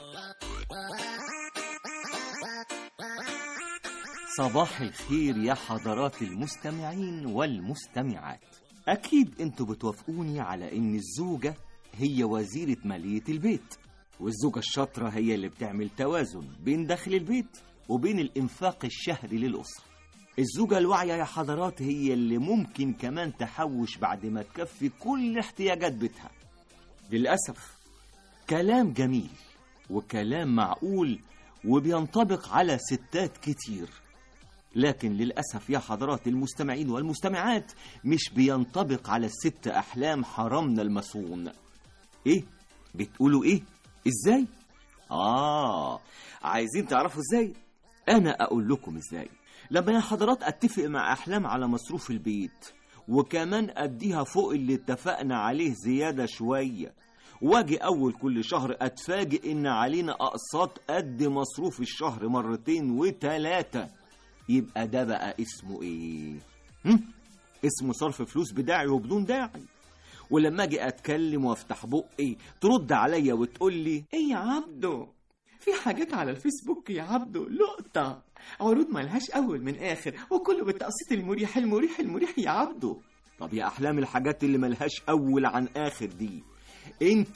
صباح الخير يا حضرات المستمعين والمستمعات أكيد أنتوا بتوافقوني على إن الزوجة هي وزيرة مالية البيت والزوجة الشاطرة هي اللي بتعمل توازن بين دخل البيت وبين الإنفاق الشهري للأسرة الزوجة الواعية يا حضرات هي اللي ممكن كمان تحوش بعد ما تكفي كل احتياجات بيتها للأسف كلام جميل وكلام معقول وبينطبق على ستات كتير لكن للأسف يا حضرات المستمعين والمستمعات مش بينطبق على الست أحلام حرامنا المصون إيه؟ بتقولوا إيه؟ إزاي؟ آه عايزين تعرفوا إزاي؟ أنا أقول لكم إزاي لما يا حضرات أتفق مع أحلام على مصروف البيت وكمان أديها فوق اللي اتفقنا عليه زيادة شوية واجي أول كل شهر أتفاجئ إن علينا أقساط قد مصروف الشهر مرتين وتلاتة يبقى ده بقى اسمه إيه؟ هم؟ اسمه صرف فلوس بداعي وبدون داعي ولما أجي أتكلم وأفتح بقي ترد عليا وتقول لي إيه يا عبدو؟ في حاجات على الفيسبوك يا عبدو لقطة عروض ملهاش أول من آخر وكله بالتقسيط المريح المريح المريح يا عبدو طب يا أحلام الحاجات اللي ملهاش أول عن آخر دي انت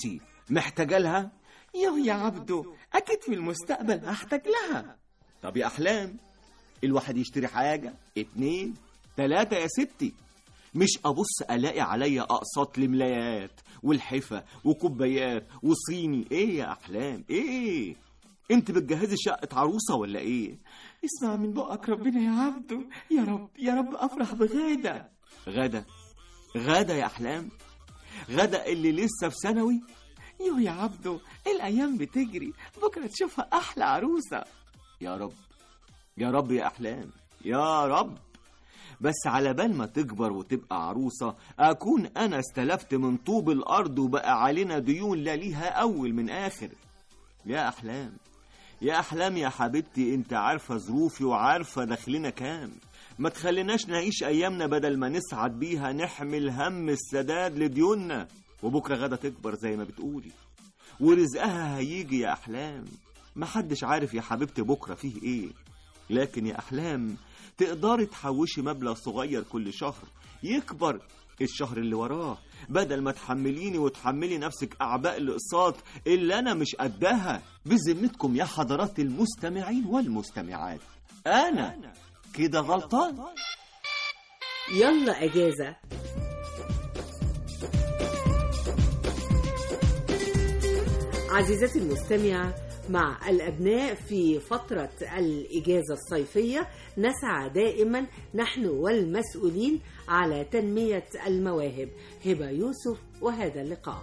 محتاجة لها يو يا عبدو أكيد في المستقبل هحتاج لها طب يا أحلام الواحد يشتري حاجة اتنين تلاتة يا ستي مش أبص ألاقي عليا أقساط لملايات والحفة وكوبايات وصيني إيه يا أحلام إيه انت بتجهزي شقة عروسة ولا ايه اسمع من بقك ربنا يا عبدو يا رب يا رب افرح بغادة غدا غدا يا احلام غدا اللي لسه في ثانوي يو يا عبدو الايام بتجري بكره تشوفها احلى عروسة يا رب يا رب يا احلام يا رب بس على بال ما تكبر وتبقى عروسة أكون أنا استلفت من طوب الأرض وبقى علينا ديون لا ليها أول من آخر يا أحلام يا أحلام يا حبيبتي أنت عارفة ظروفي وعارفة دخلنا كام ما تخليناش نعيش أيامنا بدل ما نسعد بيها نحمل هم السداد لديوننا وبكرة غدا تكبر زي ما بتقولي ورزقها هيجي يا أحلام محدش عارف يا حبيبتي بكرة فيه إيه لكن يا أحلام تقدري تحوشي مبلغ صغير كل شهر يكبر الشهر اللي وراه بدل ما تحمليني وتحملي نفسك أعباء الأقساط اللي أنا مش قدها بذمتكم يا حضرات المستمعين والمستمعات أنا كده غلطان يلا أجازة عزيزتي المستمعة مع الأبناء في فترة الإجازة الصيفية نسعى دائما نحن والمسؤولين على تنمية المواهب هبة يوسف وهذا اللقاء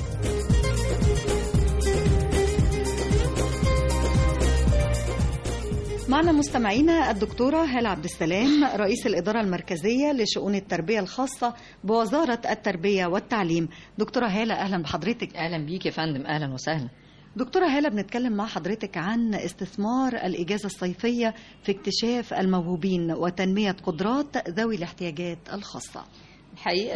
معنا مستمعينا الدكتورة هالة عبد السلام رئيس الإدارة المركزية لشؤون التربية الخاصة بوزارة التربية والتعليم دكتورة هالة أهلا بحضرتك أهلا بيك يا فندم أهلا وسهلا دكتورة هالة بنتكلم مع حضرتك عن استثمار الإجازة الصيفية في اكتشاف الموهوبين وتنمية قدرات ذوي الاحتياجات الخاصة الحقيقة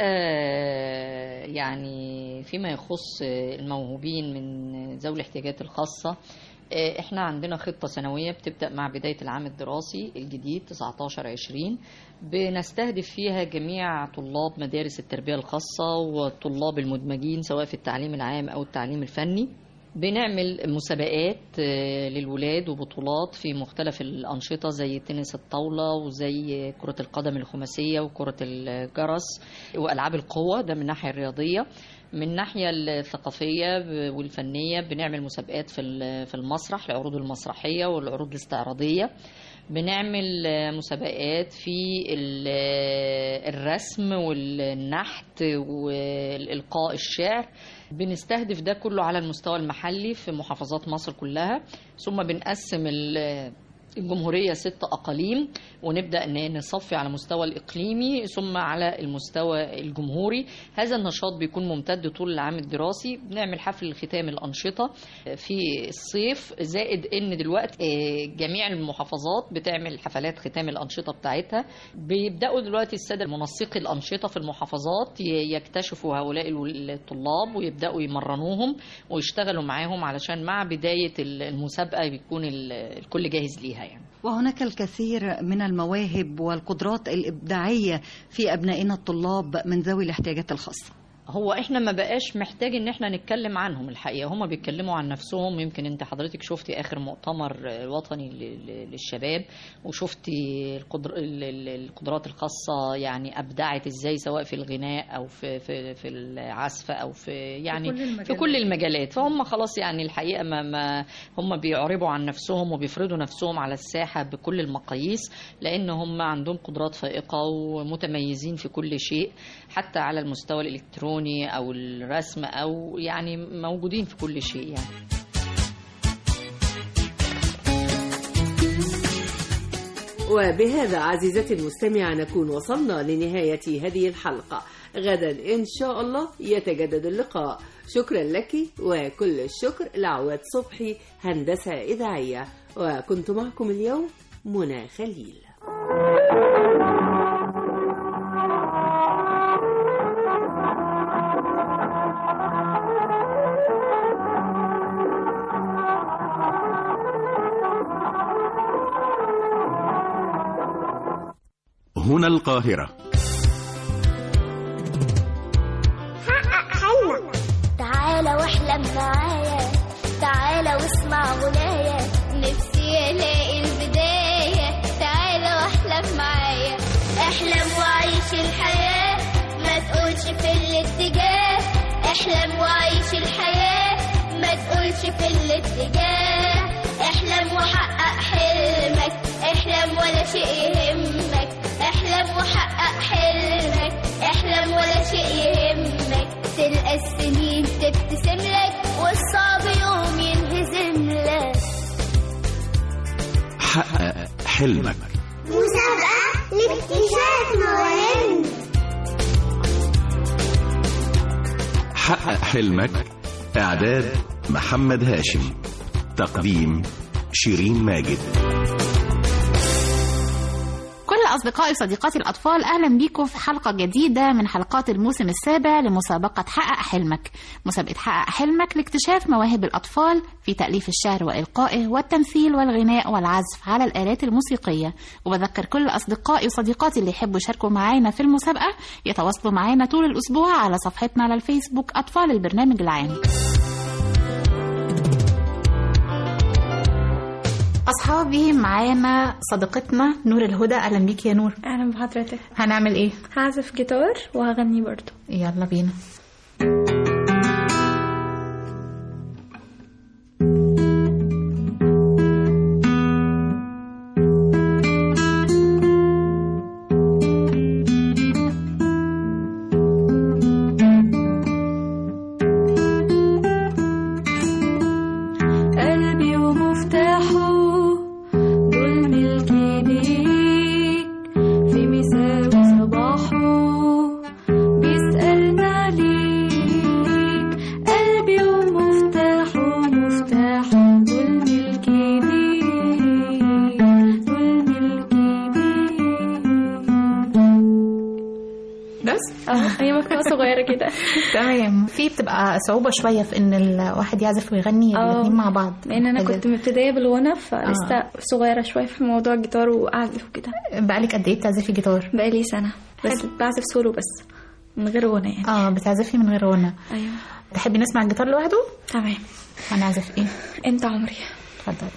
يعني فيما يخص الموهوبين من ذوي الاحتياجات الخاصة احنا عندنا خطة سنوية بتبدأ مع بداية العام الدراسي الجديد 19-20 بنستهدف فيها جميع طلاب مدارس التربية الخاصة والطلاب المدمجين سواء في التعليم العام أو التعليم الفني بنعمل مسابقات للولاد وبطولات في مختلف الأنشطة زي تنس الطاولة وزي كرة القدم الخماسية وكرة الجرس وألعاب القوة ده من الناحية الرياضية من الناحية الثقافية والفنية بنعمل مسابقات في في المسرح العروض المسرحية والعروض الاستعراضية بنعمل مسابقات في الرسم والنحت والإلقاء الشعر بنستهدف ده كله على المستوى المحلي في محافظات مصر كلها ثم بنقسم الجمهورية ست أقاليم ونبدأ نصفي على مستوى الإقليمي ثم على المستوى الجمهوري هذا النشاط بيكون ممتد طول العام الدراسي بنعمل حفل ختام الأنشطة في الصيف زائد إن دلوقتي جميع المحافظات بتعمل حفلات ختام الأنشطة بتاعتها بيبدأوا دلوقتي السادة منسقي الأنشطة في المحافظات يكتشفوا هؤلاء الطلاب ويبدأوا يمرنوهم ويشتغلوا معاهم علشان مع بداية المسابقة بيكون الكل جاهز ليها يعني. وهناك الكثير من المواهب والقدرات الإبداعية في أبنائنا الطلاب من ذوي الاحتياجات الخاصة هو احنا ما بقاش محتاج ان احنا نتكلم عنهم الحقيقه هم بيتكلموا عن نفسهم يمكن انت حضرتك شفتي اخر مؤتمر وطني للشباب وشفتي القدر القدرات الخاصه يعني ابدعت ازاي سواء في الغناء او في في في العزف او في يعني في كل, في كل المجالات فهم خلاص يعني الحقيقه ما, ما هم بيعربوا عن نفسهم وبيفرضوا نفسهم على الساحه بكل المقاييس لان هم عندهم قدرات فائقه ومتميزين في كل شيء حتى على المستوى الالكتروني الالكتروني او الرسم او يعني موجودين في كل شيء يعني وبهذا عزيزتي المستمعة نكون وصلنا لنهاية هذه الحلقة غدا إن شاء الله يتجدد اللقاء شكرا لك وكل الشكر لعواد صبحي هندسة إذاعية وكنت معكم اليوم منى خليل هنا القاهرة حقق حلمك تعالى واحلم معايا تعالى واسمع غنايا نفسي الاقي البداية تعالى واحلم معايا احلم وعيش الحياة ما تقولش في الاتجاه احلم وعيش الحياة ما تقولش في الاتجاه احلم وحقق حلمك احلم ولا شيء يهمك احلم وحقق حلمك احلم ولا شيء يهمك تلقى السنين تبتسم لك والصعب يوم ينهزم لك حقق حلمك مسابقة لاكتشاف مواهب حقق حلمك إعداد محمد هاشم تقديم شيرين ماجد كل أصدقائي وصديقاتي الأطفال أهلا بيكم في حلقة جديدة من حلقات الموسم السابع لمسابقة حقق حلمك مسابقة حقق حلمك لاكتشاف مواهب الأطفال في تأليف الشعر وإلقائه والتمثيل والغناء والعزف على الآلات الموسيقية وبذكر كل أصدقائي وصديقاتي اللي يحبوا يشاركوا معانا في المسابقة يتواصلوا معانا طول الأسبوع على صفحتنا على الفيسبوك أطفال البرنامج العام أصحابي معانا صديقتنا نور الهدى أهلا بيك يا نور اهلا بحضرتك هنعمل إيه؟ هعزف جيتار وهغني برضو يلا بينا قلبي ومفتاحه دول ملكي ليك في مساء وصباحه بيسألنا عليك قلبي ومفتاحه مفتاحه دول ملكي ليك دول ملكي بس اه هي مكتبة صغيرة كده تمام في بتبقى صعوبة شوية في إن الواحد يعزف ويغني اه. الاتنين مع بعض لان انا كنت مبتدئة بالغنى فلسه صغيرة شوية في موضوع الجيتار واعزف وكده بقالك قد إيه بتعزفي جيتار؟ بقالي سنة بس بعزف سولو بس من غير غنى يعني اه بتعزفي من غير غنى ايوه تحبي نسمع الجيتار لوحده؟ تمام هنعزف ايه؟ انت عمري اتفضل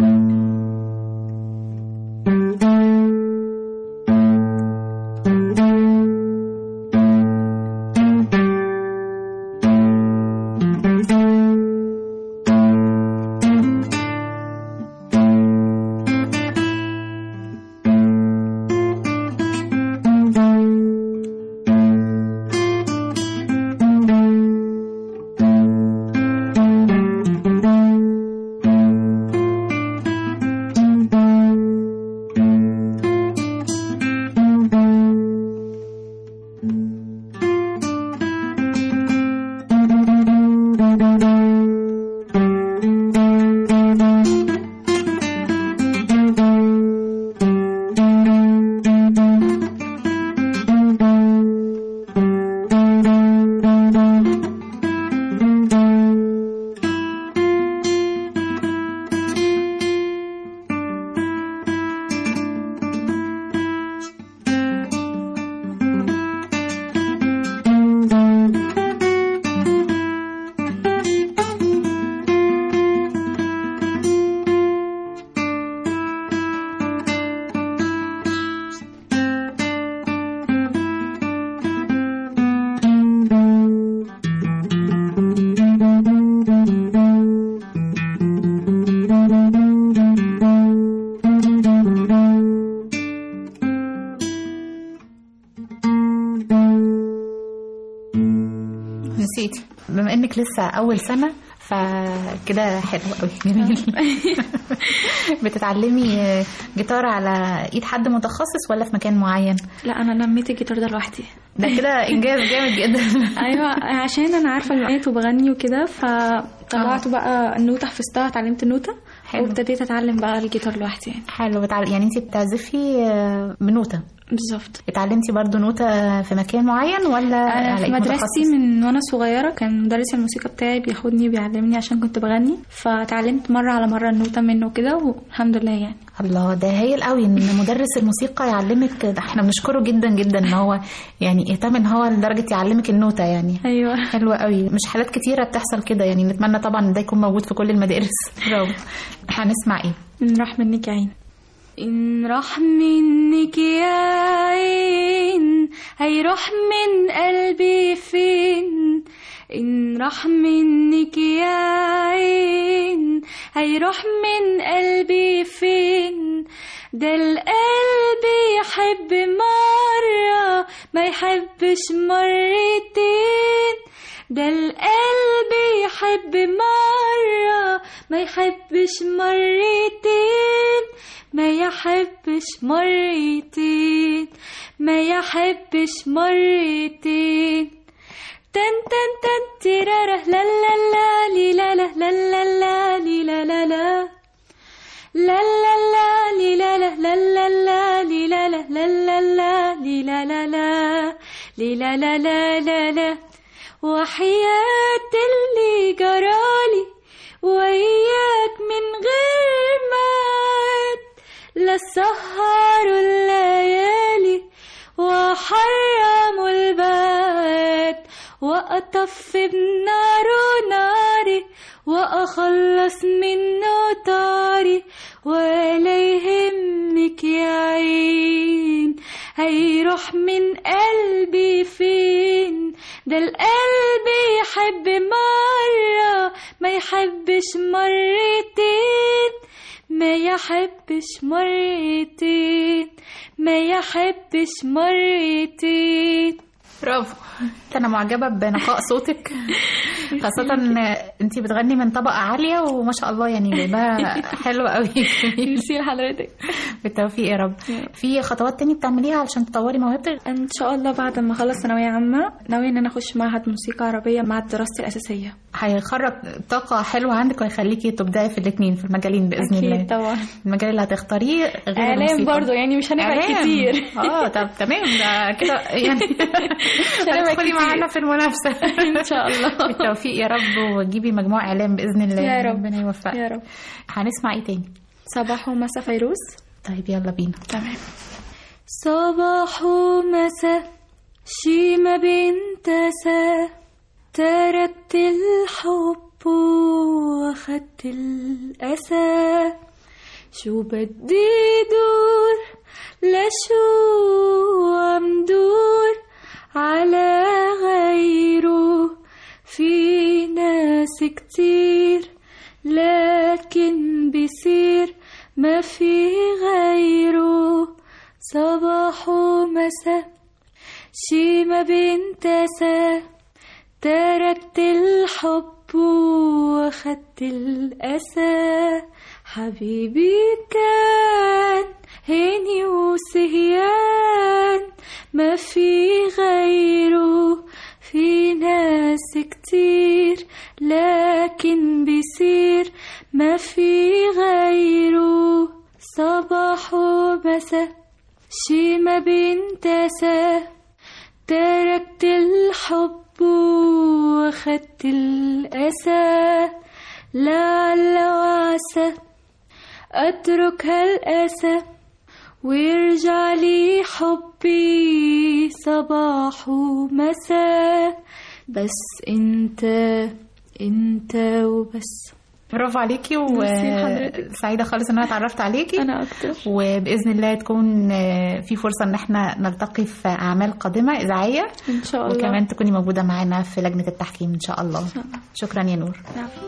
نسيتي بما انك لسه اول سنه فكده حلو قوي جميل بتتعلمي جيتار على ايد حد متخصص ولا في مكان معين لا انا لميت الجيتار ده لوحدي ده كده انجاز جامد جدا ايوه عشان انا عارفه المقامات وبغني وكده فطلعت بقى النوته حفظتها اتعلمت النوته حلو. وابتديت اتعلم بقى الجيتار لوحدي يعني حلو بتعل... يعني انت بتعزفي آه، بنوته بالظبط اتعلمتي برضو نوتة في مكان معين ولا انا على في إيد مدرستي متخصص؟ من وانا صغيره كان مدرس الموسيقى بتاعي بياخدني وبيعلمني عشان كنت بغني فتعلمت مره على مره النوتة منه كده والحمد لله يعني الله ده هايل قوي ان مدرس الموسيقى يعلمك ده احنا بنشكره جدا جدا ان هو يعني اهتم ان هو لدرجه يعلمك النوتة يعني ايوه حلوة قوي مش حالات كتيره بتحصل كده يعني نتمنى طبعا ان ده يكون موجود في كل المدارس برافو هنسمع ايه إن راح منك يا عين إن راح منك يا عين هيروح من قلبي فين إن راح منك يا عين هيروح من قلبي فين ده القلب يحب مرة ما يحبش مرتين ده القلب يحب مرة ما يحبش مرتين ما يحبش مرتين ما يحبش مرتين تن تن تن تيرارة لا لا لا لي لا لا لا لا لا لي لا لا لا لا لا لا لي لا لا لا لا لا لي لا لا لا لا لا لي لا لا لا لي لا لا لا لا لا وحياة اللي جرالي وياك من غير مات لا سهروا الليالي وحرموا البات وأطفي بنار ناري وأخلص منه طاري ولا يهمك يا عين هيروح من قلبي فين ده القلب يحب مرة ما يحبش مرتين ما يحبش مرتين ما يحبش مرتين برافو انا معجبه بنقاء صوتك خاصه ان انت بتغني من طبقه عاليه وما شاء الله يعني جايباها حلوه قوي ميرسي لحضرتك بالتوفيق يا رب في خطوات تاني بتعمليها علشان تطوري موهبتك ان شاء الله بعد ما اخلص ثانويه عامه ناويه ان انا اخش معهد موسيقى عربيه مع دراستي الاساسيه هيخرج طاقه حلوه عندك وهيخليكي تبدعي في الاثنين في المجالين باذن أكيد الله طبعا المجال اللي هتختاريه غير اعلام الموسيقى. برضو يعني مش هنبعد إعلام. كتير اه طب تمام ده كده يعني هنبعد هتدخلي كتير. معانا في المنافسه ان شاء الله بالتوفيق يا رب وتجيبي مجموع اعلام باذن الله يا رب. ربنا يوفقك يا رب هنسمع ايه تاني صباح ومساء فيروز طيب يلا بينا تمام صباح ومساء شي ما بين تسا تركت الحب واخدت الأسى شو بدي دور لشو عم دور على غيره في ناس كتير لكن بيصير ما في غيره صباح ومساء شي ما بين تسا تركت الحب واخدت الأسى حبيبي كان هيني وسهيان ما في غيره في ناس كتير لكن بيصير ما في غيره صباح ومساء شي ما بين تسا تركت الحب واخدت الأسى لعل وعسى أترك هالأسى ويرجع لي حبي صباح ومساء بس انت انت وبس برافو عليكي ميرسي لحضرتك. وسعيده خالص ان انا اتعرفت عليكي انا اكتر وباذن الله تكون آه، في فرصه ان احنا نلتقي في اعمال قادمه اذاعيه ان شاء الله وكمان تكوني موجوده معانا في لجنه التحكيم ان شاء الله شكرا يا نور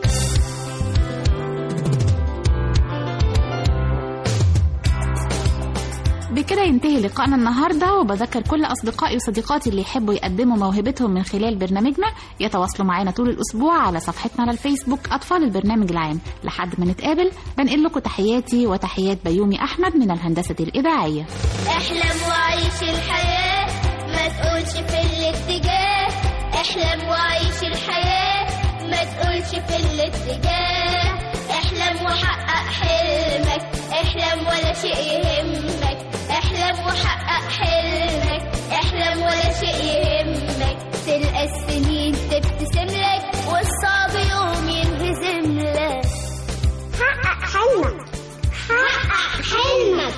بكده ينتهي لقائنا النهارده وبذكر كل اصدقائي وصديقاتي اللي يحبوا يقدموا موهبتهم من خلال برنامجنا يتواصلوا معانا طول الاسبوع على صفحتنا على الفيسبوك اطفال البرنامج العام لحد ما نتقابل بنقل لكم تحياتي وتحيات بيومي احمد من الهندسه الاذاعيه احلم وعيش الحياة ما تقولش في الاتجاه احلم وعيش الحياة ما تقولش في الاتجاه احلم وحقق حلمك احلم ولا شيء يهمك احلم احلم وحقق حلمك احلم ولا شيء يهمك تلقى السنين تبتسم لك والصعب يوم ينهزم لك حقق حلمك حقق حلمك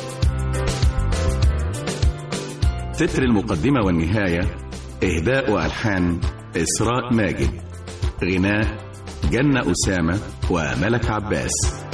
تتر المقدمة والنهاية إهداء وألحان إسراء ماجد غناء جنة أسامة وملك عباس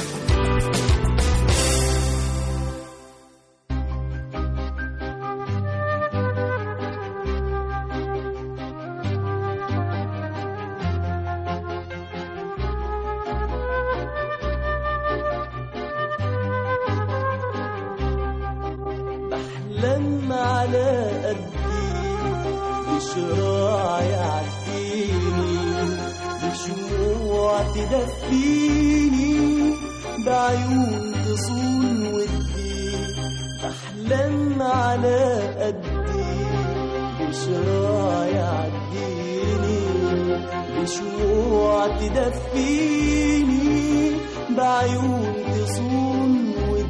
بحلم على قدي بشراع يعديني بشموع تدفيني بعيون تصون ودي بحلم على قدي بشراع يعديني بشموع تدفيني بعيون تصون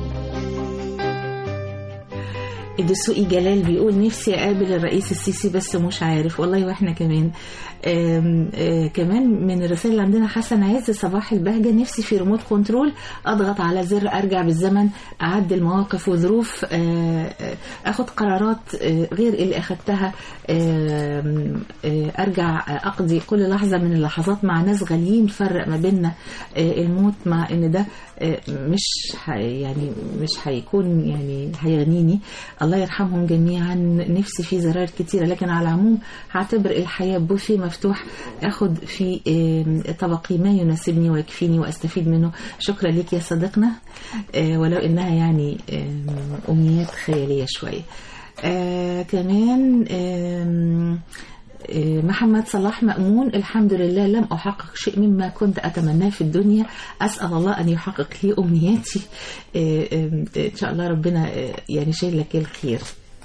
الدسوقي جلال بيقول نفسي اقابل الرئيس السيسي بس مش عارف والله واحنا كمان آم، آه، كمان من الرسائل اللي عندنا حسن عز صباح البهجه نفسي في ريموت كنترول اضغط على زر ارجع بالزمن اعدل مواقف وظروف آه، آه، اخد قرارات آه، غير اللي اخدتها آم، آه، ارجع آه، اقضي كل لحظه من اللحظات مع ناس غاليين فرق ما بيننا آه، الموت مع ان ده آه، مش ح- يعني مش هيكون يعني هيغنيني الله يرحمهم جميعا نفسي في زراير كتيرة لكن على العموم هعتبر الحياة بوفي مفتوح اخد في آم، طبقي ما يناسبني ويكفيني واستفيد منه شكرا لك يا صديقنا آه، ولو انها يعني آم، امنيات خيالية شوية آه كمان آم، آه، محمد صلاح مأمون الحمد لله لم أحقق شيء مما كنت أتمناه في الدنيا أسأل الله أن يحقق لي أمنياتي آه، آم، إن شاء الله ربنا آه، يعني شايل لك الخير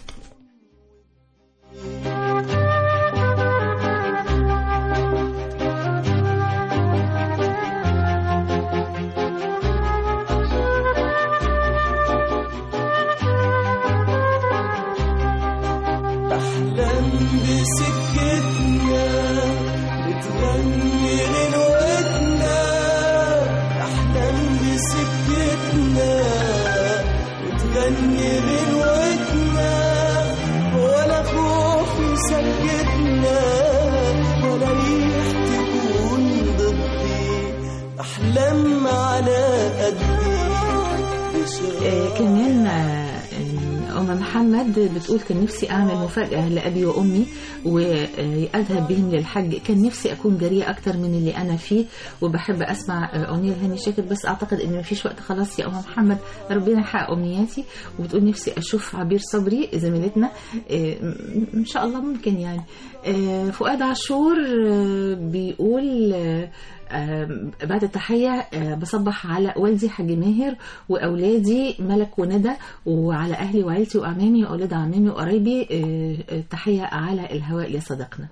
بحلم بسكتنا بتغني غنوتنا بحلم بسكتنا بتغني غنوتنا ولا خوف يسكتنا ولا ريح تكون ضدي بحلم على قدي آه، كمان آه، أم محمد بتقول كان نفسي أعمل مفاجأة لأبي وأمي وأذهب بهم للحج كان نفسي أكون جريئة أكتر من اللي أنا فيه وبحب أسمع آه، أغنية هاني شاكر بس أعتقد إن مفيش وقت خلاص يا أم محمد ربنا يحقق أمنياتي وبتقول نفسي أشوف عبير صبري زميلتنا آه، م- إن شاء الله ممكن يعني آه، فؤاد عاشور آه، بيقول آه، آم، بعد التحية آه، بصبح على والدي حاج ماهر وأولادي ملك وندى وعلى أهلي وعيلتي وأعمامي وأولاد أعمامي وقرايبي آه، آه، تحية على الهواء يا صديقنا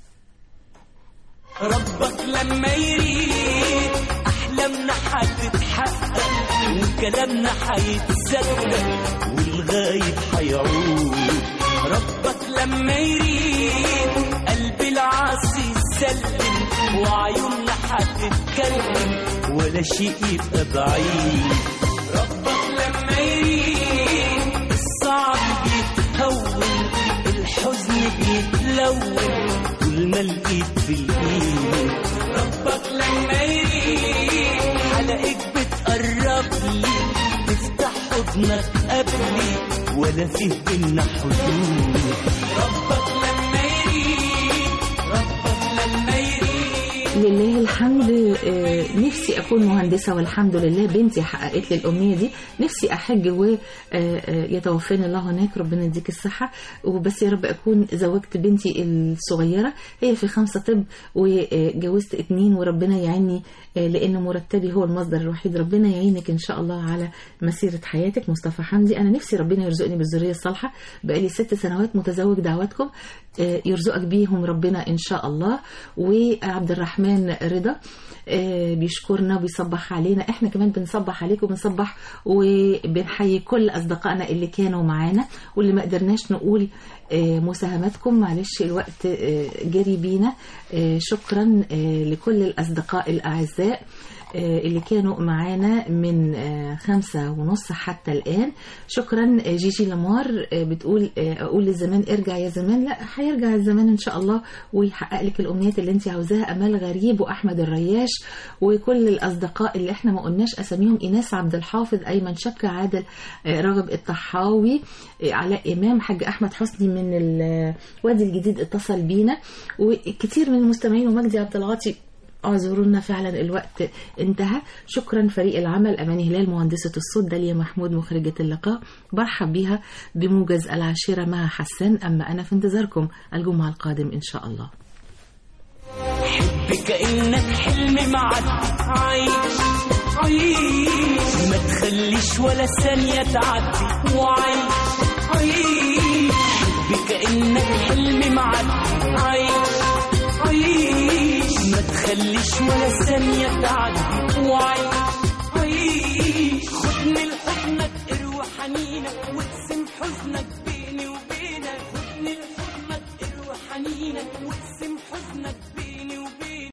ربك لما يريد احلامنا هتتحقق وكلامنا هيتصدق والغايب هيعود ربك لما يريد قلب العاصي يسلم وعيوننا هتتكلم ولا شيء يبقى بعيد ربك لما يريد الصعب بيتهون الحزن بيتلون طول ما الايد في الايد ربك لما يريد حلقك بتقرب لي تفتح حضنك قبلي ولا فيه بينا حدود ربك لما يريد ربك لما يريد لله الحمد آه، نفسي أكون مهندسة والحمد لله بنتي حققت لي الأمنية دي نفسي أحج ويتوفاني الله هناك ربنا يديك الصحة وبس يا رب أكون زوجت بنتي الصغيرة هي في خمسة طب وجوزت اتنين وربنا يعيني آه، لأن مرتبي هو المصدر الوحيد ربنا يعينك إن شاء الله على مسيرة حياتك مصطفى حمدي أنا نفسي ربنا يرزقني بالذرية الصالحة بقالي ست سنوات متزوج دعواتكم آه، يرزقك بيهم ربنا إن شاء الله وعبد الرحمن رضا آه، بيشكرنا وبيصبح علينا احنا كمان بنصبح عليكم وبنصبح وبنحيي كل اصدقائنا اللي كانوا معانا واللي ما قدرناش نقول آه، مساهماتكم معلش الوقت آه، جري بينا آه، شكرا آه، لكل الاصدقاء الاعزاء آه، اللي كانوا معانا من آه، خمسة ونص حتى الآن شكرا آه، جيجي لمار آه، بتقول آه، أقول للزمان ارجع يا زمان لا هيرجع الزمان إن شاء الله ويحقق لك الأمنيات اللي أنت عاوزاها أمال غريب وأحمد الرياش وكل الأصدقاء اللي إحنا ما قلناش أساميهم إيناس عبد الحافظ أيمن شكا عادل آه، راغب الطحاوي آه، علاء إمام حاج أحمد حسني من الوادي الجديد اتصل بينا وكتير من المستمعين ومجدي عبد العاطي اعذرونا فعلا الوقت انتهى شكرا فريق العمل اماني هلال مهندسه الصوت داليا محمود مخرجه اللقاء برحب بيها بموجز العاشره مع حسان اما انا في انتظاركم الجمعه القادم ان شاء الله بكأنك حلم معدي عايش عيش ما تخليش ولا ثانية تعدي وعيش عيش بكأنك حلم معدي عايش عيش ما تخليش ولا ثانية تعدي